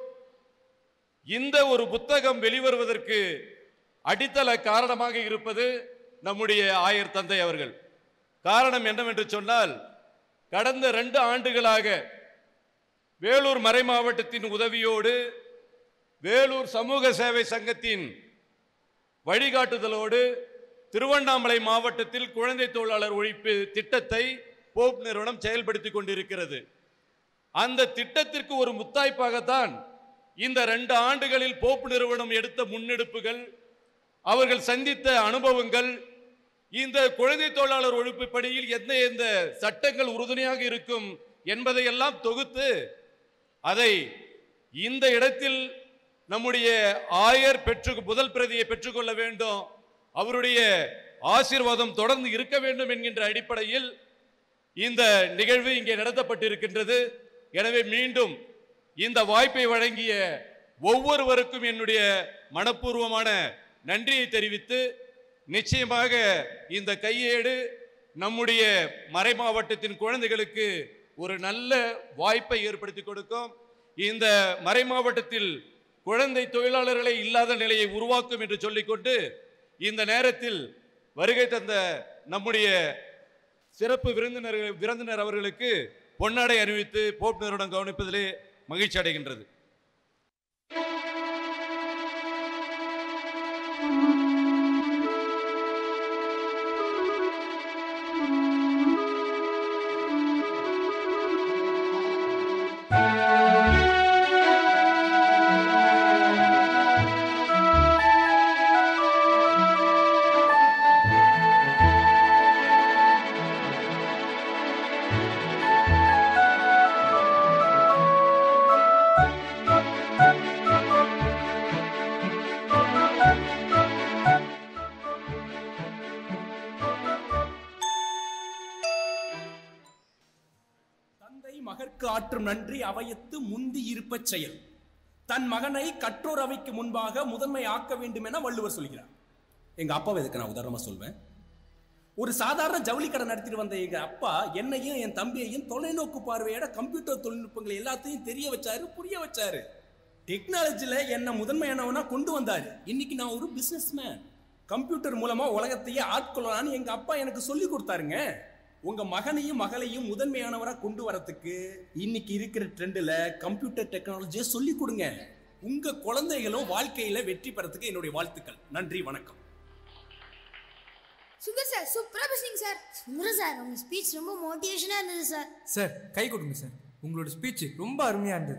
இந்த ஒரு புத்தகம் வெளிவருவதற்கு அடித்தள காரணமாக இருப்பது நம்முடைய ஆயர் தந்தை அவர்கள் காரணம் என்னவென்று சொன்னால் கடந்த ரெண்டு ஆண்டுகளாக வேலூர் மறை மாவட்டத்தின் உதவியோடு வேலூர் சமூக சேவை சங்கத்தின் வழிகாட்டுதலோடு திருவண்ணாமலை மாவட்டத்தில் குழந்தை தொழிலாளர் ஒழிப்பு திட்டத்தை போப் நிறுவனம் செயல்படுத்தி கொண்டிருக்கிறது அந்த திட்டத்திற்கு ஒரு முத்தாய்ப்பாகத்தான் இந்த ரெண்டு ஆண்டுகளில் போப் நிறுவனம் எடுத்த முன்னெடுப்புகள் அவர்கள் சந்தித்த அனுபவங்கள் இந்த குழந்தை தொழிலாளர் ஒழிப்பு பணியில் எந்த எந்த சட்டங்கள் உறுதுணையாக இருக்கும் என்பதையெல்லாம் தொகுத்து அதை இந்த இடத்தில் நம்முடைய ஆயர் பெற்று முதல் பிரதியை பெற்றுக்கொள்ள வேண்டும் அவருடைய ஆசீர்வாதம் தொடர்ந்து இருக்க வேண்டும் என்கின்ற அடிப்படையில் இந்த நிகழ்வு இங்கே நடத்தப்பட்டிருக்கின்றது எனவே மீண்டும் இந்த வாய்ப்பை வழங்கிய ஒவ்வொருவருக்கும் என்னுடைய மனப்பூர்வமான நன்றியை தெரிவித்து நிச்சயமாக இந்த கையேடு நம்முடைய மறை மாவட்டத்தின் குழந்தைகளுக்கு ஒரு நல்ல வாய்ப்பை ஏற்படுத்தி கொடுக்கும் இந்த மறை மாவட்டத்தில் குழந்தை தொழிலாளர்களை இல்லாத நிலையை உருவாக்கும் என்று சொல்லிக்கொண்டு இந்த நேரத்தில் வருகை தந்த நம்முடைய சிறப்பு விருந்தினர் விருந்தினர் அவர்களுக்கு பொன்னாடை அறிவித்து போப் நிறுவனம் கவனிப்பதிலே மகிழ்ச்சி அடைகின்றது தந்தை மகற்கு ஆற்றும் நன்றி அவையத்து முந்தி இருப்பச் செயல் தன் மகனை கற்றோர் அவைக்கு முன்பாக முதன்மை ஆக்க வேண்டும் என வள்ளுவர் சொல்கிறார் எங்க அப்பாவை இதுக்கு நான் உதாரணமா சொல்வேன் ஒரு சாதாரண ஜவுளி கடை நடத்திட்டு வந்த எங்க அப்பா என்னையும் என் தம்பியையும் தொலைநோக்கு பார்வையோட கம்ப்யூட்டர் தொழில்நுட்பங்கள் எல்லாத்தையும் தெரிய வச்சாரு புரிய வச்சாரு டெக்னாலஜில என்ன முதன்மையானவனா கொண்டு வந்தாரு இன்னைக்கு நான் ஒரு பிசினஸ் மேன் கம்ப்யூட்டர் மூலமா உலகத்தையே ஆட்கொள்ளலாம்னு எங்க அப்பா எனக்கு சொல்லி கொடுத்தாருங்க உங்க மகனையும் மகளையும் முதன்மையானவரா கொண்டு வரதுக்கு இன்னைக்கு இருக்கிற ட்ரெண்ட்ல கம்ப்யூட்டர் டெக்னாலஜியை சொல்லி கொடுங்க உங்க குழந்தைகளும் வாழ்க்கையில வெற்றி பெறத்துக்கு என்னுடைய வாழ்த்துக்கள் நன்றி வணக்கம் சுந்தர் சார் சூப்பரா பேசுறீங்க சார் சுந்தர் சார் உங்க ஸ்பீச் ரொம்ப மோட்டிவேஷனா இருந்தது சார் சார் கை கொடுங்க சார் உங்களோட ஸ்பீச் ரொம்ப அருமையா இருந்தது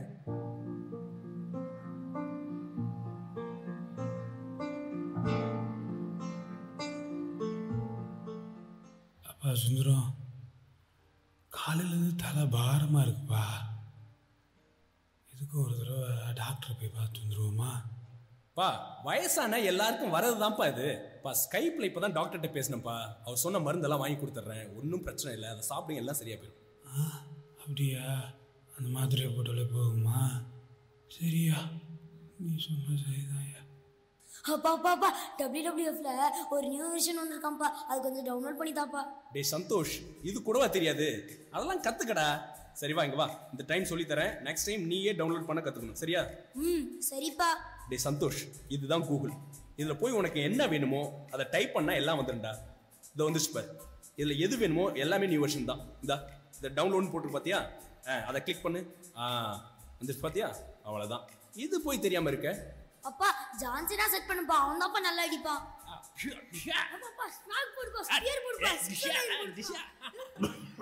அப்பா சுந்தரம் காலையிலேருந்து தலை பாரமாக இருக்குப்பா இதுக்கு ஒரு தடவை டாக்டரை போய் பார்த்து வந்துருவோமா பா வயசான எல்லாருக்கும் வரதுதான்ப்பா இது பா ஸ்கைப்ல இப்பதான் டாக்டர்கிட்ட பேசினப்பா அவர் சொன்ன மருந்தெல்லாம் வாங்கி கொடுத்துட்றேன் ஒன்றும் பிரச்சனை இல்லை அதை சாப்பிடுங்க எல்லாம் சரியா போயிடும் அப்படியா அந்த மாத்திரையை போட்டாலே போகுமா சரியா நீ சொன்ன சரிதான்யா அப்பா அப்பா அப்பா டபிள்யூடபிள்யூஎஃப்ல ஒரு நியூ வெர்ஷன் வந்திருக்காம்ப்பா அது கொஞ்சம் டவுன்லோட் பண்ணி தாப்பா டேய் சந்தோஷ் இது கூடவா தெரியாது அதெல்லாம் கத்துக்கடா சரி வா இங்க வா இந்த டைம் சொல்லி தரேன் நெக்ஸ்ட் டைம் நீயே டவுன்லோட் பண்ண கத்துக்கணும் சரியா ம் சரிப்பா டேய் சந்தோஷ் இதுதான் கூகுள் இதுல போய் உனக்கு என்ன வேணுமோ அதை டைப் பண்ணா எல்லாம் வந்துரும்டா இதை வந்துச்சு பாரு இதுல எது வேணுமோ எல்லாமே நியூ வெர்ஷன் தான் இந்தா இதை டவுன்லோட் போட்டு பாத்தியா ஆ, அதை கிளிக் பண்ணு ஆ வந்துச்சு பாத்தியா அவ்வளவுதான் இது போய் தெரியாம இருக்க அப்பா ஜான்சனா செட் பண்ணுப்பா அவன் தான்ப்பா நல்லா அடிப்பான் அப்பாப்பா, ஸ்நாக் போடுப்பா ஸ்பியர் போடுப்பா ஸ்பியர் போடுப்பா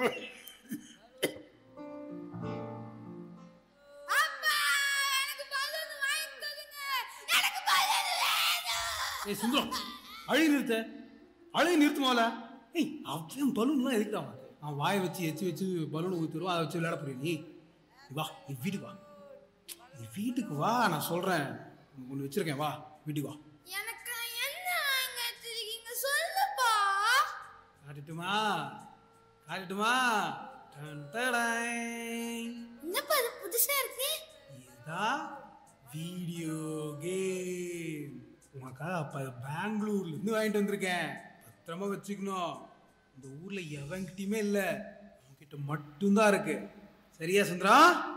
அப்பா எனக்கு பலூன் வாங்கி கொடுங்க எனக்கு பலூன் வேணும் ஏய் சுந்தரம் அழி நிறுத்த அழி நிறுத்துமால ஏய் அவன் பலூன்லாம் எதுக்குடா அவன் அவன் வாயை வச்சு எச்சு வச்சு பலூன் ஊற்றுருவான் அதை வச்சு விளையாட போறியா நீ நீ வா நீ வீட்டுக்கு வா நீ வீட்டுக்கு வா நான் சொல்கிறேன் ஒன்று வச்சிருக்கேன் வா வீட்டுக்கு வா எனக்கு என்ன வாங்கி வச்சிருக்கீங்க சொல்லுப்பா காட்டுட்டுமா காட்டுட்டுமா டன் டடாய். என்னப்பா இது புதுசா இருக்கு இதுதான் வீடியோ கேம் உனக்காக அப்போ பெங்களூர்லேருந்து வாங்கிட்டு வந்திருக்கேன் பத்திரமா வச்சுக்கணும் இந்த ஊரில் எவன்கிட்டயுமே இல்லை உன்கிட்ட மட்டும்தான் இருக்கு சரியா சுந்தரா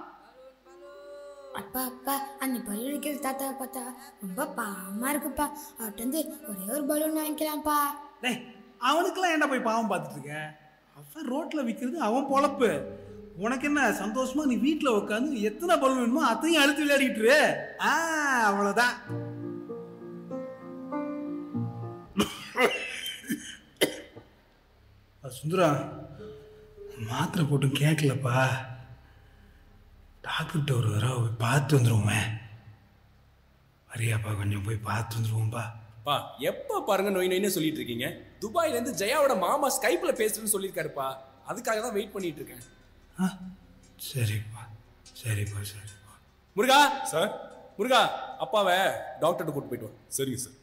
அப்பா அப்பா அந்த பலூன் வைக்கிற தாத்தாவை பார்த்தா ரொம்ப பாவமா இருக்குப்பா அவர்கிட்ட இருந்து ஒரே ஒரு பலூன் வாங்கிக்கலாம்ப்பா டேய் அவனுக்கெல்லாம் என்ன போய் பாவம் பார்த்துட்டு இருக்க அவன் ரோட்டில் விற்கிறது அவன் பொழப்பு உனக்கு என்ன சந்தோஷமா நீ வீட்டில் உட்காந்து எத்தனை பலூன் வேணுமோ அதையும் அழுத்தி விளையாடிட்டு இரு. ஆ அவ்வளோதான் சுந்தரா மாத்திரை போட்டு கேட்கலப்பா டாக்டர்கிட்ட ஒரு தடவை போய் பார்த்து வந்துருவோமே வரியாப்பா கொஞ்சம் போய் பார்த்து வந்துருவோம்ப்பா பா எப்ப பாருங்க நோய் நோயினே சொல்லிட்டு இருக்கீங்க துபாயில இருந்து ஜெயாவோட மாமா ஸ்கைப்ல பேசுறேன்னு சொல்லியிருக்காருப்பா அதுக்காக தான் வெயிட் பண்ணிட்டு இருக்கேன் சரிப்பா சரிப்பா சரிப்பா முருகா சார் முருகா அப்பாவை டாக்டர்கிட்ட கூட்டு போயிட்டு வா சரிங்க சார்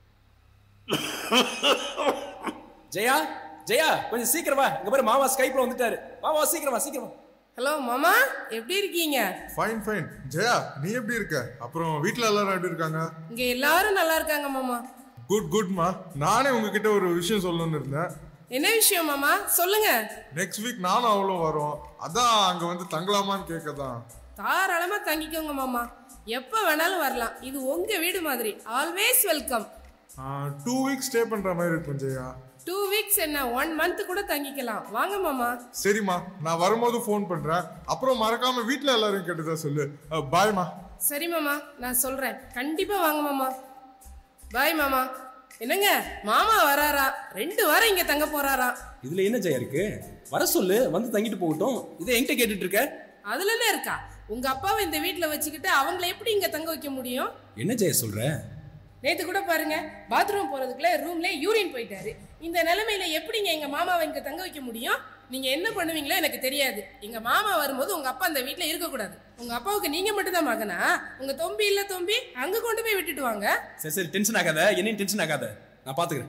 ஜெயா ஜெயா கொஞ்சம் சீக்கிரம் வா இங்க பாரு மாமா ஸ்கைப்ல வந்துட்டாரு வா வா சீக்கிரம் வா சீக்கிரம் வா ஹலோ மாமா எப்படி இருக்கீங்க ஃபைன் ஃபைன் ஜெயா நீ எப்படி இருக்க அப்புறம் வீட்ல எல்லாரும் எப்படி இருக்காங்க இங்க எல்லாரும் நல்லா இருக்காங்க மாமா குட் குட்மா நானே உங்ககிட்ட ஒரு விஷயம் சொல்லணும்னு இருந்தேன் என்ன விஷயம் மாமா சொல்லுங்க நெக்ஸ்ட் வீக் நானும் அவ்வளோ வரோம் அதான் அங்க வந்து தங்கலாமான்னு கேட்க தான் தாராளமா தங்கிக்கோங்க மாமா எப்ப வேணாலும் வரலாம் இது உங்க வீடு மாதிரி always welcome two weeks stay பண்ற மாதிரி இருக்கும் ஜெயா டூ வீக்ஸ் என்ன ஒன் மந்த் கூட தங்கிக்கலாம் வாங்க மாமா சரிம்மா நான் வரும்போது ஃபோன் பண்றேன் அப்புறம் மறக்காம வீட்ல எல்லாரும் கேட்டுதான் சொல்லு பாய்மா சரி மாமா நான் சொல்றேன் கண்டிப்பா வாங்க மாமா பாய் மாமா என்னங்க மாமா வராரா ரெண்டு வாரம் இங்க தங்க போறாரா இதுல என்ன ஜெயா இருக்கு வர சொல்லு வந்து தங்கிட்டு போகட்டும் இதை என்கிட்ட கேட்டுட்டு இருக்க அதுல என்ன இருக்கா உங்க அப்பாவை இந்த வீட்ல வச்சுக்கிட்டு அவங்கள எப்படி இங்க தங்க வைக்க முடியும் என்ன ஜெயா சொல்ற நேத்து கூட பாருங்க பாத்ரூம் போறதுக்குள்ள ரூம்ல யூரின் போயிட்டாரு இந்த நிலைமையில எப்படிங்க எங்க மாமாவை இங்க தங்க வைக்க முடியும் நீங்க என்ன பண்ணுவீங்களோ எனக்கு தெரியாது எங்க மாமா வரும்போது உங்க அப்பா அந்த வீட்ல இருக்க கூடாது உங்க அப்பாவுக்கு நீங்க மட்டும் தான் மகனா உங்க தொம்பி இல்ல தொம்பி அங்க கொண்டு போய் விட்டுட்டு வாங்க சரி சரி டென்ஷன் ஆகாத என்னையும் டென்ஷன் ஆகாத நான் பாத்துக்கிறேன்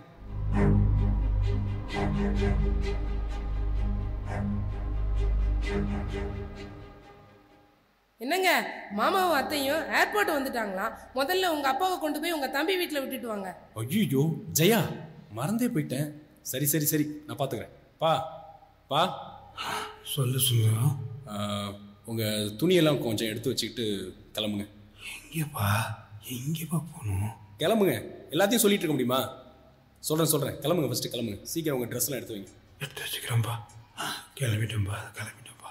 என்னங்க மாமாவும் அத்தையும் ஏர்போர்ட் வந்துட்டாங்களாம் முதல்ல உங்க அப்பாவை கொண்டு போய் உங்க தம்பி வீட்ல விட்டுட்டு வாங்க ஐயோ ஜெயா மறந்தே போயிட்டேன் சரி சரி சரி நான் பாத்துக்கிறேன் பா பா சொல்லு சுந்தரம் ஆஹ், உங்க துணியெல்லாம் கொஞ்சம் எடுத்து வச்சுக்கிட்டு கிளம்புங்க எங்கேப்பா எங்கேப்பா போகணும் கிளம்புங்க எல்லாத்தையும் சொல்லிட்டு இருக்க முடியுமா சொல்றேன் சொல்றேன் கிளம்புங்க ஃபர்ஸ்ட் கிளம்புங்க சீக்கிரம் உங்க ட்ரெஸ் எல்லாம் எடுத்து வைங்க எடுத்து வச்சுக்கிறேன்ப்பா கிளம்பிட்டேன்ப்பா கிளம்பிட்டேன்ப்பா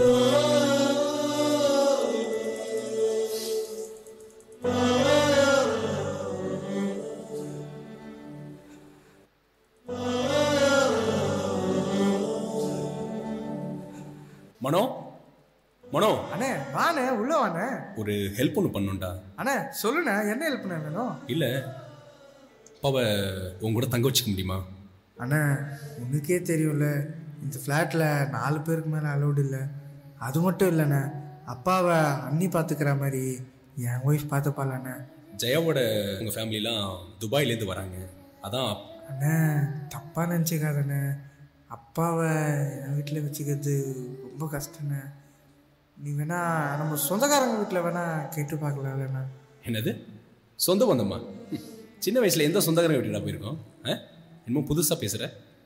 மனோ மனோ அண்ணே வாண்ணே உள்ள வாண்ணே ஒரு ஹெல்ப் ஒன்று பண்ணுண்டா அண்ணே சொல்லுண்ணே என்ன ஹெல்ப் பண்ண வேணும் இல்லை அப்பாவை உங்க கூட தங்க வச்சுக்க முடியுமா அண்ணே உனக்கே தெரியும்ல இந்த ஃப்ளாட்டில் நாலு பேருக்கு மேலே அலௌடு இல்லை அது மட்டும் இல்லைண்ணே அப்பாவை அண்ணி பார்த்துக்கிற மாதிரி என் ஒய்ஃப் பார்த்துப்பாலண்ணே ஜெயாவோட உங்க ஃபேமிலிலாம் துபாயிலேருந்து வராங்க அதான் அண்ணே தப்பாக நினச்சிக்காதண்ணே அப்பாவை என் வீட்டில் வச்சுக்கிறது ரொம்ப கஷ்டண்ணே நீ வேணா நம்ம சொந்தக்காரங்க வீட்டில் வேணா கேட்டு பார்க்கலாம்லண்ணா என்னது சொந்த பந்தம்மா ம். சின்ன வயசுல எந்த சொந்தக்காரங்க வீட்டுக்கு போயிருக்கோம் ஆ? என்னமோ புதுசா பேசுற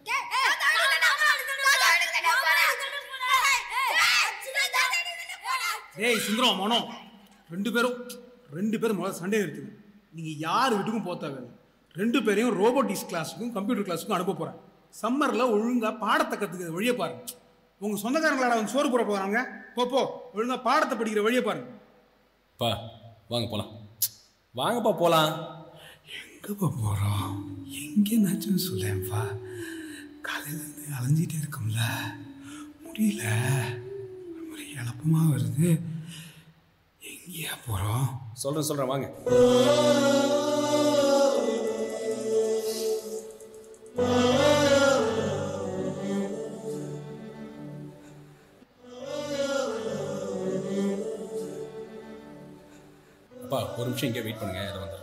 ஏய் சுந்தரம் மனோ ரெண்டு பேரும் ரெண்டு பேரும் முதல்ல சண்டே எடுத்துங்க நீங்கள் யார் வீட்டுக்கும் போக தேவையில்லை ரெண்டு பேரையும் ரோபோட்டிக்ஸ் கிளாஸுக்கும் கம்ப்யூட்டர் கிளாஸுக்கும் அனுப்ப போகிறேன் சம்மரில் ஒழுங்காக பாடத்தை கற்றுக்கிற வழியை பாருங்க உங்கள் சொந்தக்காரங்களாட வந்து சோறு போட போகிறாங்க போ போ ஒழுங்காக பாடத்தை படிக்கிற வழியை பாருங்க பா வாங்க போலாம் வாங்கப்பா போலாம் எங்கப்பா போகிறோம் எங்கேனாச்சும் சொல்லேன்ப்பா காலையிலேருந்து அலைஞ்சிட்டே இருக்கோம்ல முடியல ஒரு மாதிரி இழப்பமாக வருது எங்கேயா போகிறோம் சொல்றேன் சொல்றேன் வாங்க அப்பா ஒரு நிமிஷம் இங்கே வெயிட் பண்ணுங்க இதை வந்துடுறேன்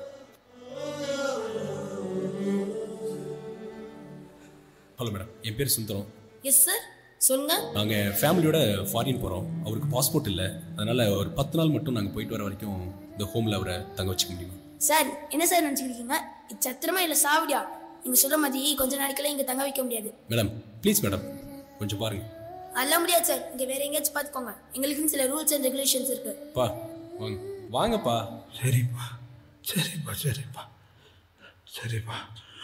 ஹலோ மேடம் என் பேர் சுந்தரம் எஸ் சார் சொல்லுங்க நாங்கள் ஃபேமிலியோட ஃபாரின் போகிறோம் அவருக்கு பாஸ்போர்ட் இல்லை அதனால் ஒரு பத்து நாள் மட்டும் நாங்கள் போயிட்டு வர வரைக்கும் இந்த ஹோமில் அவரை தங்க வச்சுக்க முடியுமா சார் என்ன சார் நினச்சிருக்கீங்க இது சத்திரமா இல்லை சாவடியா நீங்கள் சொல்கிற மாதிரி கொஞ்ச நாளைக்கெல்லாம் இங்கே தங்க வைக்க முடியாது மேடம் ப்ளீஸ் மேடம் கொஞ்சம் பாருங்க அதெல்லாம் முடியாது சார் இங்கே வேற எங்கேயாச்சும் பார்த்துக்கோங்க எங்களுக்குன்னு சில ரூல்ஸ் அண்ட் ரெகுலேஷன்ஸ் இருக்கு பா வாங்க வாங்கப்பா சரிப்பா சரிப்பா சரிப்பா சரிப்பா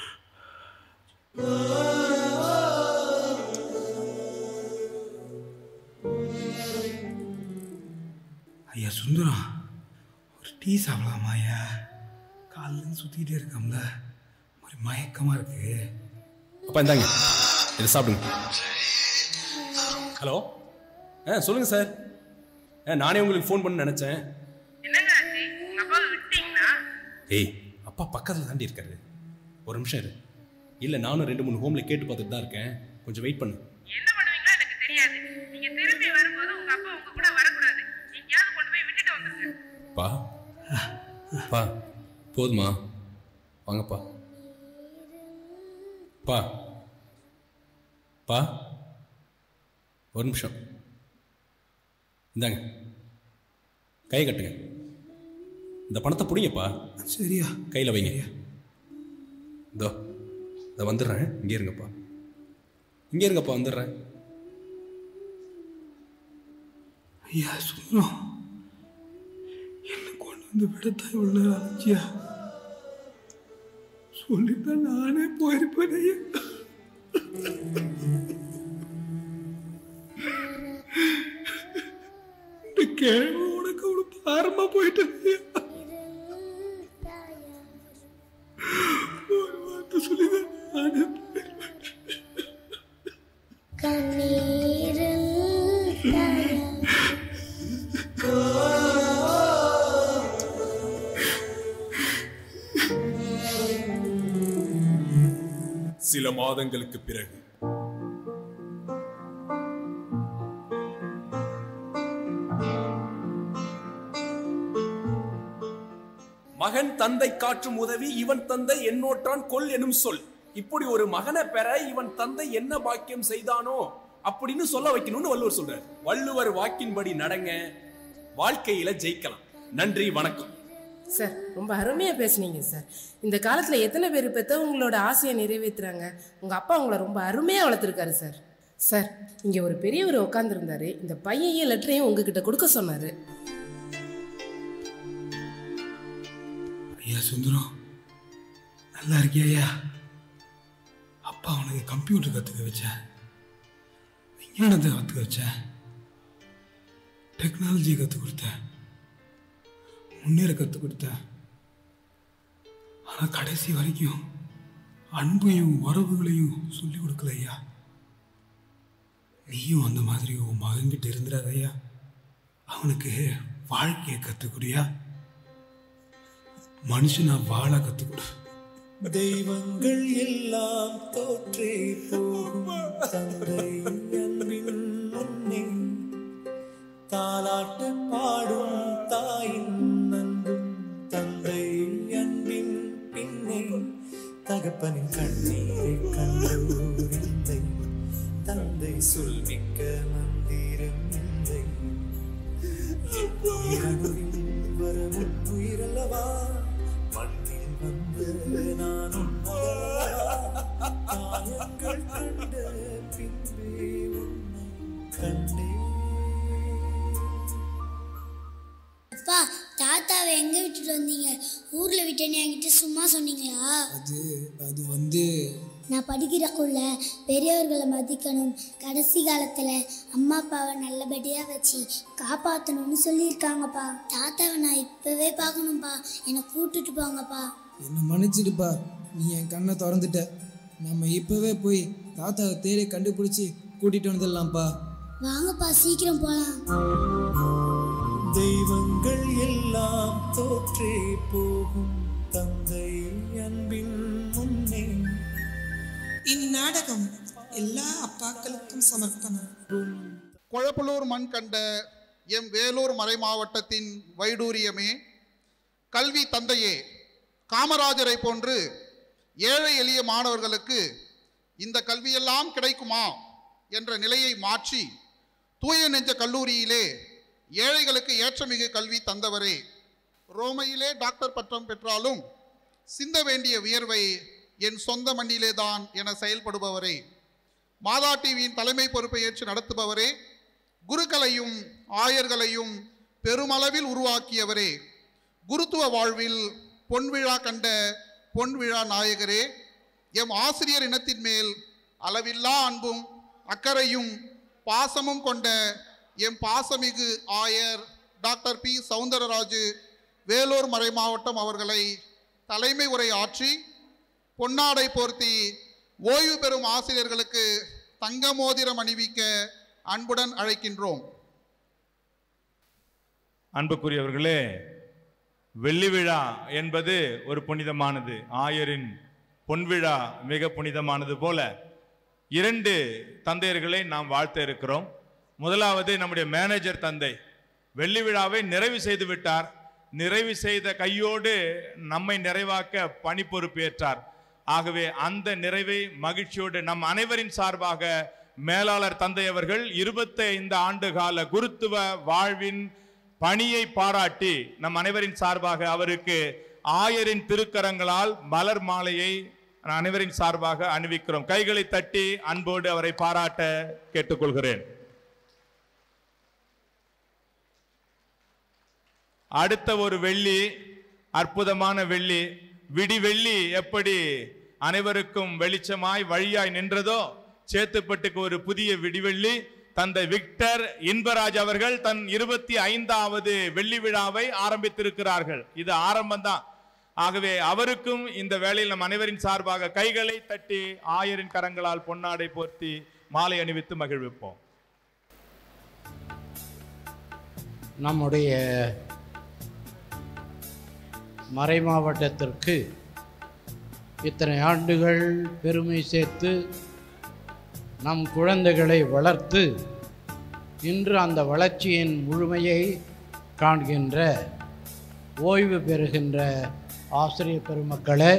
ஐயா சுந்தரம் ஒரு டீ சாப்பிடலாமா ஐயா காலையிலேருந்து சுற்றிக்கிட்டே இருக்கோம்ல ஒரு மயக்கமாக இருக்கு அப்பா இந்தாங்க இதை சாப்பிடுங்க ஹலோ ஆ சொல்லுங்க சார் ஆ நானே உங்களுக்கு ஃபோன் பண்ண நினச்சேன் ஏய் அப்பா பக்கத்தில் தாண்டி இருக்காரு ஒரு நிமிஷம் இரு இல்லை நானும் ரெண்டு மூணு ஹோமில் கேட்டு பார்த்துட்டு தான் இருக்கேன் கொஞ்சம் வெயிட் பண்ணு பா பா போதுமா வாங்கப்பா பா பா ஒரு நிமிஷம் இந்தாங்க கை கட்டுங்க இந்த பணத்தை பிடிங்கப்பா சரியா கையில் வைங்க இதோ இதை வந்துடுறேன் இங்கே இருங்கப்பா இங்கே இருங்கப்பா வந்துடுறேன் ஐயா சுந்தரம் என்ன கொண்டு வந்து விடத்தான் இவ்வளோ நேரம் ஆச்சியா சொல்லித்தான் நானே போயிருப்பேன் ஐயா இந்த கேள்வி உனக்கு அவ்வளோ பாரமா போயிட்டேன் ஐயா ஒரு வார்த்தை சொல்லிதான் நானே சில மாதங்களுக்கு பிறகு மகன் தந்தை காற்றும் உதவி இவன் தந்தை என்னோற்றான் கொல் எனும் சொல் இப்படி ஒரு மகனை பெற இவன் தந்தை என்ன பாக்கியம் செய்தானோ அப்படின்னு சொல்ல வைக்கணும்னு வள்ளுவர் சொல்றார் வள்ளுவர் வாக்கின்படி நடங்க வாழ்க்கையில ஜெயிக்கலாம் நன்றி வணக்கம் சார் ரொம்ப அருமையாக பேசுனீங்க சார் இந்த காலத்தில் எத்தனை பேர் பெற்றவங்களோட ஆசையை நிறைவேற்றுறாங்க உங்கள் அப்பா உங்களை ரொம்ப அருமையாக வளர்த்துருக்காரு சார் சார் இங்கே ஒரு பெரியவர் உட்காந்துருந்தாரு இந்த பையையும் லெட்டரையும் உங்ககிட்ட கொடுக்க சொன்னார் ஐயா சுந்தரம் நல்லா இருக்கியா ஐயா அப்பா உனக்கு கம்ப்யூட்டர் கற்றுக்க வச்சேன் விஞ்ஞானத்தை கற்றுக்க வச்சேன் டெக்னாலஜி கற்றுக் கொடுத்தேன் முன்னேற கற்றுக் கொடுத்தேன் ஆனால் கடைசி வரைக்கும் அன்பையும் உறவுகளையும் சொல்லி கொடுக்கல ஐயா நீயும் அந்த மாதிரி உன் மகன்கிட்ட இருந்துடாத ஐயா அவனுக்கு வாழ்க்கையை கற்றுக்குடியா மனுஷனா வாழ கற்றுக் கொடு தெய்வங்கள் எல்லாம் தோற்றே போகும் தந்தை அன்பின் முன்னே தாலாட்டு பாடும் தாயின் அன்பும் தந்தை அன்பின் பின்னே தகப்பனின் கண்ணீரை கண்டு விந்தை மண்ணில் வந்து நான் உன்னதா காயங்கள் கண்ட பின்பே உன்னை கண்டேன் அப்பா தாத்தாவை எங்க விட்டுட்டு வந்தீங்க ஊர்ல விட்டேன்னு என்கிட்ட சும்மா சொன்னீங்களா அது அது வந்து நான் படிக்கிறக்குள்ள பெரியவர்களை மதிக்கணும் கடைசி காலத்துல அம்மா அப்பாவை நல்லபடியா வச்சு காப்பாத்தணும்னு சொல்லியிருக்காங்கப்பா தாத்தாவை நான் இப்பவே பார்க்கணும்ப்பா என்னை கூட்டிட்டு போங்கப்பா என்னை மன்னிச்சிடுப்பா நீ என் கண்ணை திறந்துட்ட நம்ம இப்போவே போய் தாத்தாவை தேடி கண்டுபிடிச்சி கூட்டிகிட்டு வந்துடலாம்ப்பா வாங்கப்பா சீக்கிரம் போலாம் தெய்வங்கள் எல்லாம் தோற்றே போகும் தந்தை அன்பின் முன்னே இந்நாடகம் எல்லா அப்பாக்களுக்கும் சமர்ப்பணம் கொழப்பலூர் மண் கண்ட எம் வேலூர் மறை மாவட்டத்தின் வைடூரியமே கல்வி தந்தையே காமராஜரை போன்று ஏழை எளிய மாணவர்களுக்கு இந்த கல்வியெல்லாம் கிடைக்குமா என்ற நிலையை மாற்றி தூய நெஞ்ச கல்லூரியிலே ஏழைகளுக்கு ஏற்றமிகு கல்வி தந்தவரே ரோமையிலே டாக்டர் பட்டம் பெற்றாலும் சிந்த வேண்டிய வியர்வை என் சொந்த மண்ணிலே தான் என செயல்படுபவரே மாதா டிவியின் தலைமை பொறுப்பை ஏற்று நடத்துபவரே குருக்களையும் ஆயர்களையும் பெருமளவில் உருவாக்கியவரே குருத்துவ வாழ்வில் பொன்விழா கண்ட பொன்விழா நாயகரே எம் ஆசிரியர் இனத்தின் மேல் அளவில்லா அன்பும் அக்கறையும் பாசமும் கொண்ட எம் பாசமிகு ஆயர் டாக்டர் பி சவுந்தரராஜு வேலூர் மறை மாவட்டம் அவர்களை தலைமை உரை ஆற்றி பொன்னாடை போர்த்தி ஓய்வு பெறும் ஆசிரியர்களுக்கு தங்க மோதிரம் அணிவிக்க அன்புடன் அழைக்கின்றோம் அன்புக்குரியவர்களே வெள்ளி விழா என்பது ஒரு புனிதமானது ஆயரின் பொன்விழா மிக புனிதமானது போல இரண்டு தந்தையர்களை நாம் வாழ்த்த இருக்கிறோம் முதலாவது நம்முடைய மேனேஜர் தந்தை வெள்ளி விழாவை நிறைவு செய்து விட்டார் நிறைவு செய்த கையோடு நம்மை நிறைவாக்க பணி பொறுப்பேற்றார் ஆகவே அந்த நிறைவை மகிழ்ச்சியோடு நம் அனைவரின் சார்பாக மேலாளர் தந்தை அவர்கள் இருபத்தி ஐந்து ஆண்டு கால குருத்துவ வாழ்வின் பணியை பாராட்டி நம் அனைவரின் சார்பாக அவருக்கு ஆயரின் திருக்கரங்களால் மலர் மாலையை அனைவரின் சார்பாக அணிவிக்கிறோம் கைகளை தட்டி அன்போடு அவரை பாராட்ட கேட்டுக்கொள்கிறேன் அடுத்த ஒரு வெள்ளி அற்புதமான வெள்ளி விடி வெள்ளி எப்படி அனைவருக்கும் வெளிச்சமாய் வழியாய் நின்றதோ சேத்துப்பட்டுக்கு ஒரு புதிய விடிவெள்ளி தந்தை விக்டர் இன்பராஜ் அவர்கள் தன் இருபத்தி ஐந்தாவது வெள்ளி விழாவை ஆரம்பித்திருக்கிறார்கள் இது ஆரம்பம்தான் ஆகவே அவருக்கும் இந்த வேளையில் நம் அனைவரின் சார்பாக கைகளை தட்டி ஆயரின் கரங்களால் பொன்னாடை போர்த்தி மாலை அணிவித்து மகிழ்விப்போம் நம்முடைய மறை மாவட்டத்திற்கு இத்தனை ஆண்டுகள் பெருமை சேர்த்து நம் குழந்தைகளை வளர்த்து இன்று அந்த வளர்ச்சியின் முழுமையை காண்கின்ற ஓய்வு பெறுகின்ற ஆசிரியர் பெருமக்களே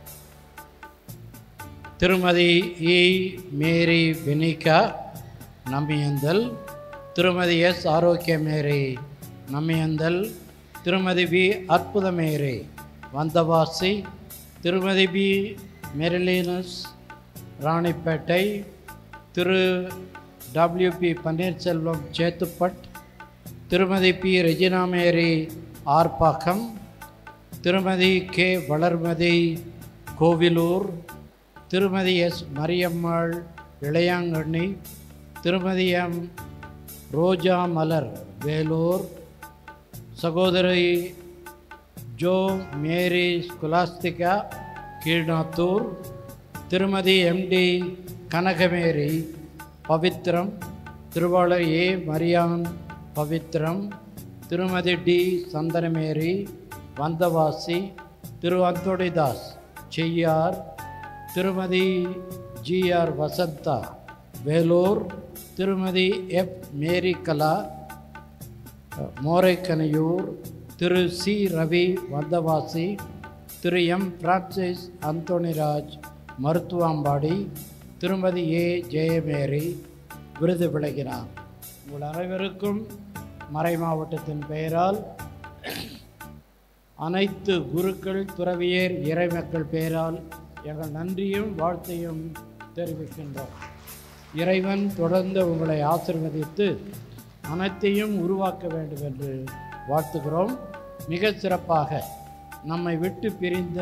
திருமதி இ மேரி பெனிகா நம்பியந்தல் திருமதி எஸ் ஆரோக்கிய மேரி நம்பியந்தல் திருமதி B Arputhamary Vandavasi Thirumathi P Marylinus Ranipet Thiru WB Panneerselvam Chetpet Thirumathi P Regina மேரி ஆர்ப்பாக்கம் திருமதி கே வளர்மதி கோவிலூர் திருமதி எஸ் மரியம்மாள் இளையாங்கண்ணி திருமதி எம் ரோஜா மலர் வேலூர் சகோதரி ஜோ மேரி ஸ்குலாஸ்திகா கீழ்நாத்தூர் திருமதி எம்டி கனகமேரி பவித்ரம் திருவாளர் ஏ மரியான் பவித்ரம் திருமதி டி சந்தனமேரி வந்தவாசி திரு அந்தோடிதாஸ் Cheyyar Thirumathi GR Vasantha Vellore Thirumathi F Mary Kala Moraikanaiyur Thiru C Ravi Vandavasi Thiru M Francis Antonyraj Maruthuvambadi Thirumathi A Jayamary விருது விளங்கினார் உங்கள் அனைவருக்கும் மறை மாவட்டத்தின் பெயரால் அனைத்து குருக்கள் துறவியர் இறைமக்கள் பெயரால் எங்கள் நன்றியும் வாழ்த்தையும் தெரிவிக்கின்றோம் இறைவன் தொடர்ந்து உங்களை ஆசிர்வதித்து அனைத்தையும் உருவாக்க வேண்டும் என்று வாழ்த்துகிறோம் மிக சிறப்பாக நம்மை விட்டு பிரிந்த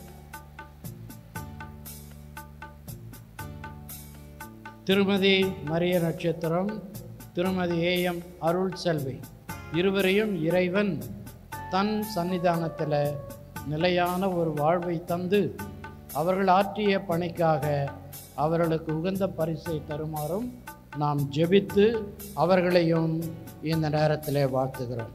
திருமதி மரிய நட்சத்திரம் திருமதி ஏஎம் அருள் செல்வி இருவரையும் இறைவன் தன் சன்னிதானத்தில் நிலையான ஒரு வாழ்வை தந்து அவர்கள் ஆற்றிய பணிக்காக அவர்களுக்கு உகந்த பரிசை தருமாறும் நாம் ஜெபித்து அவர்களையும் இந்த நேரத்தில் வாழ்த்துகிறோம்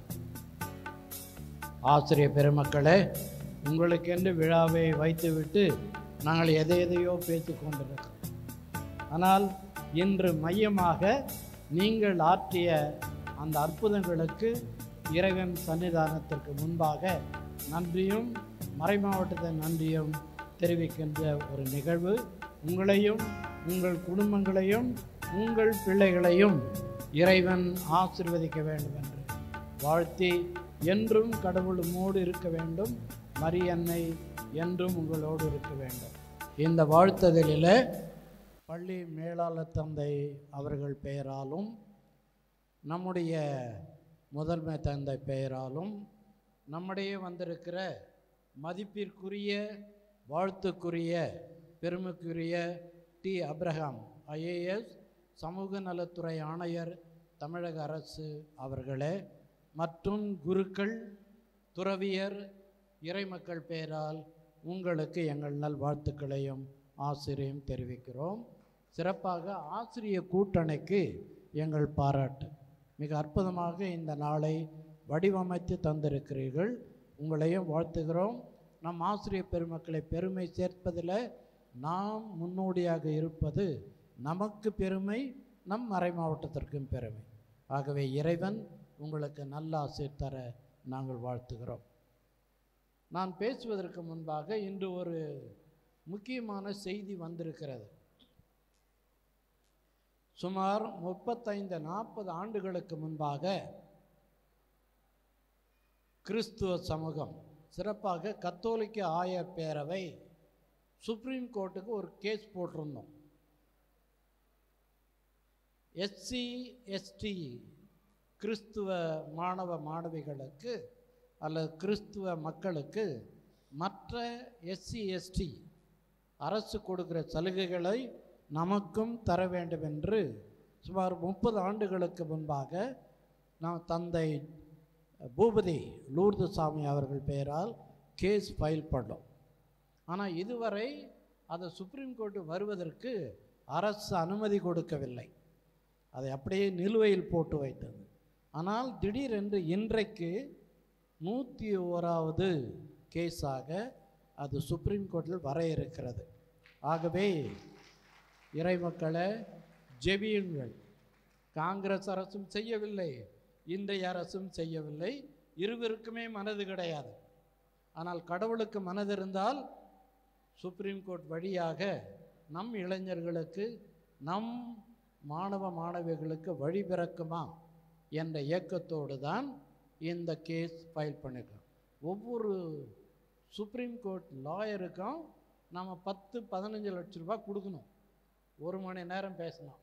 ஆசிரியர் பெருமக்களே உங்களுக்கென்று விழாவை வைத்துவிட்டு நாங்கள் எதை எதையோ பேசிக் கொண்டிருக்கிறோம் ஆனால் இன்று மையமாக நீங்கள் ஆற்றிய அந்த அற்புதங்களுக்கு இறைவன் சன்னிதானத்திற்கு முன்பாக நன்றியும் மறைமாவட்டத்தின் நன்றியும் தெரிவிக்கின்ற ஒரு நிகழ்வு உங்களையும் உங்கள் குடும்பங்களையும் உங்கள் பிள்ளைகளையும் இறைவன் ஆசிர்வதிக்க வேண்டும் என்று வாழ்த்தி என்றும் கடவுள் உம்மோடு இருக்க வேண்டும் மரியன்னை என்றும் உங்களோடு இருக்க வேண்டும் இந்த வாழ்த்துதலில் பள்ளி மேலாளர் தந்தை அவர்கள் பெயராலும் நம்முடைய முதன்மை தந்தை பெயராலும் நம்முடைய வந்திருக்கிற மதிப்பிற்குரிய வாழ்த்துக்குரிய பெருமைக்குரிய டி அப்ரஹாம் ஐஏஎஸ் சமூக நலத்துறை ஆணையர் தமிழக அரசு அவர்களே மற்றும் குருக்கள் துறவியர் இறைமக்கள் பெயரால் உங்களுக்கு எங்கள் நல் வாழ்த்துக்களையும் ஆசிரியம் தெரிவிக்கிறோம் சிறப்பாக ஆசிரிய கூட்டணிக்கு எங்கள் பாராட்டு மிக அற்புதமாக இந்த நாளை வடிவமைத்து தந்திருக்கிறீர்கள் உங்களையும் வாழ்த்துகிறோம் நம் ஆசிரியர் பெருமக்களை பெருமை சேர்ப்பதில் நாம் முன்னோடியாக இருப்பது நமக்கு பெருமை நம் மறை மாவட்டத்திற்கும் பெருமை ஆகவே இறைவன் உங்களுக்கு நல்ல ஆசிர் தர நாங்கள் வாழ்த்துகிறோம் நான் பேசுவதற்கு முன்பாக இன்று ஒரு முக்கியமான செய்தி வந்திருக்கிறது சுமார் முப்பத்தைந்து நாற்பது ஆண்டுகளுக்கு முன்பாக கிறிஸ்துவ சமூகம் சிறப்பாக கத்தோலிக்க ஆயர் பேரவை சுப்ரீம் கோர்ட்டுக்கு ஒரு கேஸ் போட்டிருந்தோம் எஸ்சி எஸ்டி கிறிஸ்துவ மாணவ மாணவிகளுக்கு அல்லது கிறிஸ்துவ மக்களுக்கு மற்ற எஸ்சி எஸ்டி அரசு கொடுக்கிற சலுகைகளை நமக்கும் தர வேண்டும் என்று சுமார் முப்பது ஆண்டுகளுக்கு முன்பாக நாம் தந்தை பூபதி லூர்து சாமி அவர்கள் பெயரால் கேஸ் ஃபைல் பண்ணோம் ஆனால் இதுவரை அது சுப்ரீம் கோர்ட்டு வருவதற்கு அரசு அனுமதி கொடுக்கவில்லை அதை அப்படியே நிலுவையில் போட்டு வைத்தது ஆனால் திடீரென்று இன்றைக்கு நூற்றி ஓராவது கேஸாக அது சுப்ரீம் கோர்ட்டில் வர இருக்கிறது ஆகவே இறைமக்களை ஜெபியுங்கள் காங்கிரஸ் அரசும் செய்யவில்லை இன்றைய அரசும் செய்யவில்லை இருவருக்குமே மனது கிடையாது ஆனால் கடவுளுக்கு மனது இருந்தால் சுப்ரீம் கோர்ட் வழியாக நம் இளைஞர்களுக்கு நம் மாணவ மாணவிகளுக்கு வழி பிறக்குமா என்ற இயக்கத்தோடு தான் இந்த கேஸ் ஃபைல் பண்ணிருக்கோம் ஒவ்வொரு சுப்ரீம் கோர்ட் லாயருக்கும் நம்ம பத்து பதினஞ்சு லட்ச ரூபாய் கொடுக்கணும் ஒரு மணி நேரம் பேசணும்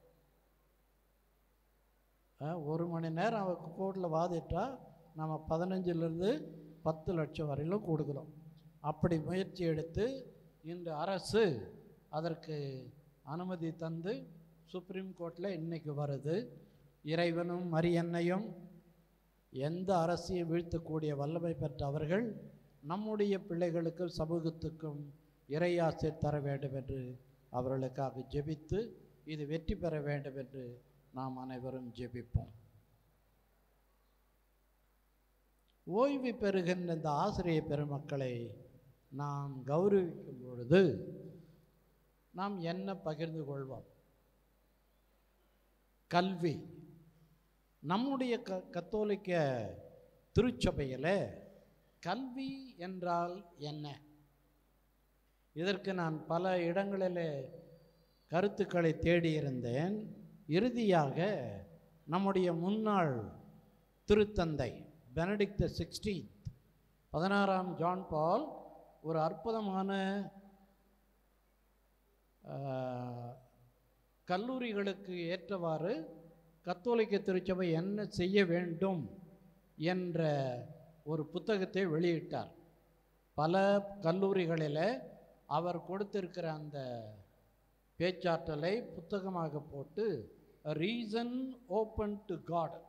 ஆ, ஒரு மணி நேரம் அவ கோர்ட்டில் வாதிட்டா நம்ம பதினஞ்சுலேருந்து பத்து லட்சம் வரையிலும் கொடுக்குறோம் அப்படி முயற்சி எடுத்து இந்த அரசு அதற்கு அனுமதி தந்து சுப்ரீம் கோர்ட்டில் இன்னைக்கு வருது இறைவனும் மரியன்னையும் எந்த அரசையும் வீழ்த்தக்கூடிய வல்லமை பெற்ற அவர்கள் நம்முடைய பிள்ளைகளுக்கும் சமூகத்துக்கும் இறையாசை தர வேண்டும் என்று அவர்களுக்காக ஜெபித்து இது வெற்றி பெற வேண்டும் என்று நாம் அனைவரும் ஜெபிப்போம் ஓய்வு பெறுகின்ற இந்த ஆசிரியர் பெருமக்களை நாம் கௌரவிக்கும் பொழுது நாம் என்ன பகிர்ந்து கொள்வோம் கல்வி நம்முடைய க கத்தோலிக்க திருச்சபையில் கல்வி என்றால் என்ன இதற்கு நான் பல இடங்களில் கருத்துக்களை தேடியிருந்தேன் இறுதியாக நம்முடைய முன்னாள் திருத்தந்தை பெனடிக்த சிக்ஸ்டீன்த் பதினாறாம் ஜான் பால் ஒரு அற்புதமான ஆஹ், கல்லூரிகளுக்கு ஏற்றவாறு கத்தோலிக்க திருச்சபை என்ன செய்ய வேண்டும் என்ற ஒரு புத்தகத்தை வெளியிட்டார் பல கல்லூரிகளில் அவர் கொடுத்திருக்கிற அந்த பேச்சாற்றலை புத்தகமாக போட்டு reason open to God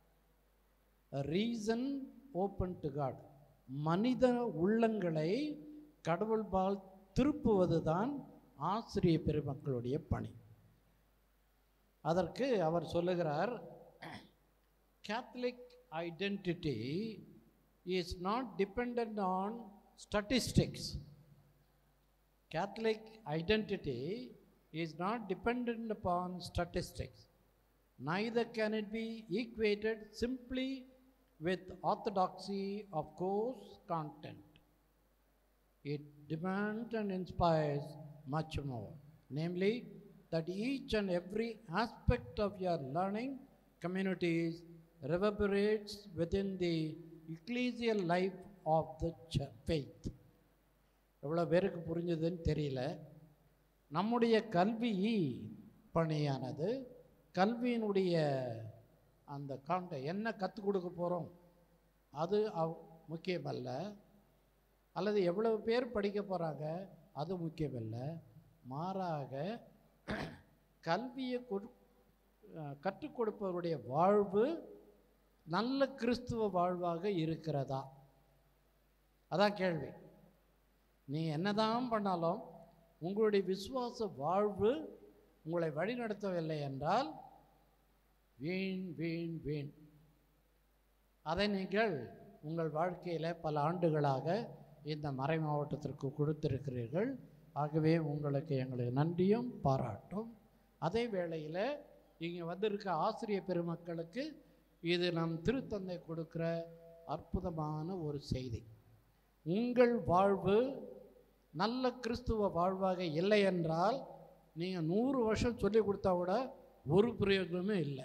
reason open to God மனித உள்ளங்களை கடவுள்பால் திருப்புவது தான் ஆசிரிய பெருமக்களுடைய பணி அதற்கு அவர் சொல்லுகிறார் Catholic identity is not depend on statistics Catholic identity is not dependent upon statistics. Neither can it be equated simply with orthodoxy of course content. It demands and inspires much more, namely, that each and every aspect of your learning communities reverberates within the ecclesial life of the ch- faith. எவ்வளோ பேருக்கு புரிஞ்சுதுன்னு தெரியல நம்முடைய கல்வி பணியானது கல்வியினுடைய அந்த காண்ட என்ன கற்றுக் கொடுக்க போகிறோம் அது அவ்- முக்கியமல்ல அல்லது எவ்வளவு பேர் படிக்க போகிறாங்க அது முக்கியமல்ல மாறாக கல்வியை கொடு அஹ், கற்றுக் கொடுப்பவருடைய வாழ்வு நல்ல கிறிஸ்துவ வாழ்வாக இருக்கிறதா அதான் கேள்வி நீ என்னதான் பண்ணாலும் உங்களுடைய விசுவாச வாழ்வு உங்களை வழிநடத்தவில்லை என்றால் வீண் வீண் வீண் அதை நீங்கள் உங்கள் வாழ்க்கையில் பல ஆண்டுகளாக இந்த மறை மாவட்டத்திற்கு கொடுத்திருக்கிறீர்கள் ஆகவே உங்களுக்கு எங்களுக்கு நன்றியும் பாராட்டும் அதே வேளையில் இங்கே வந்திருக்க ஆசிரியர் பெருமக்களுக்கு இது நம் திருத்தந்தை கொடுக்கிற அற்புதமான ஒரு செய்தி உங்கள் வாழ்வு நல்ல கிறிஸ்துவ வாழ்வாக இல்லை என்றால் நீங்கள் நூறு வருஷம் சொல்லி கொடுத்தா கூட ஒரு பிரயோஜனமே இல்லை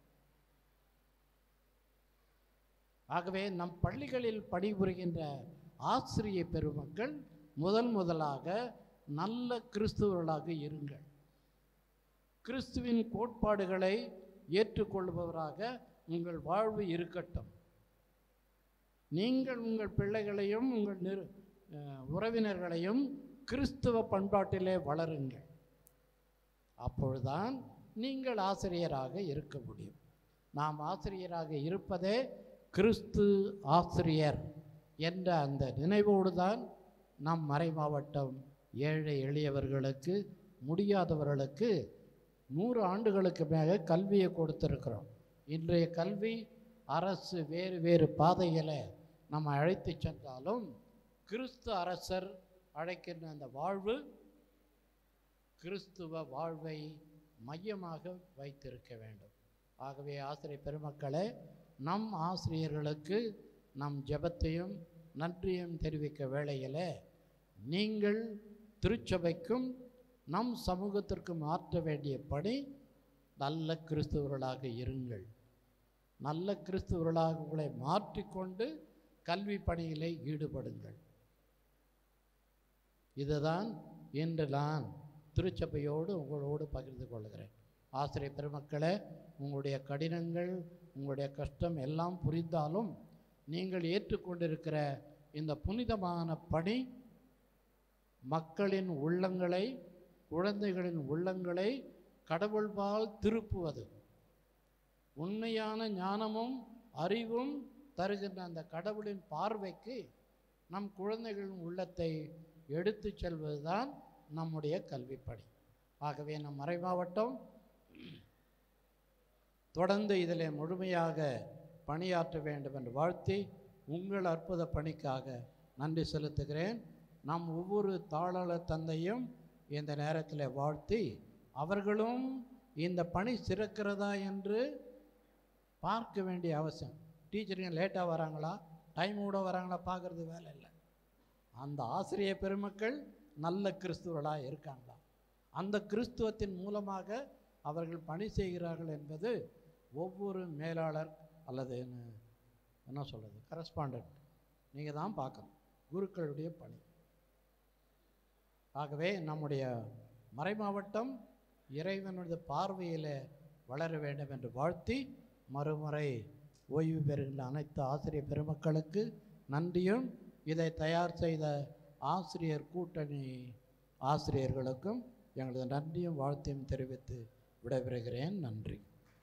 ஆகவே நம் பள்ளிகளில் பணிபுரிகின்ற ஆசிரிய பெருமக்கள் முதல் முதலாக நல்ல கிறிஸ்துவர்களாக இருங்கள் கிறிஸ்துவின் கோட்பாடுகளை ஏற்றுக்கொள்பவராக உங்கள் வாழ்வு இருக்கட்டும் நீங்கள் உங்கள் பிள்ளைகளையும் உங்கள் நிறு அஹ், உறவினர்களையும் கிறிஸ்துவ பண்பாட்டிலே வளருங்கள் அப்பொழுதுதான் நீங்கள் ஆசிரியராக இருக்க முடியும் நாம் ஆசிரியராக இருப்பதே கிறிஸ்து ஆசிரியர் என்ற அந்த நினைவோடு தான் நம் மறை மாவட்டம் ஏழை எளியவர்களுக்கு முடியாதவர்களுக்கு நூறு ஆண்டுகளுக்கு மேலே கல்வியை கொடுத்துருக்குறோம் இன்றைய கல்வி அரசு வேறு வேறு பாதைகளை நம்ம அழைத்து சென்றாலும் கிறிஸ்து அரசர் அழைக்கின்ற அந்த வாழ்வு கிறிஸ்துவ வாழ்வை மையமாக வைத்திருக்க வேண்டும் ஆகவே ஆசிரியர் பெருமக்களே நம் ஆசிரியர்களுக்கு நம் ஜெபத்தையும் நன்றியும் தெரிவிக்க வேளையில் நீங்கள் திருச்சபைக்கும் நம் சமூகத்திற்கும் ஆற்ற வேண்டிய பணி நல்ல கிறிஸ்துவர்களாக இருங்கள் நல்ல கிறிஸ்துவர்களாக உங்களை மாற்றிக்கொண்டு கல்வி பணியிலே ஈடுபடுங்கள் இதுதான் இன்று நான் திருச்சபையோடு உங்களோடு பகிர்ந்து கொள்கிறேன் ஆசிரியர் பெருமக்களே உங்களுடைய கடினங்கள் உங்களுடைய கஷ்டம் எல்லாம் புரிந்தாலும் நீங்கள் ஏற்றுக்கொண்டிருக்கிற இந்த புனிதமான பணி மக்களின் உள்ளங்களை குழந்தைகளின் உள்ளங்களை கடவுள்பால் திருப்புவது உண்மையான ஞானமும் அறிவும் தருகின்ற அந்த கடவுளின் பார்வைக்கு நம் குழந்தைகளின் உள்ளத்தை எடுத்து செல்வதுதான் நம்முடைய கல்விப்பணி ஆகவே நம் மறை மாவட்டம் தொடர்ந்து இதில் முழுமையாக பணியாற்ற வேண்டும் என்று வாழ்த்தி உங்கள் அற்புத பணிக்காக நன்றி செலுத்துகிறேன் நம் ஒவ்வொரு தாளாளர் தந்தையும் இந்த நேரத்தில் வாழ்த்தி அவர்களும் இந்த பணி சிறக்கிறதா என்று பார்க்க வேண்டிய அவசியம் டீச்சருங்க லேட்டாக வராங்களா டைம் கூட வராங்களா பார்க்குறது வேலை இல்லை அந்த ஆசிரியர் பெருமக்கள் நல்ல கிறிஸ்துவர்களாக இருக்காங்களா அந்த கிறிஸ்துவத்தின் மூலமாக அவர்கள் பணி செய்கிறார்கள் என்பது ஒவ்வொரு மேலாளர் அல்லது என்ன- என்ன சொல்கிறது கரஸ்பாண்டன்ட் நீங்கள் தான் பார்க்கணும் குருக்களுடைய பணி ஆகவே நம்முடைய மறைமாவட்டம் இறைவனுடைய பார்வையில் வளர வேண்டும் என்று வாழ்த்தி மறுமுறை ஓய்வு பெறுகின்ற அனைத்து ஆசிரியர் பெருமக்களுக்கு நன்றியும் இதை தயார் செய்த ஆசிரியர் கூட்டணி ஆசிரியர்களுக்கும் எங்களது நன்றியும் வாழ்த்தையும் தெரிவித்து விடைபெறுகிறேன் நன்றி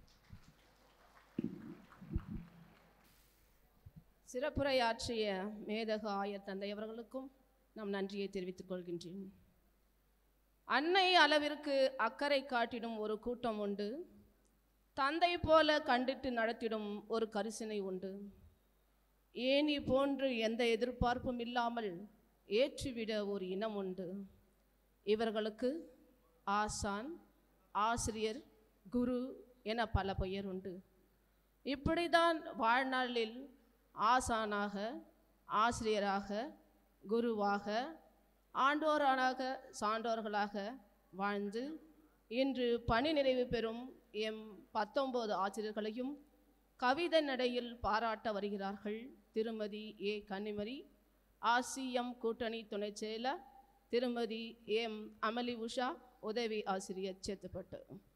சிறப்புரையாற்றிய மேதக ஆயர் தந்தை அவர்களுக்கும் நம் நன்றியை தெரிவித்துக் கொள்கின்றேன் அன்னை அளவிற்கு அக்கறை காட்டிடும் ஒரு கூட்டம் உண்டு தந்தை போல கண்டிட்டு நடத்திடும் ஒரு கரிசனை உண்டு ஏனி போன்று எந்த எதிர்பார்ப்பும் இல்லாமல் ஏற்றிவிட ஒரு இனம் உண்டு இவர்களுக்கு ஆசான் ஆசிரியர் குரு என பல பெயர் உண்டு இப்படிதான் வாழ்நாளில் ஆசானாக ஆசிரியராக குருவாக ஆண்டோரானாக சான்றோர்களாக வாழ்ந்து இன்று பணி நிறைவு பெறும் எம் பத்தொன்பது ஆசிரியர்களையும் கவிதை நடையில் பாராட்ட வருகிறார்கள் திருமதி ஏ கன்னிமரி ஆசிஎம் கூட்டணி துணைச் செயலர் திருமதி எம் அமளி உஷா உதவி ஆசிரியர் சேத்துப்பட்டு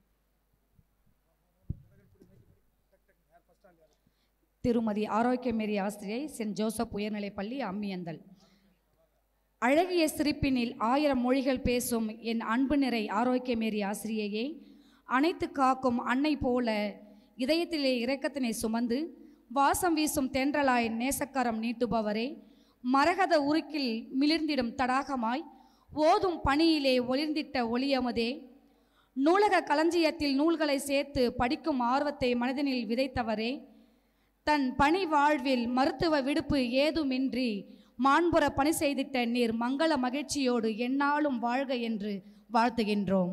திருமதி ஆரோக்கியமேரி ஆசிரியை சென்ட் ஜோசப் உயர்நிலைப்பள்ளி அம்மியந்தல் அழகிய சிரிப்பினில் ஆயிரம் மொழிகள் பேசும் என் அன்பு நிறை ஆரோக்கியமேரி ஆசிரியையே அனைத்து காக்கும் அன்னை போல இதயத்திலே இரக்கத்தினை சுமந்து வாசம் வீசும் தென்றலாய் நேசக்கரம் நீட்டுபவரே மரகத உருக்கில் மிளிர்ந்திடும் தடாகமாய் ஓதும் பணியிலே ஒளிர்ந்திட்ட ஒளியமுதே நூலக களஞ்சியத்தில் நூல்களை சேர்த்து படிக்கும் ஆர்வத்தை மனதினில் விதைத்தவரே தன் பணி வாழ்வில் மருத்துவ விடுப்பு ஏதுமின்றி மாண்புற பணி செய்திட்ட நீர் மங்கள மகிழ்ச்சியோடு எந்நாளும் வாழ்க என்று வாழ்த்துகின்றோம்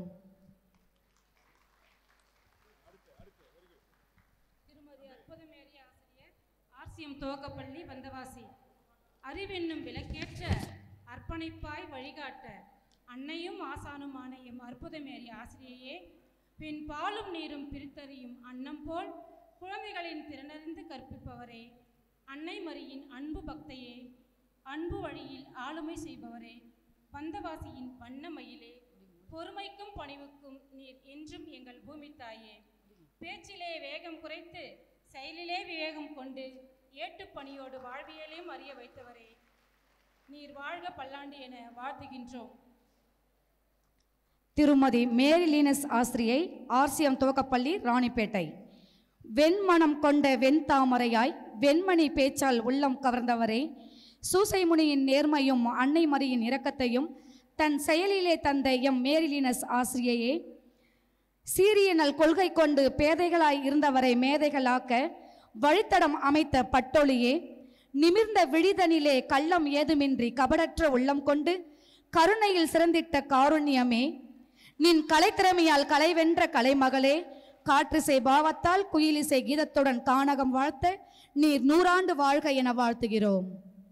திருமதி அற்புதமேரி ஆசிரியர் ஆர்சிஎம் துவக்கப்பள்ளி வந்தவாசி அறிவென்னும் விளக்கேற்ற அர்ப்பணிப்பாய் வழிகாட்ட அன்னையும் ஆசானுமான எம் அற்புதமேரி ஆசிரியையே பின் பாலும் நீரும் பிரித்தறியும் அன்னம் போல் குழந்தைகளின் திறனறிந்து கற்பிப்பவரே அன்னை மரியின் அன்பு பக்தையே அன்பு வழியில் ஆளுமை செய்பவரே வந்தவாசியின் வண்ண மயிலே பொறுமைக்கும் பணிவுக்கும் நீர் என்றும் எங்கள் பூமி தாயே பேச்சிலே வேகம் குறைத்து செயலிலே விவேகம் கொண்டு ஏட்டுப் பணியோடு வாழ்வியலையும் அறிய வைத்தவரே நீர் வாழ்க பல்லாண்டு என வாழ்த்துகின்றோம் திருமதி மேரி லீனஸ் ஆசிரியை ஆர்சிஎம் துவக்கப்பள்ளி ராணிப்பேட்டை வெண்மணம் கொண்ட வெண்தாமரையாய் வெண்மணி பேச்சால் உள்ளம் கவர்ந்தவரே சூசைமுனியின் நேர்மையும் அன்னை மரியின் இரக்கத்தையும் தன் செயலிலே தந்த எம் மேரிலினஸ் ஆசிரியையே சீரிய நல் கொள்கை கொண்டு பேதைகளாய் இருந்தவரை மேதைகளாக்க வழித்தடம் அமைத்த பட்டொளியே நிமிர்ந்த விழிதனிலே கள்ளம் ஏதுமின்றி கபடற்ற உள்ளம் கொண்டு கருணையில் சிறந்திட்ட காருண்யமே நின் கலைத்திறமையால் கலைவென்ற கலைமகளே காற்றிசை பாவத்தால் குயிலிசை கீதத்துடன் கானகம் வாழ்த்த நீர் நூறாண்டு வாழ்க என வாழ்த்துகிறோம்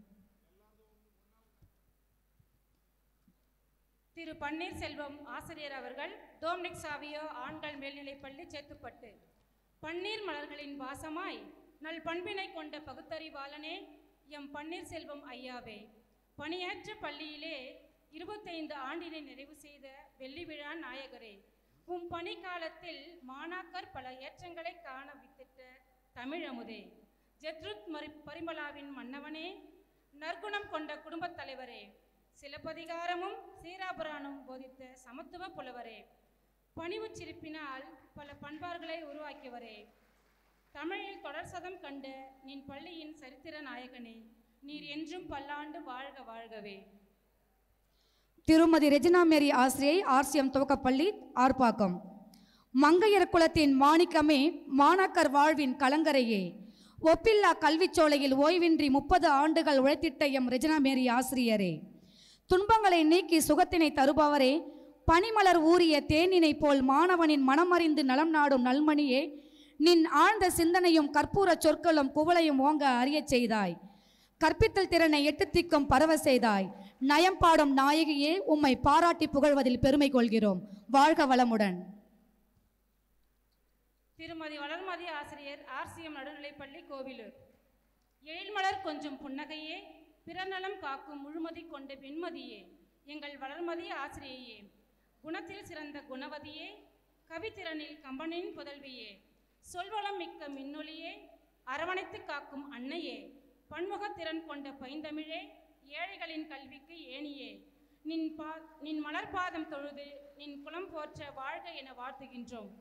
திரு பன்னீர்செல்வம் ஆசிரியர் அவர்கள் டோம்னிக் சாவியோ ஆண்கள் மேல்நிலைப்பள்ளி சேத்துப்பட்டு பன்னீர் மலர்களின் வாசமாய் நல் பண்பினை கொண்ட பகுத்தறிவாளனே எம் பன்னீர்செல்வம் ஐயாவே பணியாற்ற பள்ளியிலே இருபத்தைந்து ஆண்டினை நிறைவு செய்த வெள்ளி விழா நாயகரே உம் பணி காலத்தில் மாணாக்கர் பல ஏற்றங்களை காண வித்திட்ட தமிழமுதே ஜெத்ருத் மரி பரிமளாவின் மன்னவனே நற்குணம் கொண்ட குடும்பத் தலைவரே சிலப்பதிகாரமும் சீராபுராணம் போதித்த சமத்துவ புலவரே பணிவுச் சிரிப்பினால் பல பண்பார்களை உருவாக்கியவரே தமிழில் தொடர் சதம் கண்ட நின் பள்ளியின் சரித்திர நாயகனே நீர் என்றும் பல்லாண்டு வாழ்க வாழ்கவே திருமதி ரெஜினா மேரி ஆசிரியை ஆர்சிஎம் துவக்கப்பள்ளி ஆர்ப்பாக்கம் மங்கையர் குலத்தின் மாணிக்கமே மாணாக்கர் வாழ்வின் கலங்கரையே ஒப்பில்லா கல்விச்சோலையில் ஓய்வின்றி முப்பது ஆண்டுகள் உழைத்திட்ட எம் ரெஜினா மேரி ஆசிரியரே துன்பங்களை நீக்கி சுகத்தினை தருபவரே பனிமலர் ஊறிய தேனினை போல் மாணவனின் மனமறிந்து நலம் நாடும் நல்மணியே நின் ஆழ்ந்த சிந்தனையும் கற்பூர சொற்களும் குவளையும் ஓங்க அறியச் செய்தாய் கற்பித்தல் திறனை எட்டு திக்கும் பரவ செய்தாய் நயம் பாடும் நாயகியே உம்மை பாராட்டி புகழ்வதில் பெருமை கொள்கிறோம் வாழ்க வளமுடன் திருமதி வளர்மதி ஆசிரியர் ஆர்சிஎம் நடுநிலைப்பள்ளி கோவிலூர் எழில்மலர் கொஞ்சம் புன்னகையே பிறநலம் காக்கும் முழுமதி கொண்ட வெண்மதியே எங்கள் வளர்மதி ஆசிரியையே குணத்தில் சிறந்த குணவதியே கவித்திறனில் கம்பனின் புதல்வியே சொல்வளம் மிக்க மின்னொலியே அரவணைத்து காக்கும் அன்னையே பன்முகத்திறன் கொண்ட பைந்தமிழே ஏழைகளின் கல்விக்கு ஏணியே நின் பா நின் மலர் பாதம் தொழுது நின் குலம் போற்ற வாழ்க என வாழ்த்துகின்றோம்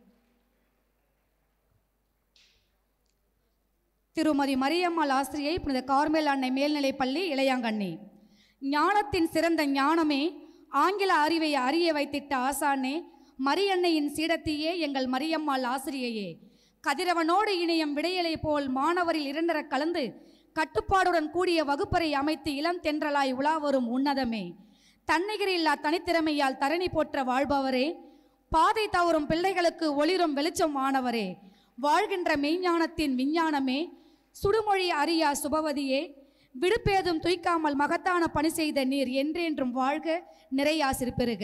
திருமதி மரியம்மாள் ஆசிரியை புனித கார்மேல் அன்னை மேல்நிலைப்பள்ளி இளையாங்கண்ணி ஞானத்தின் சிறந்த ஞானமே ஆங்கில அறிவை அறிய வைத்திட்ட ஆசானே மரியன்னையின் சீடத்தியே எங்கள் மரியம்மாள் ஆசிரியையே கதிரவனோடு இணையம் விடையலை போல் மாணவரில் இரண்டர கலந்து கட்டுப்பாடுடன் கூடிய வகுப்பறை அமைத்து இளம் தென்றலாய் உலா வரும் உன்னதமே தன்னிகரில்லா தனித்திறமையால் தரணி போற்ற வாழ்பவரே பாதை தவறும் பிள்ளைகளுக்கு ஒளிரும் வெளிச்சம் ஆனவரே வாழ்கின்ற மெய்ஞானத்தின் விஞ்ஞானமே சுடுமொழி அறியா சுபவதியே விடுப்பேதும் துய்க்காமல் மகத்தான பணி செய்த நீர் என்றென்றும் வாழ்க நிறையாசிர் பெறுக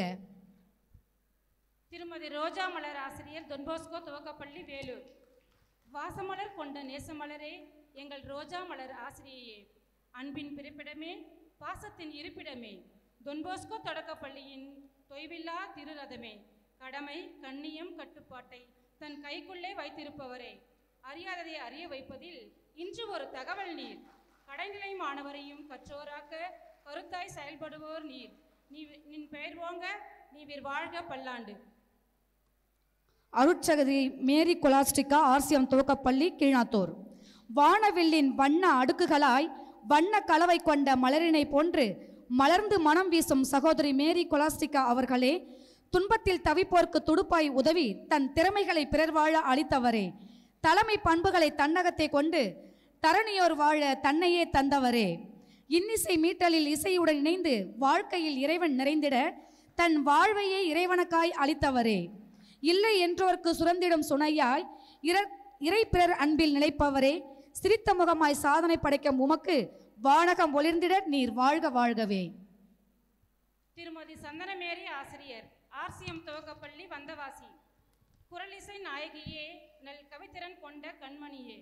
திருமதி ரோஜா மலர் ஆசிரியர் தொன்போஸ்கோ துவக்கப்பள்ளி வேலூர் வாசமலர் கொண்ட நேசமலரே எங்கள் ரோஜா மலர் ஆசிரியையே அன்பின் பிறப்பிடமே பாசத்தின் இருப்பிடமே தொன்போஸ்கோ தொடக்கப்பள்ளியின் தொய்வில்லா திருரதமே கடமை கண்ணியம் கட்டுப்பாட்டை தன் கைக்குள்ளே வைத்திருப்பவரே அறியாததை அறிய வைப்பதில் இன்று ஒரு தகவல் நீர் கடைநிலை மாணவரையும் கற்றோராக்க கருத்தாய் செயல்படுவோர் நீர் நீ நின் பெயர் வாங்க நீவிர் வாழ்க பல்லாண்டு அருட்சகதி மேரி கொலாஸ்டிகா ஆர்சியம் துவக்கப்பள்ளி கீழாத்தூர் வானவில்லின் வண்ண அடுக்குகளாய் வண்ண கலவை கொண்ட மலரினை போன்று மலர்ந்து மனம் வீசும் சகோதரி மேரி கொலாஸ்டிகா அவர்களே துன்பத்தில் தவிப்போர்க்கு துடுப்பாய் உதவி தன் திறமைகளை பிறர் வாழ அளித்தவரே தலைமை பண்புகளை தன்னகத்தை கொண்டு தரணியோர் வாழ தன்னையே தந்தவரே இன்னிசை மீட்டலில் இசையுடன் இணைந்து வாழ்க்கையில் இறைவன் நிறைந்திட தன் வாழ்வையே இறைவனுக்காய் அளித்தவரே இல்லை என்றோர்க்கு சுரந்திடும் சுனையாய் இற இறை பிறர் அன்பில் நிலைப்பவரே சிரித்த முகமாய் சாதனை படைக்கும் உமக்கு வானகம் ஒளிர்ந்திட நீர் வாழ்க வாழ்கவே திருமதி சந்தனமேரி ஆசிரியர் ஆர்சிஎம் துவக்கப்பள்ளி வந்தவாசி குரலிசை நாயகியே நல் கவித்திறன் கொண்ட கண்மணியே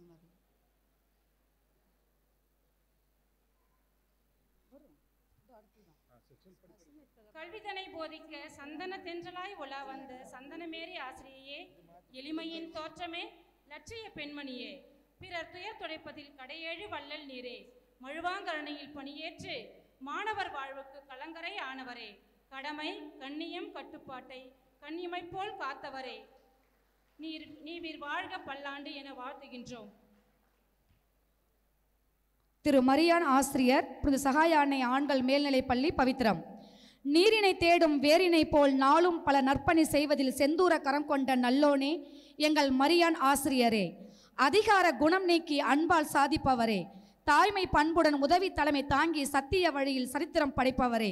கல்விதனை போதிக்க சந்தன தென்றலாய் உலா வந்த சந்தனமேரி ஆசிரியையே எளிமையின் தோற்றமே லட்சிய பெண்மணியே பிறர் துயர் துடைப்பதில் கடையேழு வள்ளல் நீரே மழுவாங்கரணையில் பணியேற்று மாணவர் வாழ்வுக்கு கலங்கரை ஆனவரே கடமை கண்ணியம் கட்டுப்பாட்டை கண்ணிமை போல் காத்தவரே நீர் நீவிர் வாழ்க பல்லாண்டு என வாழ்த்துகின்றோம் திரு மரியான் ஆசிரியர் புனித சகாய அன்னை ஆண்கள் மேல்நிலைப்பள்ளி பவித்ரம் நீரினை தேடும் வேரினை போல் நாளும் பல நற்பணி செய்வதில் செந்தூர கரம் கொண்ட நல்லோனே எங்கள் மரியான் ஆசிரியரே அதிகார குணம் நீக்கி அன்பால் சாதிப்பவரே தாய்மை பண்புடன் உதவி தலைமை தாங்கி சத்திய வழியில் சரித்திரம் படைப்பவரே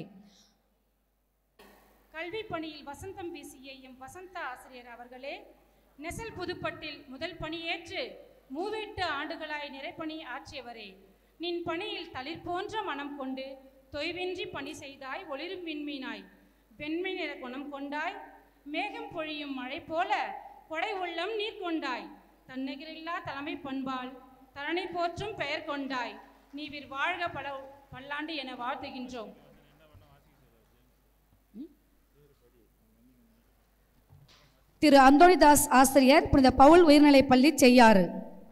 கல்வி பணியில் வசந்தம் வீசிய எம் வசந்த ஆசிரியர் அவர்களே நெசல் புதுப்பட்டில் முதல் பணியேற்று மூவெட்டு ஆண்டுகளாய் நிறைப்பணி ஆற்றியவரே நின் பணியில் தளிர் போன்ற மனம் கொண்டு தொய்வின்றி பணி செய்தாய் ஒளிரும் விண்மீனாய் வெண்மை நிற குணம் கொண்டாய் மேகம் பொழியும் மழை போல கொடை உள்ளம் நீர் கொண்டாய் தன்னகிரில்லா தலைமை பண்பால் தரணை போற்றும் பெயர் கொண்டாய் நீவிர் வாழ்க பல பல்லாண்டு என வாழ்த்துகின்றோம் திரு அந்தோணிதாஸ் ஆசிரியர் புனித பவுல் உயர்நிலைப்பள்ளி செய்யாறு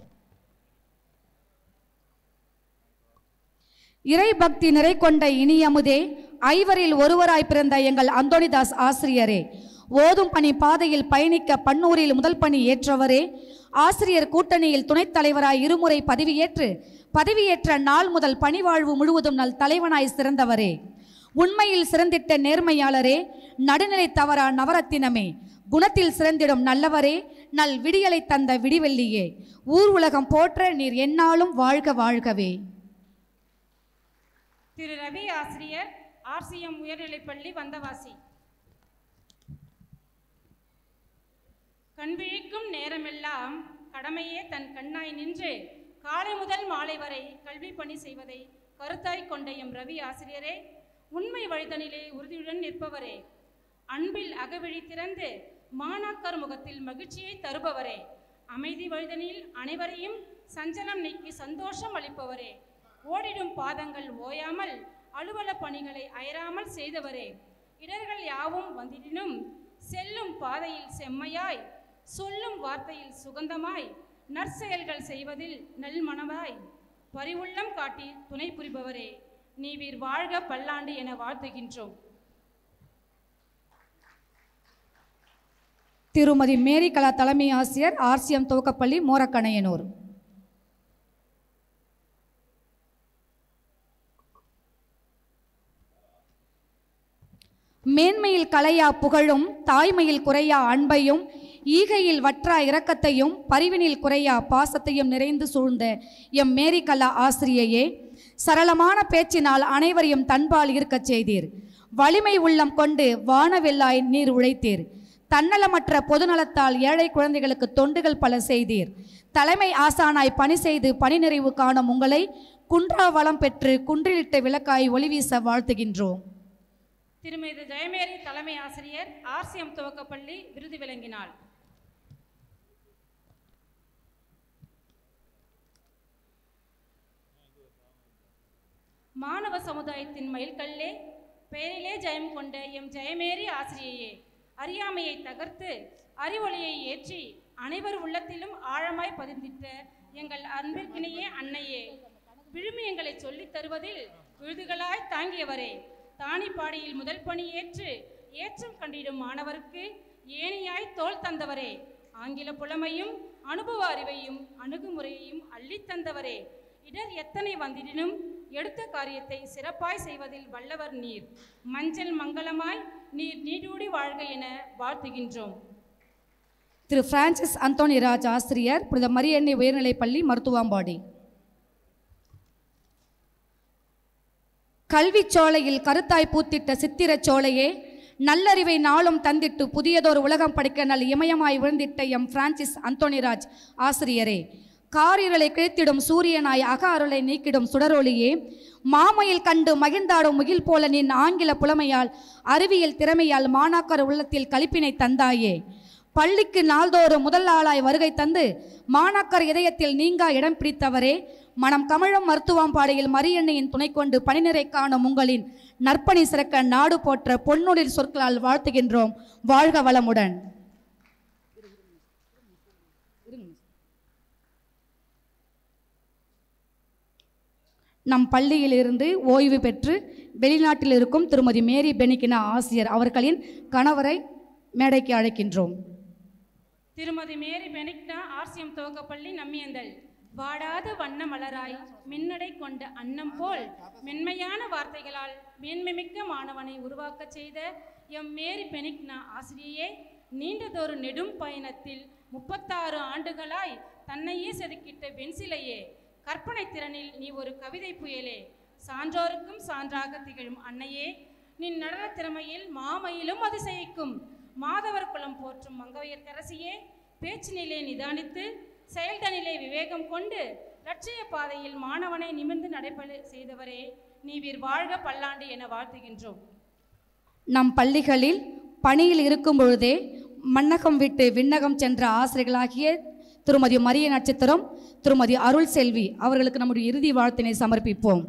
இறை பக்தி நிறை கொண்ட இனியமுதே ஐவரில் ஒருவராய் பிறந்த எங்கள் அந்தோணிதாஸ் ஆசிரியரே ஓதும் பணி பாதையில் பயணிக்க பன்னூரில் முதல் பணி ஏற்றவரே ஆசிரியர் கூட்டணியில் துணைத் தலைவராய் இருமுறை பதவியேற்று பதவியேற்ற நாள் முதல் பணிவாழ்வு முழுவதும் நல் தலைவனாய் சிறந்தவரே உண்மையில் சிறந்திட்ட நேர்மையாளரே நடுநிலை தவறா நவரத்தினமே குணத்தில் சிறந்திடும் நல்லவரே நல் விடியலை தந்த விடிவெள்ளியே ஊர் உலகம் போற்ற நீர் எந்நாளும் வாழ்க வாழ்கவே திரு ரவி ஆசிரியர் ஆர்சிஎம் உயர்நிலைப்பள்ளி வந்தவாசி கண்விழிக்கும் நேரமெல்லாம் கடமையே தன் கண்ணாய் நின்று காலை முதல் மாலை வரை கல்வி பணி செய்வதை கருத்தாய் கொண்ட எம் ரவி ஆசிரியரே உண்மை வழிதனிலே உறுதியுடன் நிற்பவரே அன்பில் அகவிழி திறந்து மாணாக்கர் முகத்தில் மகிழ்ச்சியை தருபவரே அமைதி வழிதனில் அனைவரையும் சஞ்சலம் நீக்கி சந்தோஷம் அளிப்பவரே ஓடிடும் பாதங்கள் ஓயாமல் அலுவல பணிகளை அயராமல் செய்தவரே இடர்கள் யாவும் வந்திடினும் செல்லும் பாதையில் செம்மையாய் சொல்லும் வார்த்தையில் சுகந்தமாய் நற்செயல்கள் செய்வதில் நல்மனமாய் பரிவுள்ளம் காட்டி துணை புரிபவரே நீ வீர் வாழ்க பல்லாண்டு என வாழ்த்துகின்றோம் திருமதி மேரி கலா தலைமை ஆசிரியர் ஆர்சிஎம் துவக்கப்பள்ளி மோரக்கணையனூர் மேன்மையில் கலையா புகழும் தாய்மையில் குறையா அன்பையும் ஈகையில் வற்றா இரக்கத்தையும் பரிவினில் குறையா பாசத்தையும் நிறைந்து சூழ்ந்த எம் மேரி கலா ஆசிரியையே சரளமான பேச்சினால் அனைவரையும் தன்பால் இருக்கச் செய்தீர் வலிமை உள்ளம் கொண்டு வானவெல்லாய் நீர் உழைத்தீர் தன்னலமற்ற பொதுநலத்தால் ஏழை குழந்தைகளுக்கு தொண்டுகள் பல செய்தீர் தலைமை ஆசானாய் பணி செய்து பணி நிறைவு காணும் உங்களை குன்றா வளம் பெற்று குன்றிலிட்ட விளக்காய் ஒளிவீச வாழ்த்துகின்றோம் திருமதி ஜெயமேரி தலைமை ஆசிரியர் ஆர்சிஎம் துவக்கப்பள்ளி விருது விளங்கினாள் மாணவ சமுதாயத்தின் மயில்கல்லே பெயரிலே ஜெயம் கொண்ட எம் ஜெயமேரி ஆசிரியையே அறியாமையை தகர்த்து அறிவொளியை ஏற்றி அனைவர் உள்ளத்திலும் ஆழமாய் பதிந்திட்ட எங்கள் அன்பிற்கினையே அன்னையே விழுமியங்களை சொல்லித் தருவதில் விழுதுகளாய் தாங்கியவரே தானிப்பாடியில் முதல் பணி ஏற்று ஏற்றம் கண்டிடும் மாணவருக்கு ஏணியாய் தோள் தந்தவரே ஆங்கில புலமையும் அனுபவ அறிவையும் அணுகுமுறையையும் அள்ளித் தந்தவரே இடர் எத்தனை வந்திடினும் எடுத்த காரியத்தை சிறப்பாய் செய்வதில் வல்லவர் நீர் மஞ்சள் மங்களமாய் நீர் நீடூடி வாழ்க என வாழ்த்துகின்றோம் திரு பிரான்சிஸ் அந்தோனிராஜ் ஆசிரியர் புனித மரியண்ணை உயர்நிலைப்பள்ளி மருத்துவாம்பாடி கல்விச் சோலையில் கருத்தாய் பூத்திட்ட சித்திரச் சோலையே நல்லறிவை நாளும் தந்திட்டு புதியதொரு உலகம் படிக்க நல் இமயமாய் விழுந்திட்ட எம் பிரான்சிஸ் அந்தோனிராஜ் ஆசிரியரே காரிருளை கிழித்திடும் சூரியனாய் அக அருளை நீக்கிடும் சுடரொளியே மாமையில் கண்டு மகிழ்ந்தாடும் முகில் போல நின் ஆங்கில புலமையால் அறிவியல் திறமையால் மாணாக்கர் உள்ளத்தில் களிப்பினை தந்தாயே பள்ளிக்கு நாள்தோறும் முதல் ஆளாய் வருகை தந்து மாணாக்கர் இதயத்தில் நீங்கா இடம் பிடித்தவரே மனம் கமழும் மருத்துவம்பாடியில் மரியண்ணையின் துணை கொண்டு பணிநிறை காணும் உங்களின் நற்பணி சிறக்க நாடு போற்ற பொன்னுளிர் சொற்களால் வாழ்த்துகின்றோம் வாழ்க வளமுடன் நம் பள்ளியிலிருந்து ஓய்வு பெற்று வெளிநாட்டில் இருக்கும் திருமதி மேரி பெனிக்கினா ஆசிரியர் அவர்களின் கணவரை மேடைக்கு அழைக்கின்றோம் திருமதி மேரி பெனிக்னா ஆர்சிஎம் துவக்கப்பள்ளி நம்மியந்தல் வாடாத வண்ண மலராய் மின்னடை கொண்ட அன்னம் போல் மென்மையான வார்த்தைகளால் மேன்மைமிக்க மாணவனை உருவாக்கச் செய்த எம் மேரி பெனிக்னா ஆசிரியையே நீண்டதொரு நெடும் பயணத்தில் முப்பத்தாறு ஆண்டுகளாய் தன்னையே செதுக்கிட்ட வெண்சிலையே கற்பனை திறனில் நீ ஒரு கவிதை புயலே சான்றோருக்கும் சான்றாக திகழும் அன்னையே நின் நடன திறமையில் மாமையிலும் அதிசயிக்கும் மாதவர் குலம் போற்றும் மங்கையர்க்கரசியே பேச்சினிலே நிதானித்து செயல்தனிலே விவேகம் கொண்டு லட்சிய பாதையில் மாணவனை நிமிர்ந்து நடைபெற செய்தவரே நீ வீர் வாழ்க பல்லாண்டு என வாழ்த்துகின்றோம் நம் பள்ளிகளில் பணியில் இருக்கும் பொழுதே மன்னகம் விட்டு விண்ணகம் சென்ற ஆசிரியர்களாகிய திருமதி மரிய நட்சத்திரம் திருமதி அருள் செல்வி அவர்களுக்கு நம்முடைய இறுதி வாழ்த்தினை சமர்ப்பிப்போம்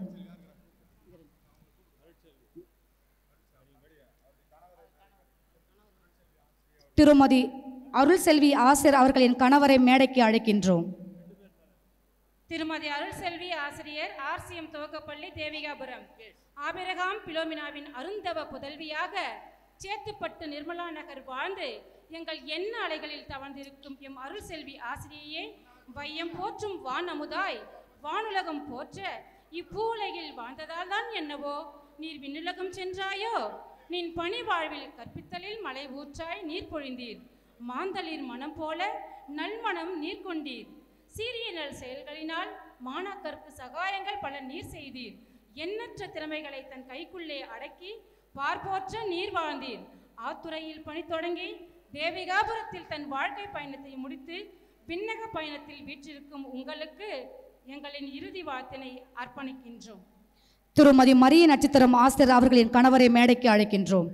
திருமதி அருள் செல்வி ஆசிரியர் அவர்களின் கணவரை மேடைக்கு அழைக்கின்றோம் திருமதி அருள் செல்வி ஆசிரியர் ஆர்சிஎம் துவக்கப்பள்ளி தேவிகாபுரம் ஆபிரகாம் பிலோமினாவின் அருந்தவ புதல்வியாக சேத்துப்பட்டு நிர்மலா நகர் வாழ்ந்து எங்கள் எண்ண அலைகளில் தவழ்ந்திருக்கும் எம் அருள் செல்வி ஆசிரியையே வையம் போற்றும் வான் அமுதாய் வானுலகம் போற்ற இப்பூலையில் வாழ்ந்ததால் தான் என்னவோ நீர் விண்ணுலகம் சென்றாயோ நின் பணி வாழ்வில் கற்பித்தலில் மலை ஊற்றாய் நீர் பொழிந்தீர் மாந்தளிர் மனம் போல நல்மனம் நீர் கொண்டீர் சீரிய நல் செயல்களினால் மாணாக்கருக்கு சகாயங்கள் பல நீர் செய்தீர் எண்ணற்ற திறமைகளை தன் கைக்குள்ளே அடக்கி பார்ப்போற்ற நீர் வாழ்ந்தீர் ஆத்துறையில் பணி தொடங்கி தேவிகாபுரத்தில் தன் வாழ்க்கை பயணத்தை முடித்து விண்ணக பயணத்தில் வீற்றிருக்கும் உங்களுக்கு எங்களின் இறுதி வாழ்த்தினை அர்ப்பணிக்கின்றோம் திருமதி மரிய நட்சத்திரம் ஆசிரியர் அவர்களின் கணவரை மேடைக்கு அழைக்கின்றோம்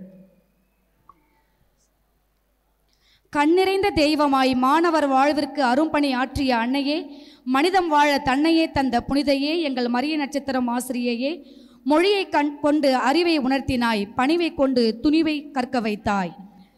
கண்ணிறைந்த தெய்வமாய் மாணவர் வாழ்விற்கு அரும்பணி ஆற்றிய அன்னையே மனிதம் வாழ தன்னையே தந்த புனிதையே எங்கள் மரிய நட்சத்திரம் ஆசிரியையே மொழியை கண் கொண்டு அறிவை உணர்த்தினாய் பணிவை கொண்டு துணிவை கற்க வைத்தாய்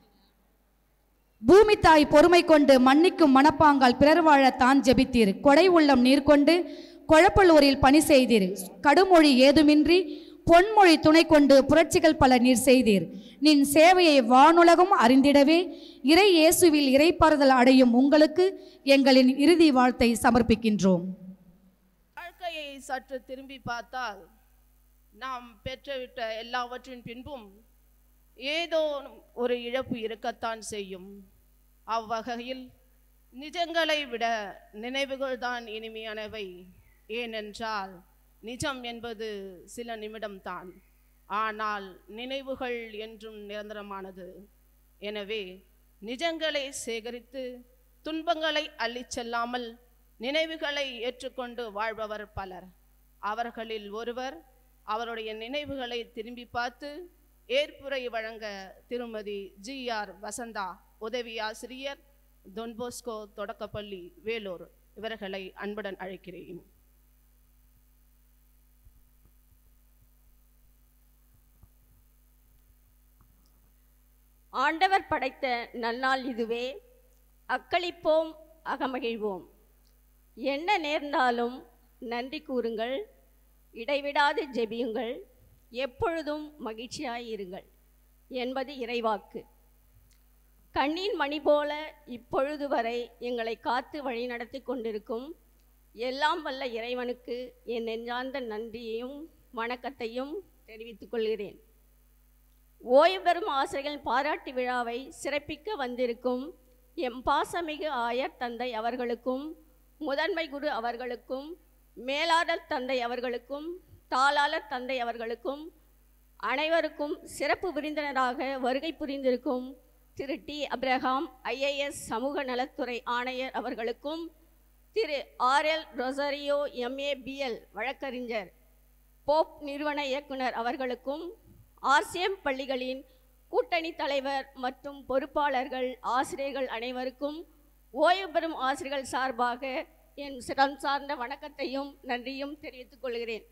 பூமி தாய் பொறுமை கொண்டு மன்னிக்கும் மனப்பாங்கால் பிறர் வாழ தான் ஜெபித்தீர் கொடை உள்ளம் நீர் கொண்டு குழப்பலூரில் பணி செய்தீர் கடுமொழி ஏதுமின்றி பொன்மொழி துணை கொண்டு புரட்சிகள் பல நீர் செய்தீர் நின் சேவையை வானுலகம் அறிந்திடவே இறை இயேசுவில் இறைப்பாறுதல் அடையும் உங்களுக்கு எங்களின் இறுதி வாழ்த்தை சமர்ப்பிக்கின்றோம் வாழ்க்கையை சற்று திரும்பி பார்த்தால் நாம் பெற்றுவிட்ட எல்லாவற்றின் பின்பும் ஏதோ ஒரு இழப்பு இருக்கத்தான் செய்யும் அவ்வகையில் நிஜங்களை விட நினைவுகள் தான் இனிமையானவை ஏனென்றால் நிஜம் என்பது சில நிமிடம்தான் ஆனால் நினைவுகள் என்றும் நிரந்தரமானது எனவே நிஜங்களை சேகரித்து துன்பங்களை அள்ளிச் செல்லாமல் நினைவுகளை ஏற்றுக்கொண்டு வாழ்பவர் பலர் அவர்களில் ஒருவர் அவருடைய நினைவுகளை திரும்பி பார்த்து ஏற்புரை வழங்க திருமதி ஜி ஆர் வசந்தா உதவி ஆசிரியர் தொன்போஸ்கோ தொடக்கப்பள்ளி வேலூர் இவர்களை அன்புடன் அழைக்கிறேன் ஆண்டவர் படைத்த நன்னாள் இதுவே அக்களிப்போம் அகமகிழ்வோம் என்ன நேர்ந்தாலும் நன்றி கூறுங்கள் இடைவிடாது ஜெபியுங்கள் எப்பொழுதும் மகிழ்ச்சியாயிருங்கள் என்பது இறைவாக்கு கண்ணின் மணி போல இப்பொழுது வரை எங்களை காத்து வழிநடத்தி கொண்டிருக்கும் எல்லாம் வல்ல இறைவனுக்கு என் நெஞ்சார்ந்த நன்றியையும் வணக்கத்தையும் தெரிவித்துக் கொள்கிறேன் ஓய்வு பெறும் ஆசிரியர்கள் பாராட்டு விழாவை சிறப்பிக்க வந்திருக்கும் எம் பாசமிகு ஆயர் தந்தை அவர்களுக்கும் முதன்மை குரு அவர்களுக்கும் மேலாளர் தந்தை அவர்களுக்கும் தாளாளர் தந்தை அவர்களுக்கும் அனைவருக்கும் சிறப்பு விருந்தினராக வருகை புரிந்திருக்கும் திரு டி அப்ரஹாம் ஐஏஎஸ் சமூக நலத்துறை ஆணையர் அவர்களுக்கும் Thiru RL Rosario MA BL வழக்கறிஞர் போப் நிறுவன இயக்குனர் அவர்களுக்கும் ஆர்சிஎம் பள்ளிகளின் கூட்டணி தலைவர் மற்றும் பொறுப்பாளர்கள் ஆசிரியர்கள் அனைவருக்கும் ஓய்வு பெறும் ஆசிரியர்கள் சார்பாக என் சிரம் சார்ந்த வணக்கத்தையும் நன்றியும் தெரிவித்துக் கொள்கிறேன்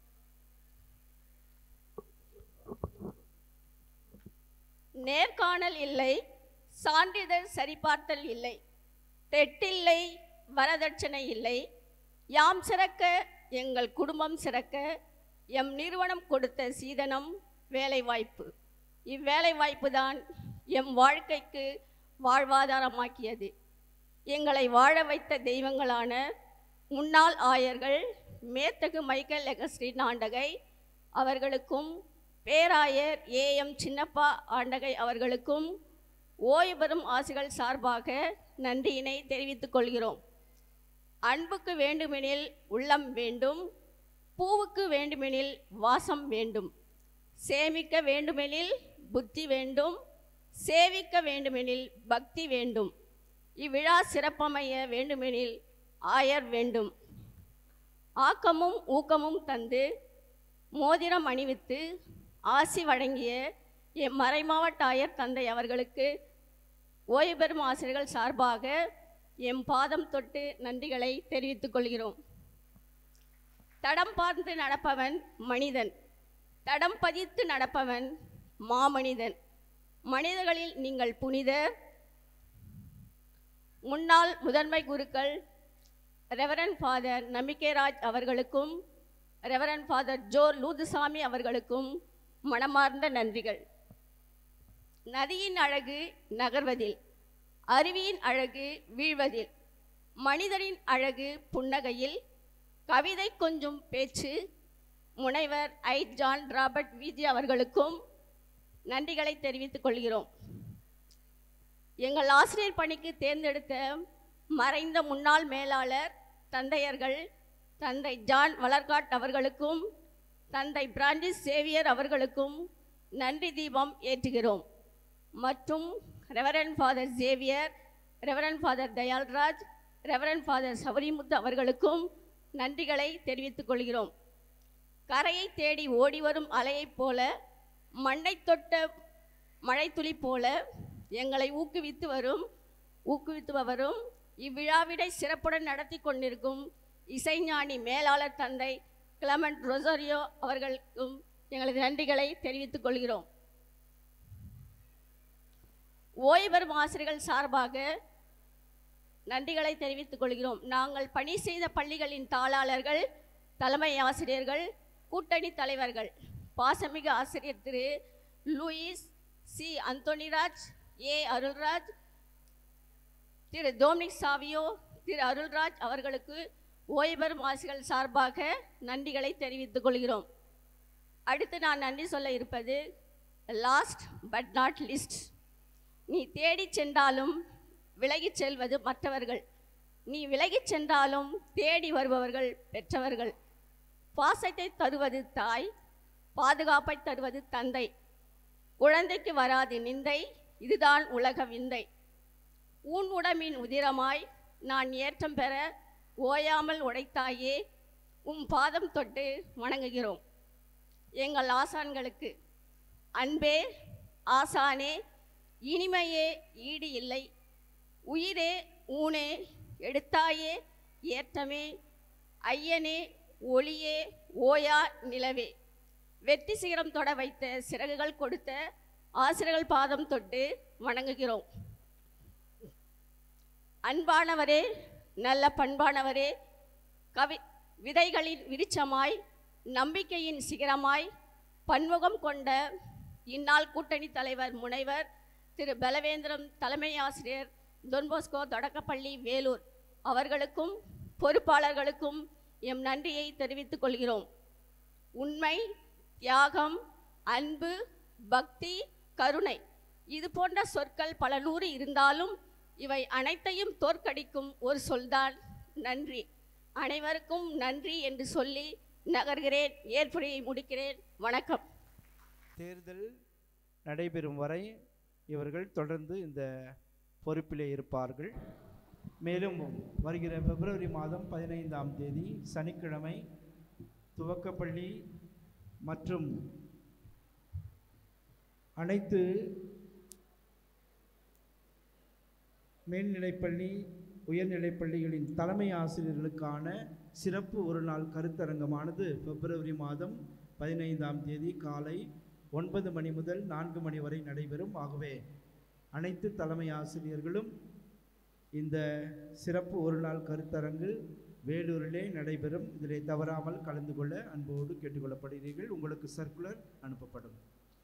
நேர்காணல் இல்லை சான்றிதழ் சரிபார்த்தல் இல்லை தெட்டில்லை வரதட்சணை இல்லை யாம் சிறக்க எங்கள் குடும்பம் சிறக்க எம் நிறுவனம் கொடுத்த சீதனம் வேலைவாய்ப்பு இவ்வேலைவாய்ப்பு தான் எம் வாழ்க்கைக்கு வாழ்வாதாரமாக்கியது எங்களை வாழ வைத்த தெய்வங்களான முன்னாள் ஆயர்கள் மேத்தகு மைக்கேல் லெகஸ்ரீ நாண்டகை அவர்களுக்கும் பேராயர் ஏ எம் சின்னப்பா ஆண்டகை அவர்களுக்கும் ஓய்வு பெறும் ஆசிகள் சார்பாக நன்றியினை தெரிவித்துக் கொள்கிறோம் அன்புக்கு வேண்டுமெனில் உள்ளம் வேண்டும் பூவுக்கு வேண்டுமெனில் வாசம் வேண்டும் சேமிக்க வேண்டுமெனில் புத்தி வேண்டும் சேவிக்க வேண்டுமெனில் பக்தி வேண்டும் இவ்விழா சிறப்பமைய வேண்டுமெனில் ஆயர் வேண்டும் ஆக்கமும் ஊக்கமும் தந்து மோதிரம் அணிவித்து ஆசி வழங்கிய எம் மறைமாவட்ட ஆயர் தந்தை அவர்களுக்கு ஓய்வு பெறும் ஆசிரியர்கள் சார்பாக எம் பாதம் தொட்டு நன்றிகளை தெரிவித்துக் கொள்கிறோம் தடம் பார்த்து நடப்பவன் மனிதன் தடம் பதித்து நடப்பவன் மாமனிதன் மனிதர்களில் நீங்கள் புனிதர் முன்னாள் முதன்மை குருக்கள் ரெவரன் ஃபாதர் நம்பிக்கைராஜ் அவர்களுக்கும் ரெவரன் ஃபாதர் ஜோ லூதுசாமி அவர்களுக்கும் மனமார்ந்த நன்றிகள் நதியின் அழகு நகர்வதில் அருவியின் அழகு வீழ்வதில் மனிதரின் அழகு புன்னகையில் கவிதை கொஞ்சம் பேச்சு முனைவர் ஐ ஜான் ராபர்ட் விஜி அவர்களுக்கும் நன்றிகளை தெரிவித்துக் கொள்கிறோம் எங்கள் ஆசிரியர் பணிக்கு தேர்ந்தெடுத்த மறைந்த முன்னாள் மேலாளர் தந்தையர்கள் தந்தை ஜான் வளர்காட் அவர்களுக்கும் தந்தை பிரான்டிஸ் சேவியர் அவர்களுக்கும் நன்றி தீபம் ஏற்றுகிறோம் மற்றும் reverend father Xavier reverend father Dayalraj reverend father Sabarimuthu அவர்களுக்கும் நன்றிகளை தெரிவித்துக் கொள்கிறோம் கரையை தேடி ஓடி வரும் அலையைப் போல மண்ணை தொட்ட மழைத்துளி போல எங்களை ஊக்குவித்து வரும் ஊக்குவித்து வரும் இவ்விழாவினை சிறப்புடன் நடத்தி கொண்டிருக்கும் இசைஞானி மேலாளர் தந்தை கிளமண்ட் ரொசாரியோ அவர்களுக்கும் எங்களது நன்றிகளை தெரிவித்துக் கொள்கிறோம் ஓய்வு பெறும் ஆசிரியர்கள் சார்பாக நன்றிகளை தெரிவித்துக் கொள்கிறோம் நாங்கள் பணி செய்த பள்ளிகளின் தாளாளர்கள் தலைமை ஆசிரியர்கள் கூட்டணி தலைவர்கள் பாசமிகு ஆசிரியர் Thiru Louis C Antonyraj A Arulraj Thiru Dominic Savio Thiru Arulraj அவர்களுக்கு ஓய்வு பெறும் ஆசிரியர்கள் சார்பாக நன்றிகளை தெரிவித்துக் கொள்கிறோம் அடுத்து நான் நன்றி சொல்ல இருப்பது லாஸ்ட் பட் நாட் லிஸ்ட் நீ தேடிச் சென்றாலும் விலகிச் செல்வது மற்றவர்கள் நீ விலகிச் சென்றாலும் தேடி வருபவர்கள் பெற்றவர்கள் பாசத்தை தருவது தாய் பாதுகாப்பை தருவது தந்தை குழந்தைக்கு வராது நிந்தை இதுதான் உலக விந்தை ஊன் உடம்பின் உதிரமாய் நான் ஏற்றம் பெற ஓயாமல் உடைத்தாயே உம் பாதம் தொட்டு வணங்குகிறோம் எங்கள் ஆசான்களுக்கு அன்பே ஆசானே இனிமையே ஈடு இல்லை உயிரே ஊனே எடுத்தாயே ஏற்றமே ஐயனே ஒளியே ஓயா நிலவே வெற்றி சிகரம் தொட வைத்த சிறகுகள் கொடுத்த ஆசிரியர்கள் பாதம் தொட்டு வணங்குகிறோம் அன்பானவரே நல்ல பண்பானவரே கவி விதைகளின் விருட்சமாய் நம்பிக்கையின் சிகரமாய் பன்முகம் கொண்ட இந்நாள் கூட்டணி தலைவர் முனைவர் திரு பலவேந்திரம் தலைமை ஆசிரியர் தொன்போஸ்கோ தொடக்கப்பள்ளி வேலூர் அவர்களுக்கும் பொறுப்பாளர்களுக்கும் எம் நன்றியை தெரிவித்துக் கொள்கிறோம் உண்மை தியாகம் அன்பு பக்தி கருணை இது போன்ற சொற்கள் பல நூறு இருந்தாலும் இவை அனைத்தையும் தோற்கடிக்கும் ஒரு சொல்தான் நன்றி அனைவருக்கும் நன்றி என்று சொல்லி நகர்கிறேன் ஏற்புரையை முடிக்கிறேன் வணக்கம் தேர்தல் நடைபெறும் வரை இவர்கள் தொடர்ந்து இந்த பொறுப்பிலே இருப்பார்கள் மேலும் வருகிற பிப்ரவரி மாதம் பதினைந்தாம் தேதி சனிக்கிழமை துவக்கப்பள்ளி மற்றும் அனைத்து மேல்நிலைப்பள்ளி உயர்நிலைப்பள்ளிகளின் தலைமை ஆசிரியர்களுக்கான சிறப்பு ஒரு நாள் கருத்தரங்கமானது பிப்ரவரி மாதம் பதினைந்தாம் தேதி காலை ஒன்பது மணி முதல் நான்கு மணி வரை நடைபெறும் ஆகவே அனைத்து தலைமை ஆசிரியர்களும் இந்த சிறப்பு ஒரு நாள் கருத்தரங்கு வேலூரிலே நடைபெறும் இதிலே தவறாமல் கலந்து கொள்ள அன்போடு கேட்டுக்கொள்ளப்படுகிறீர்கள் உங்களுக்கு சர்க்குலர் அனுப்பப்படும்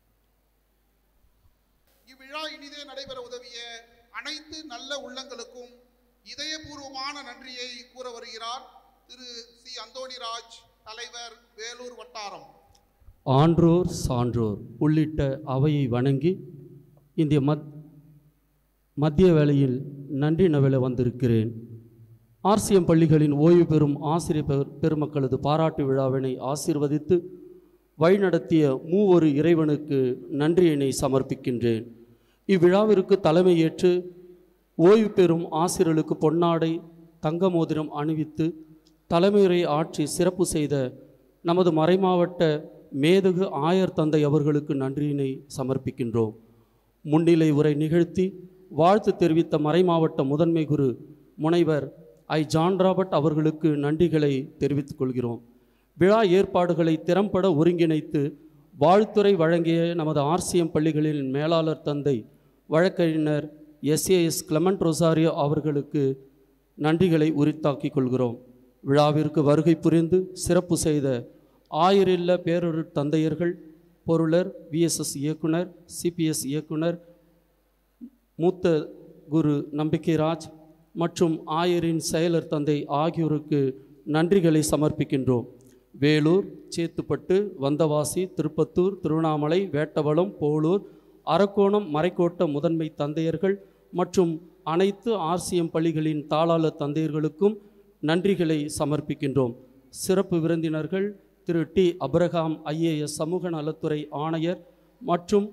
இவ்விழா இனிதே நடைபெற உதவிய அனைத்து நல்ல உள்ளங்களுக்கும் இதயபூர்வமான நன்றியை கூற வருகிறார் திரு சி அந்தோணிராஜ் தலைவர் வேலூர் வட்டாரம் ஆன்றோர் சான்றோர் உள்ளிட்ட அவையை வணங்கி இந்திய மத் மத்திய வேளையில் நன்றி நவல வந்திருக்கிறேன் ஆர்சிஎம் பள்ளிகளின் ஓய்வு பெறும் ஆசிரியர் பெரு- பெருமக்களது பாராட்டு விழாவினை ஆசீர்வதித்து வழிநடத்திய மூவொரு இறைவனுக்கு நன்றியினை சமர்ப்பிக்கின்றேன் இவ்விழாவிற்கு தலைமையேற்று ஓய்வு பெறும் ஆசிரியர்களுக்கு பொன்னாடை தங்க மோதிரம் அணிவித்து தலைமையுரை ஆற்றி சிறப்பு செய்த நமது மறைமாவட்ட மேதகு ஆயர் தந்தை அவர்களுக்கு நன்றியினை சமர்ப்பிக்கின்றோம் முன்னிலை உரை நிகழ்த்தி வாழ்த்து தெரிவித்த மறைமாவட்ட முதன்மை குரு முனைவர் ஐ ஜான் ராபர்ட் அவர்களுக்கு நன்றிகளை தெரிவித்துக் கொள்கிறோம் விழா ஏற்பாடுகளை திறம்பட ஒருங்கிணைத்து வாழ்த்துரை வழங்கிய நமது ஆர்சிஎம் பள்ளிகளின் மேலாளர் தந்தை வழக்கறிஞர் எஸ்ஏஎஸ் கிளமண்ட் ரொசாரியோ அவர்களுக்கு நன்றிகளை உரித்தாக்கிக் கொள்கிறோம் விழாவிற்கு வருகை புரிந்து சிறப்பு செய்த ஆயிரில்ல பேரொரு தந்தையர்கள் பொருளர் விஎஸ்எஸ் இயக்குனர் சிபிஎஸ் இயக்குனர் மூத்த குரு நம்பிக்கைராஜ் மற்றும் ஆயரின் செயலர் தந்தை ஆகியோருக்கு நன்றிகளை சமர்ப்பிக்கின்றோம் வேலூர் சேத்துப்பட்டு வந்தவாசி திருப்பத்தூர் திருவண்ணாமலை வேட்டவலம் போலூர் அரக்கோணம் மறைக்கோட்ட முதன்மை தந்தையர்கள் மற்றும் அனைத்து ஆர்சிஎம் பள்ளிகளின் தாளாளர் தந்தையர்களுக்கும் நன்றிகளை சமர்ப்பிக்கின்றோம் சிறப்பு விருந்தினர்கள் திரு டி அப்ரஹாம் ஐஏஎஸ் சமூக நலத்துறை ஆணையர் மற்றும்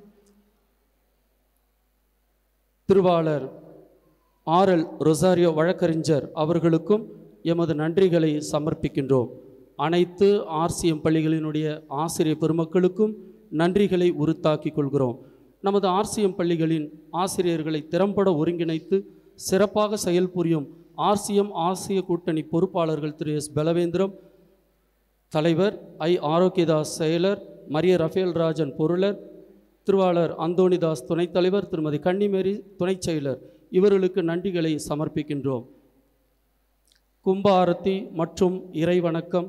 திருவாளர் ஆர்எல் ரொசாரியோ வழக்கறிஞர் அவர்களுக்கும் எமது நன்றிகளை சமர்ப்பிக்கின்றோம் அனைத்து ஆர்சிஎம் பள்ளிகளினுடைய ஆசிரியர் பெருமக்களுக்கும் நன்றிகளை உரித்தாக்கிக் கொள்கிறோம் நமது ஆர்சிஎம் பள்ளிகளின் ஆசிரியர்களை திறம்பட ஒருங்கிணைத்து சிறப்பாக செயல்புரியும் ஆர்சிஎம் ஆசிய கூட்டணி பொறுப்பாளர்கள் திரு எஸ் பலவேந்திரம் தலைவர் ஐ ஆரோக்கியதாஸ் செயலர் மரிய ரஃபேல் ராஜன் பொருளர் திருவாளர் அந்தோணிதாஸ் துணைத் தலைவர் திருமதி கன்னிமேரி துணைச் செயலர் இவர்களுக்கு நன்றிகளை சமர்ப்பிக்கின்றோம் கும்ப ஆரத்தி மற்றும் இறைவணக்கம்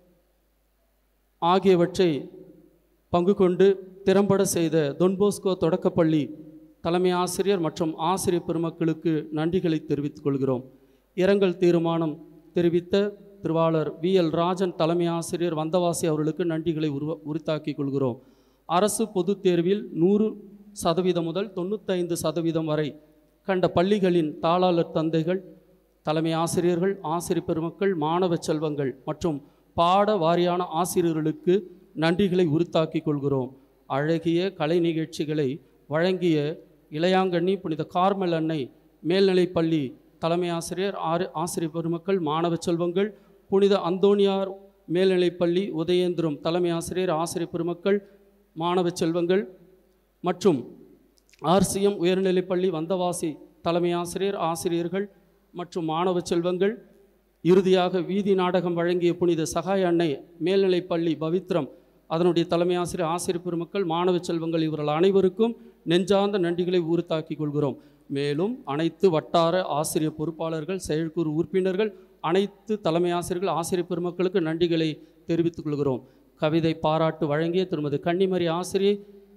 ஆகியவற்றை பங்கு கொண்டு திறம்பட செய்த தொன்போஸ்கோ தொடக்கப்பள்ளி தலைமை ஆசிரியர் மற்றும் ஆசிரியர் பெருமக்களுக்கு நன்றிகளை தெரிவித்துக் கொள்கிறோம் இரங்கல் தீர்மானம் தெரிவித்த திருவாளர் வி எல் ராஜன் தலைமை ஆசிரியர் வந்தவாசி அவர்களுக்கு நன்றிகளை உருவ உரித்தாக்கிக் கொள்கிறோம் அரசு பொதுத் தேர்வில் நூறு சதவீதம் முதல் தொண்ணூத்தைந்து சதவீதம் வரை கண்ட பள்ளிகளின் தாளாளர் தந்தைகள் தலைமை ஆசிரியர்கள் ஆசிரியர் பெருமக்கள் மாணவ செல்வங்கள் மற்றும் பாட வாரியான ஆசிரியர்களுக்கு நன்றிகளை உரித்தாக்கிக் கொள்கிறோம் அழகிய கலை நிகழ்ச்சிகளை வழங்கிய இளையாங்கண்ணி புனித கார்மல் அன்னை மேல்நிலைப் பள்ளி தலைமை ஆசிரியர் ஆறு ஆசிரியர் பெருமக்கள் மாணவ செல்வங்கள் புனித அந்தோனியார் மேல்நிலைப் பள்ளி உதயேந்திரம் தலைமை ஆசிரியர் ஆசிரியர் பெருமக்கள் மாணவ செல்வங்கள் மற்றும் ஆர்சிஎம் உயர்நிலைப்பள்ளி வந்தவாசி தலைமை ஆசிரியர் ஆசிரியர்கள் மற்றும் மாணவ செல்வங்கள் இறுதியாக வீதி நாடகம் வழங்கிய புனித சகாய அன்னை மேல்நிலைப்பள்ளி பவித்ரம் அதனுடைய தலைமை ஆசிரியர் ஆசிரியர் பெருமக்கள் மாணவ செல்வங்கள் இவர்கள் அனைவருக்கும் நெஞ்சார்ந்த நன்றிகளை உறுத்தாக்கிக் கொள்கிறோம் மேலும் அனைத்து வட்டார ஆசிரியர் பொறுப்பாளர்கள் செயற்குழு உறுப்பினர்கள் அனைத்து தலைமை ஆசிரியர்கள் ஆசிரியர் பெருமக்களுக்கு நன்றிகளை தெரிவித்துக் கொள்கிறோம் கவிதை பாராட்டு வழங்கிய திருமதி கன்னிமரி ஆசிரியை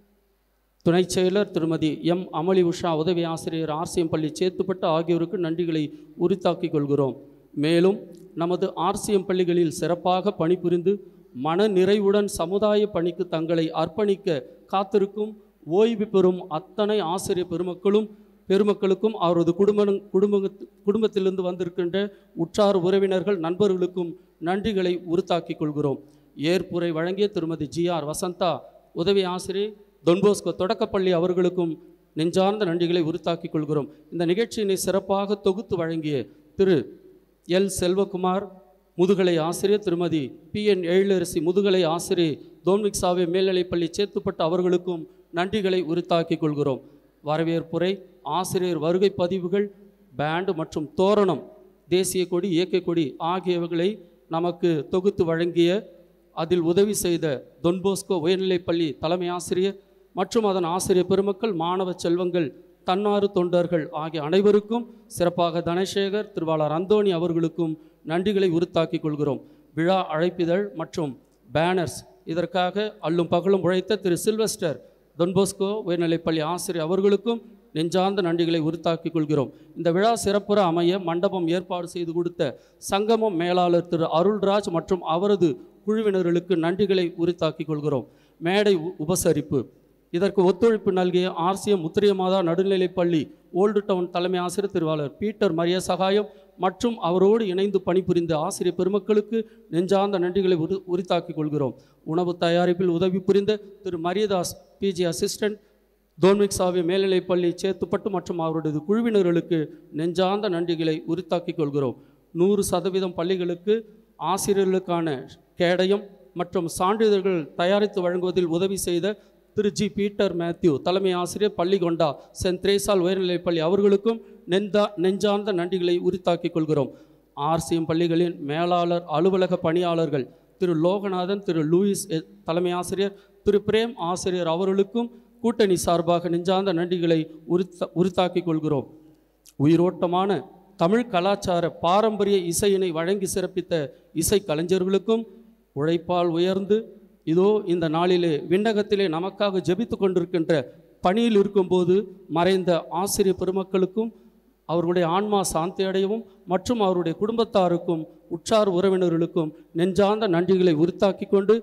துணைச் செயலர் திருமதி எம் அமளி உஷா உதவி ஆசிரியர் ஆர்சிஎம் பள்ளி சேத்துப்பட்டு ஆகியோருக்கு நன்றிகளை உரித்தாக்கிக் கொள்கிறோம் மேலும் நமது ஆர்சிஎம் பள்ளிகளில் சிறப்பாக பணிபுரிந்து மன நிறைவுடன் சமுதாய பணிக்கு தங்களை அர்ப்பணிக்க காத்திருக்கும் ஓய்வு பெறும் அத்தனை ஆசிரியர் பெருமக்களும் பெருமக்களுக்கும் அவரது குடும்ப குடும்ப குடும்பத்திலிருந்து வந்திருக்கின்ற உற்றார் உறவினர்கள் நண்பர்களுக்கும் நன்றிகளை உறுத்தாக்கிக் கொள்கிறோம் ஏற்புரை வழங்கிய திருமதி ஜி ஆர் வசந்தா உதவி ஆசிரியர் தொன்போஸ்கோ தொடக்கப்பள்ளி அவர்களுக்கும் நெஞ்சார்ந்த நன்றிகளை உறுத்தாக்கிக் கொள்கிறோம் இந்த நிகழ்ச்சியினை சிறப்பாக தொகுத்து வழங்கிய திரு எல் செல்வகுமார் முதுகலை ஆசிரியர் திருமதி பி என் எழிலரசி முதுகலை ஆசிரியர் தோன்மிக் சாவே மேல்நிலைப்பள்ளி சேத்துப்பட்டு அவர்களுக்கும் நன்றிகளை உரித்தாக்கிக் கொள்கிறோம் வரவேற்புரை ஆசிரியர் வருகை பதிவுகள் பேண்டு மற்றும் தோரணம் தேசிய கொடி இயக்க கொடி ஆகியவைகளை நமக்கு தொகுத்து வழங்கிய அதில் உதவி செய்த தொன்போஸ்கோ உயர்நிலைப்பள்ளி தலைமை ஆசிரியர் மற்றும் அதன் ஆசிரியர் பெருமக்கள் மாணவ செல்வங்கள் தன்னாறு தொண்டர்கள் ஆகிய அனைவருக்கும் சிறப்பாக தனசேகர் திருவாளர் அந்தோணி அவர்களுக்கும் நன்றிகளை உறுத்தாக்கிக் கொள்கிறோம் விழா அழைப்பிதழ் மற்றும் பேனர்ஸ் இதற்காக அல்லும் பகலும் உழைத்த திரு சில்வஸ்டர் தொன்போஸ்கோ உயர்நிலைப்பள்ளி ஆசிரியர் அவர்களுக்கும் நெஞ்சார்ந்த நன்றிகளை உறுத்தாக்கிக் கொள்கிறோம் இந்த விழா சிறப்புற அமைய மண்டபம் ஏற்பாடு செய்து கொடுத்த சங்கமம் மேலாளர் திரு அருள்ராஜ் மற்றும் அவரது குழுவினர்களுக்கு நன்றிகளை உரித்தாக்கிக் கொள்கிறோம் மேடை உ- உபசரிப்பு இதற்கு ஒத்துழைப்பு நல்கிய ஆர்சிஎம் முத்திரியமாதா நடுநிலைப்பள்ளி ஓல்டு டவுன் தலைமை ஆசிரியர் திருவாளர் பீட்டர் மரிய சகாயம் மற்றும் அவரோடு இணைந்து பணிபுரிந்த ஆசிரியர் பெருமக்களுக்கு நெஞ்சார்ந்த நன்றிகளை உரி உரித்தாக்கிக் கொள்கிறோம் உணவு தயாரிப்பில் உதவி புரிந்த Thiru Mariyadas PG assistant Dominic Savio மேல்நிலைப்பள்ளி சேத்துப்பட்டு மற்றும் அவருடைய குழுவினர்களுக்கு நெஞ்சார்ந்த நன்றிகளை உரித்தாக்கிக் கொள்கிறோம் நூறு சதவீதம் பள்ளிகளுக்கு ஆசிரியர்களுக்கான கேடயம் மற்றும் சான்றிதழ்கள் தயாரித்து வழங்குவதில் உதவி செய்த திரு ஜி பீட்டர் மேத்யூ தலைமை ஆசிரியர் பள்ளிகொண்டா சென்ட் திரேசால் உயர்நிலைப்பள்ளி அவர்களுக்கும் நெந்தா நெஞ்சார்ந்த நன்றிகளை உரித்தாக்கிக் கொள்கிறோம் ஆர்சிஎம் பள்ளிகளின் மேலாளர் அலுவலக பணியாளர்கள் திரு லோகநாதன் திரு லூயிஸ் எ- தலைமை ஆசிரியர் திரு பிரேம் ஆசிரியர் அவர்களுக்கும் கூட்டணி சார்பாக நெஞ்சார்ந்த நன்றிகளை உரித்த உரித்தாக்கிக் கொள்கிறோம் உயிரோட்டமான தமிழ் கலாச்சார பாரம்பரிய இசையினை வழங்கி சிறப்பித்த இசை கலைஞர்களுக்கும் உழைப்பால் உயர்ந்து இதோ இந்த நாளிலே விண்ணகத்திலே நமக்காக ஜெபித்து கொண்டிருக்கின்ற பணியில் இருக்கும்போது மறைந்த ஆசிரியர் பெருமக்களுக்கும் அவர்களுடைய ஆன்மா சாந்தி அடையவும் மற்றும் அவருடைய குடும்பத்தாருக்கும் உற்றார் உறவினர்களுக்கும் நெஞ்சார்ந்த நன்றிகளை உரித்தாக்கிக் கொண்டு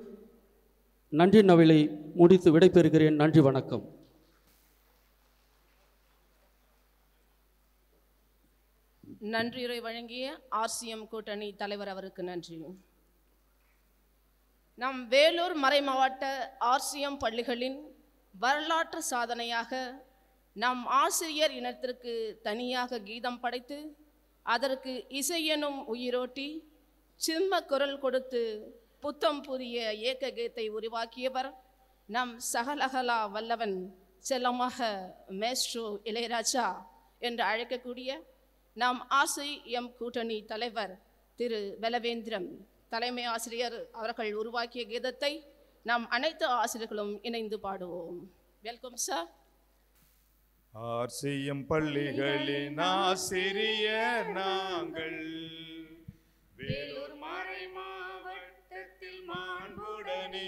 நன்றி நவிலை முடித்து விடைபெறுகிறேன் நன்றி வணக்கம் நன்றியுரை வழங்கிய ஆர்சிஎம் கூட்டணி தலைவர் அவருக்கு நன்றி நம் வேலூர் மறைமாவட்ட ஆர்சிஎம் பள்ளிகளின் வரலாற்று சாதனையாக நம் ஆசிரியர் இனத்திற்கு தனியாக கீதம் படைத்து அதற்கு இசையெனும் உயிரோட்டி சிம்ம குரல் கொடுத்து புத்தம் புதிய ஏக்க கீத்தை உருவாக்கியவர் நம் சகலகலா வல்லவன் செல்லமாக மேஸ்ட்ரோ இளையராஜா என்று அழைக்கக்கூடிய நம் ஆசை எம் கூட்டணி தலைவர் திரு பலவேந்திரம் தலைமை ஆசிரியர் அவர்கள் உருவாக்கிய கீதத்தை நாம் அனைத்து ஆசிரியர்களும் இணைந்து பாடுவோம் வெல்கம் சார் ஆர்சியம் பள்ளிகளின் ஆசிரியர் நாங்கள் வேலூர் மறை மாவட்டத்தில் மாண்புடனே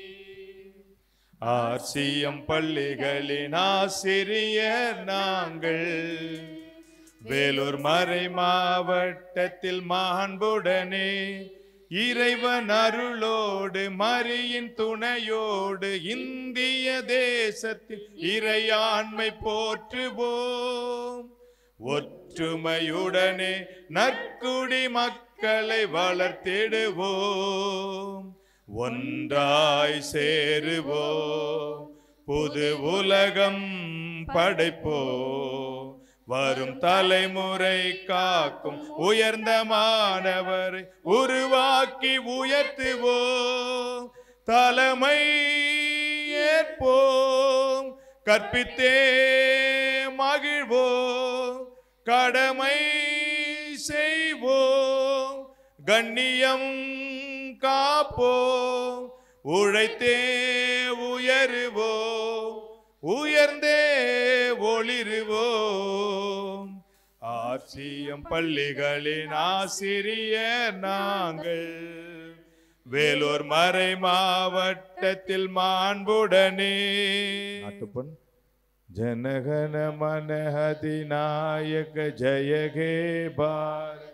ஆர்சியம் பள்ளிகளின் ஆசிரியர் நாங்கள் வேலூர் மறை மாவட்டத்தில் மாண்புடனே இறைவன் அருளோடு மரியின் துணையோடு இந்திய தேசத்தில் இறையாண்மை போற்றுவோம் ஒற்றுமையுடனே நற்குடி மக்களை வளர்த்திடுவோம் ஒன்றாய் சேருவோம் புது உலகம் படைப்போம் வரும் தலைமுறை காக்கும் உயர்ந்த மாணவரை உருவாக்கி உயர்த்துவோம் தலைமை ஏற்போம் கற்பித்தே மகிழ்வோம் கடமை செய்வோம் கண்ணியம் காப்போம் உழைத்தே உயருவோம் உயர்ந்தே ஒளிருவோம் ஆர்சியம் பள்ளிகளின் ஆசிரியர் நாங்கள் வேலூர் மறை மாவட்டத்தில் மாண்புடனே நாட்டுப்பண் ஜனகன மன அதிநாயக ஜெய ஹே பாரத்